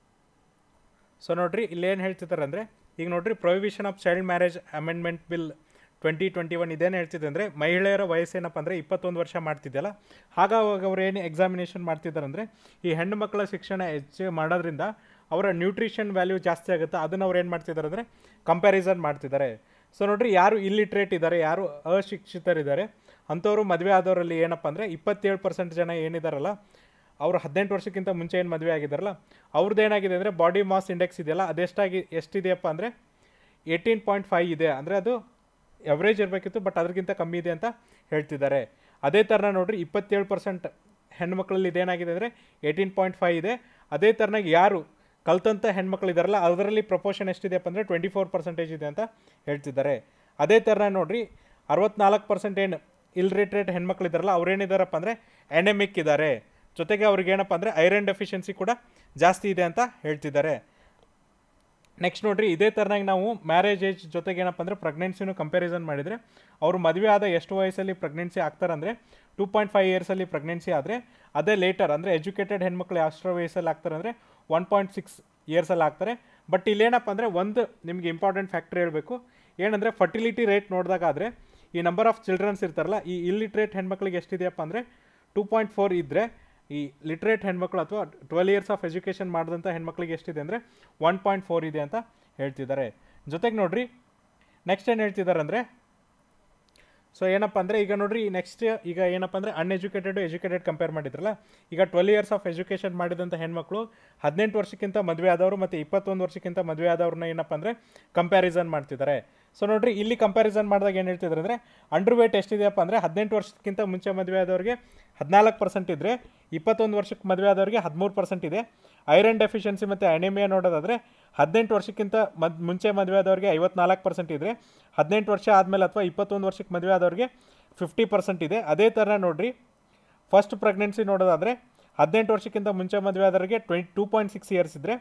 ಸೊ ನೋಡ್ರಿ ಇಲ್ಲಿ ಏನು ಹೇಳ್ತಿದ್ದಾರೆ ಅಂದರೆ ಈಗ ನೋಡ್ರಿ prohibition of child marriage amendment bill twenty twenty one ಇದೇನು ಹೇಳ್ತಿದೆ ಅಂದರೆ ಮಹಿಳೆಯರ ವಯಸ್ಸೇನಪ್ಪ ಅಂದರೆ ಇಪ್ಪತ್ತೊಂದು ವರ್ಷ ಮಾಡ್ತಿದ್ದೆಲ್ಲ ಹಾಗಾಗಿ ಅವ್ರು ಏನು ಎಕ್ಸಾಮಿನೇಷನ್ ಮಾಡ್ತಿದ್ದಾರೆ ಅಂದರೆ ಈ ಹೆಣ್ಣು ಮಕ್ಕಳ ಶಿಕ್ಷಣ ಹೆಚ್ಚು ಮಾಡೋದ್ರಿಂದ ಅವರ ನ್ಯೂಟ್ರಿಷನ್ ವ್ಯಾಲ್ಯೂ ಜಾಸ್ತಿ ಆಗುತ್ತೆ ಅದನ್ನು ಅವ್ರು ಏನು ಮಾಡ್ತಿದ್ದಾರೆ ಅಂದರೆ ಕಂಪ್ಯಾರಿಸನ್ ಮಾಡ್ತಿದ್ದಾರೆ ಸೊ ನೋಡ್ರಿ ಯಾರು ಇಲ್ಲಿಟ್ರೇಟ್ ಇದ್ದಾರೆ ಯಾರು ಅಶಿಕ್ಷಿತರಿದ್ದಾರೆ ಅಂಥವ್ರು ಮದುವೆ ಆದವರಲ್ಲಿ ಏನಪ್ಪ ಅಂದರೆ ಇಪ್ಪತ್ತೇಳು ಪರ್ಸೆಂಟ್ ಜನ ಏನಿದಾರಲ್ಲ ಅವರು ಹದಿನೆಂಟು ವರ್ಷಕ್ಕಿಂತ ಮುಂಚೆ ಏನು ಮದುವೆ ಆಗಿದ್ದಾರಲ್ಲ ಅವ್ರದ್ದು ಏನಾಗಿದೆ ಅಂದರೆ ಬಾಡಿ ಮಾಸ್ ಇಂಡೆಕ್ಸ್ ಇದೆಯಲ್ಲ ಅದೆಷ್ಟಾಗಿ ಎಷ್ಟಿದೆಯಪ್ಪ ಅಂದರೆ ಏಯ್ಟೀನ್ ಪಾಯಿಂಟ್ ಫೈವ್ ಇದೆ ಅಂದರೆ ಅದು ಎವರೇಜ್ ಇರಬೇಕಿತ್ತು ಬಟ್ ಅದಕ್ಕಿಂತ ಕಮ್ಮಿ ಇದೆ ಅಂತ ಹೇಳ್ತಿದ್ದಾರೆ ಅದೇ ಥರನ ನೋಡ್ರಿ ಇಪ್ಪತ್ತೇಳು ಪರ್ಸೆಂಟ್ ಹೆಣ್ಮಕ್ಳಲ್ಲಿ ಇದೇನಾಗಿದೆ ಅಂದರೆ ಏಯ್ಟೀನ್ ಪಾಯಿಂಟ್ ಫೈವ್ ಇದೆ ಅದೇ ಥರನಾಗಿ ಯಾರು ಕಲ್ತಂಥ ಹೆಣ್ಮಕ್ಳು ಇದಾರಲ್ಲ ಅದರಲ್ಲಿ ಪ್ರಪೋರ್ಷನ್ ಎಷ್ಟಿದೆಯಪ್ಪ ಅಂದರೆ ಟ್ವೆಂಟಿ ಫೋರ್ ಪರ್ಸೆಂಟೇಜ್ ಇದೆ ಅಂತ ಹೇಳ್ತಿದ್ದಾರೆ ಅದೇ ಥರ ನೋಡ್ರಿ ಅರವತ್ನಾಲ್ಕು ಪರ್ಸೆಂಟ್ ಏನು ಇಲ್ರಿಟ್ರೇಟ್ ಹೆಣ್ಮಕ್ಳು ಇದಾರಲ್ಲ ಅವ್ರೇನಿದಾರಪ್ಪ ಅಂದರೆ ಎನೆಮಿಕ್ ಇದ್ದಾರೆ ಜೊತೆಗೆ ಅವ್ರಿಗೆ ಏನಪ್ಪ ಅಂದರೆ ಐರನ್ ಡೆಫಿಷಿಯನ್ಸಿ ಕೂಡ ಜಾಸ್ತಿ ಇದೆ ಅಂತ ಹೇಳ್ತಿದ್ದಾರೆ ನೆಕ್ಸ್ಟ್ ನೋಡ್ರಿ ಇದೇ ಥರನಾಗಿ ನಾವು ಮ್ಯಾರೇಜ್ ಏಜ್ ಜೊತೆಗೆ ಏನಪ್ಪ ಅಂದರೆ ಪ್ರೆಗ್ನೆನ್ಸಿನೂ ಕಂಪ್ಯಾರಿಸನ್ ಮಾಡಿದರೆ ಅವರು ಮದುವೆ ಆದ ಎಷ್ಟು ವಯಸ್ಸಲ್ಲಿ ಪ್ರೆಗ್ನೆನ್ಸಿ ಆಗ್ತಾರಂದರೆ ಟೂ ಪಾಯಿಂಟ್ ಫೈವ್ ಇಯರ್ಸಲ್ಲಿ ಪ್ರೆಗ್ನೆನ್ಸಿ ಆದರೆ ಅದೇ ಲೇಟರ್ ಅಂದರೆ ಎಜುಕೇಟೆಡ್ ಹೆಣ್ಮಕ್ಳು ಎಷ್ಟು ವಯಸ್ಸಲ್ಲಿ ಆಗ್ತಾರೆ ಅಂದರೆ ಒನ್ ಪಾಯಿಂಟ್ ಸಿಕ್ಸ್ ಇಯರ್ಸಲ್ಲಿ ಆಗ್ತಾರೆ ಬಟ್ ಇಲ್ಲೇನಪ್ಪ ಅಂದರೆ ಒಂದು ನಿಮಗೆ ಇಂಪಾರ್ಟೆಂಟ್ ಫ್ಯಾಕ್ಟ್ರಿ ಹೇಳಬೇಕು ಏನಂದರೆ ಫರ್ಟಿಲಿಟಿ ರೇಟ್ ನೋಡಿದಾಗ ಆದರೆ ಈ ನಂಬರ್ ಆಫ್ ಚಿಲ್ಡ್ರನ್ಸ್ ಇರ್ತಾರಲ್ಲ ಈ ಇಲ್ಲಿಟ್ರೇಟ್ ಹೆಣ್ಮಕ್ಳಿಗೆ ಎಷ್ಟಿದೆಯಪ್ಪ ಅಂದರೆ ಟೂ ಪಾಯಿಂಟ್ ಫೋರ್ ಇದ್ದರೆ ಈ ಲಿಟ್ರೇಟ್ ಹೆಣ್ಮಕ್ಳು ಅಥವಾ ಟ್ವೆಲ್ ಇಯರ್ಸ್ ಆಫ್ ಎಜುಕೇಷನ್ ಮಾಡಿದಂಥ ಹೆಣ್ಮಕ್ಳಿಗೆ ಎಷ್ಟಿದೆ ಅಂದರೆ ಒನ್ ಪಾಯಿಂಟ್ ಫೋರ್ ಇದೆ ಅಂತ ಹೇಳ್ತಿದ್ದಾರೆ ಜೊತೆಗೆ ನೋಡ್ರಿ ನೆಕ್ಸ್ಟ್ ಏನು ಹೇಳ್ತಿದ್ದಾರೆ ಅಂದರೆ ಸೊ ಏನಪ್ಪ ಅಂದರೆ ಈಗ ನೋಡ್ರಿ ನೆಕ್ಸ್ಟ್ ಈಗ ಏನಪ್ಪ ಅಂದರೆ ಅನ್ಎಜುಕೇಟೆಡ್ ಎಜುಕೇಟೆಡ್ ಕಂಪೇರ್ ಮಾಡಿದ್ರಲ್ಲ ಈಗ ಟ್ವೆಲ್ ಇಯರ್ಸ್ ಆಫ್ ಎಜುಕೇಷನ್ ಮಾಡಿದಂಥ ಹೆಣ್ಮಕ್ಳು ಹದಿನೆಂಟು ವರ್ಷಕ್ಕಿಂತ ಮದುವೆ ಆದವರು ಮತ್ತು ಇಪ್ಪತ್ತೊಂದು ವರ್ಷಕ್ಕಿಂತ ಮದುವೆ ಆದವ್ರನ್ನ ಏನಪ್ಪ ಅಂದರೆ ಕಂಪ್ಯಾರಿಸನ್ ಮಾಡ್ತಿದ್ದಾರೆ ಸೊ ನೋಡ್ರಿ ಇಲ್ಲಿ ಕಂಪ್ಯಾರಿಸನ್ ಮಾಡಿದಾಗ ಏನು ಹೇಳ್ತಿದ್ದಾರೆ ಅಂದರೆ ಅಂಡರ್ ವೇಟ್ ಎಷ್ಟಿದೆಯಪ್ಪ ಅಂದರೆ ಹದಿನೆಂಟು ವರ್ಷಕ್ಕಿಂತ ಮುಂಚೆ ಮದುವೆ ಆದವ್ರಿಗೆ ಹದಿನಾಲ್ಕು ಪರ್ಸೆಂಟ್ ಇದ್ದರೆ ಇಪ್ಪತ್ತೊಂದು ವರ್ಷಕ್ಕೆ ಮದುವೆ ಆದವ್ರಿಗೆ ಹದಿಮೂರು ಪರ್ಸೆಂಟ್ ಇದೆ ಐರನ್ ಡೆಫಿಷಿಯನ್ಸಿ ಮತ್ತು ಅನಿಮಿಯಾ ನೋಡೋದಾದರೆ ಹದಿನೆಂಟು ವರ್ಷಕ್ಕಿಂತ ಮದ್ ಮುಂಚೆ ಮದುವೆ ಆದವ್ರಿಗೆ ಐವತ್ನಾಲ್ಕು ಪರ್ಸೆಂಟ್ ಇದ್ದರೆ ಹದಿನೆಂಟು ವರ್ಷ ಆದಮೇಲೆ ಅಥವಾ ಇಪ್ಪತ್ತೊಂದು ವರ್ಷಕ್ಕೆ ಮದುವೆ ಆದವ್ರಿಗೆ ಫಿಫ್ಟಿ ಪರ್ಸೆಂಟ್ ಇದೆ ಅದೇ ಥರ ನೋಡ್ರಿ ಫಸ್ಟ್ ಪ್ರೆಗ್ನೆನ್ಸಿ ನೋಡೋದಾದರೆ ಹದಿನೆಂಟು ವರ್ಷಕ್ಕಿಂತ ಮುಂಚೆ ಮದುವೆ ಆದವ್ರಿಗೆ twenty two point six years ಇದ್ದರೆ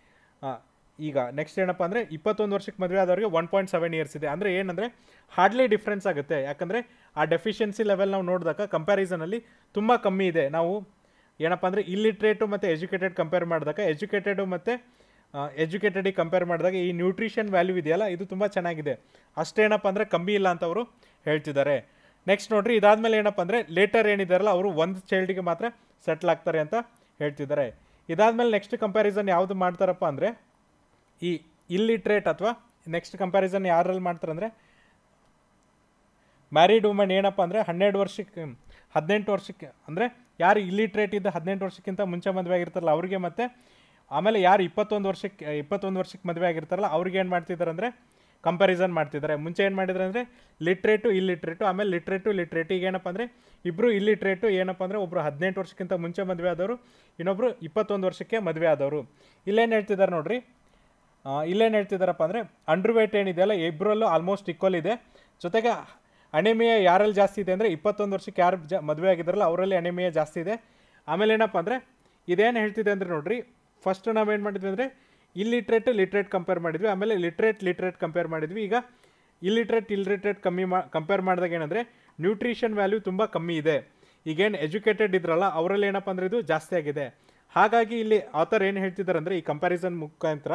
ಈಗ ನೆಕ್ಸ್ಟ್ ಏನಪ್ಪ ಅಂದರೆ ಇಪ್ಪತ್ತೊಂದು ವರ್ಷಕ್ಕೆ ಮದುವೆ ಆದವ್ರಿಗೆ ಒನ್ ಪಾಯಿಂಟ್ ಸೆವೆನ್ ಇಯರ್ಸ್ ಇದೆ ಅಂದರೆ ಏನಂದರೆ ಹಾರ್ಡ್ಲಿ ಡಿಫ್ರೆನ್ಸ್ ಆಗುತ್ತೆ ಯಾಕಂದರೆ ಆ ಡೆಫಿಷಿಯನ್ಸಿ ಲೆವೆಲ್ ನಾವು ನೋಡಿದಾಗ ಕಂಪ್ಯಾರಿಸನಲ್ಲಿ ತುಂಬ ಕಮ್ಮಿ ಇದೆ ನಾವು ಏನಪ್ಪ ಅಂದರೆ ಇಲ್ಲಿಟ್ರೇಟು ಮತ್ತು ಎಜುಕೇಟೆಡ್ ಕಂಪೇರ್ ಮಾಡಿದಾಗ ಎಜುಕೇಟೆಡು ಮತ್ತು ಎಜುಕೇಟೆಡಿಗೆ ಕಂಪೇರ್ ಮಾಡಿದಾಗ ಈ ನ್ಯೂಟ್ರಿಷನ್ ವ್ಯಾಲ್ಯೂ ಇದೆಯಲ್ಲ ಇದು ತುಂಬ ಚೆನ್ನಾಗಿದೆ ಅಷ್ಟೇನಪ್ಪ ಅಂದರೆ ಕಮ್ಮಿ ಇಲ್ಲ ಅಂತ ಅವರು ಹೇಳ್ತಿದ್ದಾರೆ ನೆಕ್ಸ್ಟ್ ನೋಡ್ರಿ ಇದಾದಮೇಲೆ ಏನಪ್ಪ ಅಂದರೆ ಲೇಟರ್ ಏನಿದಾರಲ್ಲ ಅವರು ಒಂದು ಚೈಲ್ಡಿಗೆ ಮಾತ್ರ ಸೆಟ್ಲ್ ಆಗ್ತಾರೆ ಅಂತ ಹೇಳ್ತಿದ್ದಾರೆ ಇದಾದಮೇಲೆ ನೆಕ್ಸ್ಟ್ ಕಂಪ್ಯಾರಿಸನ್ ಯಾವುದು ಮಾಡ್ತಾರಪ್ಪ ಅಂದರೆ ಈ ಇಲ್ಲಿಟ್ರೇಟ್ ಅಥವಾ ನೆಕ್ಸ್ಟ್ ಕಂಪ್ಯಾರಿಸನ್ ಯಾರಲ್ಲಿ ಮಾಡ್ತಾರೆ ಅಂದರೆ ಮ್ಯಾರಿಡ್ ವುಮೆನ್ ಏನಪ್ಪ ಅಂದರೆ ಹನ್ನೆರಡು ವರ್ಷಕ್ಕೆ ಹದಿನೆಂಟು ವರ್ಷಕ್ಕೆ ಅಂದರೆ ಯಾರು ಇಲ್ಲಿಟ್ರೇಟ್ ಇದ್ದ ಹದಿನೆಂಟು ವರ್ಷಕ್ಕಿಂತ ಮುಂಚೆ ಮದುವೆ ಆಗಿರ್ತಾರಲ್ಲ ಅವ್ರಿಗೆ ಮತ್ತು ಆಮೇಲೆ ಯಾರು ಇಪ್ಪತ್ತೊಂದು ವರ್ಷಕ್ಕೆ ಇಪ್ಪತ್ತೊಂದು ವರ್ಷಕ್ಕೆ ಮದುವೆ ಆಗಿರ್ತಾರಲ್ಲ ಅವ್ರಿಗೆ ಏನು ಮಾಡ್ತಿದ್ದಾರೆ ಅಂದರೆ ಕಂಪ್ಯಾರಿಸನ್ ಮಾಡ್ತಿದ್ದಾರೆ ಮುಂಚೆ ಏನು ಮಾಡಿದ್ರು ಅಂದರೆ ಲಿಟ್ರೇಟು ಇಲ್ಲಿಟ್ರೇಟು ಆಮೇಲೆ ಲಿಟ್ರೇಟು ಲಿಟ್ರೇಟ್ ಈಗ ಏನಪ್ಪ ಅಂದರೆ ಇಬ್ಬರು ಇಲ್ಲಿಟ್ರೇಟು ಏನಪ್ಪ ಅಂದರೆ ಒಬ್ಬರು ಹದಿನೆಂಟು ವರ್ಷಕ್ಕಿಂತ ಮುಂಚೆ ಮದುವೆ ಆದವರು ಇನ್ನೊಬ್ಬರು ಇಪ್ಪತ್ತೊಂದು ವರ್ಷಕ್ಕೆ ಮದುವೆ ಆದವರು ಇಲ್ಲೇನು ಹೇಳ್ತಿದ್ದಾರೆ ನೋಡ್ರಿ ಆ, ಇಲ್ಲೇನು ಹೇಳ್ತಿದ್ದಾರಪ್ಪ ಅಂದರೆ ಅಂಡರ್ ವೇಟ್ ಏನಿದೆಯಲ್ಲ ಇಬ್ಬರಲ್ಲೂ ಆಲ್ಮೋಸ್ಟ್ ಈಕ್ವಲ್ ಇದೆ ಜೊತೆಗೆ ಅಣೆಮಿಯ ಯಾರಲ್ಲಿ ಜಾಸ್ತಿ ಇದೆ ಅಂದರೆ ಇಪ್ಪತ್ತೊಂದು ವರ್ಷಕ್ಕೆ ಯಾರು ಜ ಮದುವೆ ಆಗಿದ್ದಾರಲ್ಲ ಅವರಲ್ಲಿ ಅಣೆಮಿಯ ಜಾಸ್ತಿ ಇದೆ ಆಮೇಲೆ ಏನಪ್ಪ ಅಂದರೆ ಇದೇನು ಹೇಳ್ತಿದೆ ಅಂದರೆ ನೋಡ್ರಿ ಫಸ್ಟ್ ನಾವೇನು ಮಾಡಿದ್ವಿ ಅಂದರೆ ಇಲ್ಲಿಟ್ರೇಟ್ ಲಿಟ್ರೇಟ್ ಕಂಪೇರ್ ಮಾಡಿದ್ವಿ ಆಮೇಲೆ ಲಿಟ್ರೇಟ್ ಲಿಟ್ರೇಟ್ ಕಂಪೇರ್ ಮಾಡಿದ್ವಿ ಈಗ ಇಲ್ಲಿಟ್ರೇಟ್ ಇಲ್ಲಿಟ್ರೇಟ್ ಕಮ್ಮಿ ಮಾ ಕಂಪೇರ್ ಮಾಡಿದಾಗ ಏನಂದರೆ ನ್ಯೂಟ್ರಿಷನ್ ವ್ಯಾಲ್ಯೂ ತುಂಬ ಕಮ್ಮಿ ಇದೆ ಈಗೇನು ಎಜುಕೇಟೆಡ್ ಇದ್ರಲ್ಲ ಅವರಲ್ಲಿ ಏನಪ್ಪ ಅಂದರೆ ಇದು ಜಾಸ್ತಿ ಆಗಿದೆ ಹಾಗಾಗಿ ಇಲ್ಲಿ ಆಥರ್ ಏನು ಹೇಳ್ತಿದ್ದಾರೆ ಅಂದರೆ ಈ ಕಂಪ್ಯಾರಿಸನ್ ಮುಖಾಂತರ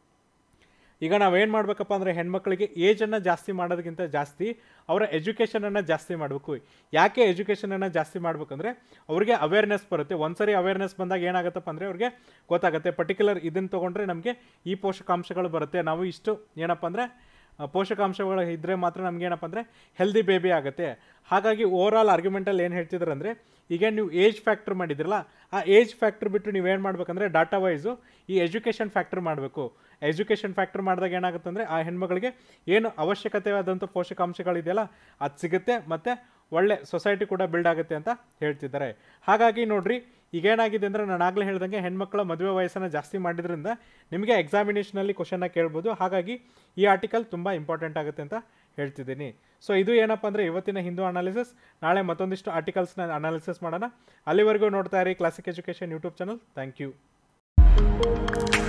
ಈಗ ನಾವೇನು ಮಾಡಬೇಕಪ್ಪ ಅಂದರೆ ಹೆಣ್ಮಕ್ಳಿಗೆ ಏಜನ್ನು ಜಾಸ್ತಿ ಮಾಡೋದಕ್ಕಿಂತ ಜಾಸ್ತಿ ಅವರ ಎಜುಕೇಷನನ್ನು ಜಾಸ್ತಿ ಮಾಡಬೇಕು ಯಾಕೆ ಎಜುಕೇಷನನ್ನು ಜಾಸ್ತಿ ಮಾಡಬೇಕಂದ್ರೆ ಅವ್ರಿಗೆ ಅವೇರ್ನೆಸ್ ಬರುತ್ತೆ ಒಂದ್ಸರಿ ಅವೇರ್ನೆಸ್ ಬಂದಾಗ ಏನಾಗುತ್ತಪ್ಪ ಅಂದರೆ ಅವ್ರಿಗೆ ಗೊತ್ತಾಗುತ್ತೆ ಪರ್ಟಿಕ್ಯುಲರ್ ಇದನ್ನು ತೊಗೊಂಡ್ರೆ ನಮಗೆ ಈ ಪೋಷಕಾಂಶಗಳು ಬರುತ್ತೆ ನಾವು ಇಷ್ಟು ಏನಪ್ಪ ಅಂದರೆ ಆ, ಪೋಷಕಾಂಶಗಳು ಇದ್ದರೆ ಮಾತ್ರ ನಮ್ಗೆ ಏನಪ್ಪ ಅಂದರೆ ಹೆಲ್ದಿ ಬೇಬಿ ಆಗುತ್ತೆ ಹಾಗಾಗಿ ಓವರ್ ಆಲ್ ಆರ್ಗ್ಯುಮೆಂಟಲ್ಲಿ ಏನು ಹೇಳ್ತಿದ್ದಾರೆ ಅಂದರೆ ಈಗ ನೀವು ಏಜ್ ಫ್ಯಾಕ್ಟ್ರ್ ಮಾಡಿದ್ರಲ್ಲ ಆ ಏಜ್ ಫ್ಯಾಕ್ಟ್ರ್ ಬಿಟ್ಟು ನೀವೇನು ಮಾಡ್ಬೇಕಂದ್ರೆ ಡಾಟಾ ವೈಸು ಈ ಎಜುಕೇಷನ್ ಫ್ಯಾಕ್ಟ್ರ್ ಮಾಡಬೇಕು ಎಜುಕೇಷನ್ ಫ್ಯಾಕ್ಟ್ರ್ ಮಾಡಿದಾಗ ಏನಾಗುತ್ತೆ ಅಂದರೆ ಆ ಹೆಣ್ಮಗಳಿಗೆ ಏನು ಅವಶ್ಯಕತೆ ಆದಂಥ ಪೋಷಕಾಂಶಗಳಿದೆಯಲ್ಲ ಅದು ಸಿಗುತ್ತೆ ಮತ್ತು ಒಳ್ಳೆ ಸೊಸೈಟಿ ಕೂಡ ಬಿಲ್ಡ್ ಆಗುತ್ತೆ ಅಂತ ಹೇಳ್ತಿದ್ದಾರೆ ಹಾಗಾಗಿ ನೋಡ್ರಿ ಈಗೇನಾಗಿದೆ ಅಂದರೆ ನಾನು ಆಗಲೇ ಹೇಳ್ದಂಗೆ ಹೆಣ್ಮಕ್ಳ ಮದುವೆ ವಯಸ್ಸನ್ನು ಜಾಸ್ತಿ ಮಾಡಿದ್ರಿಂದ ನಿಮಗೆ ಎಕ್ಸಾಮಿನೇಷನಲ್ಲಿ ಕ್ವಶನ್ನ ಕೇಳ್ಬೋದು ಹಾಗಾಗಿ ಈ ಆರ್ಟಿಕಲ್ ತುಂಬ ಇಂಪಾರ್ಟೆಂಟ್ ಆಗುತ್ತೆ ಅಂತ ಹೇಳ್ತಿದ್ದೀನಿ ಸೊ ಇದು ಏನಪ್ಪ ಅಂದರೆ ಇವತ್ತಿನ ಹಿಂದೂ ಅನಾಲಿಸಿಸ್ ನಾಳೆ ಮತ್ತೊಂದಿಷ್ಟು ಆರ್ಟಿಕಲ್ಸ್ನ ಅನಾಲಿಸಿಸ್ ಮಾಡೋಣ ಅಲ್ಲಿವರೆಗೂ ನೋಡ್ತಾ ಇರಿ classic education YouTube channel thank you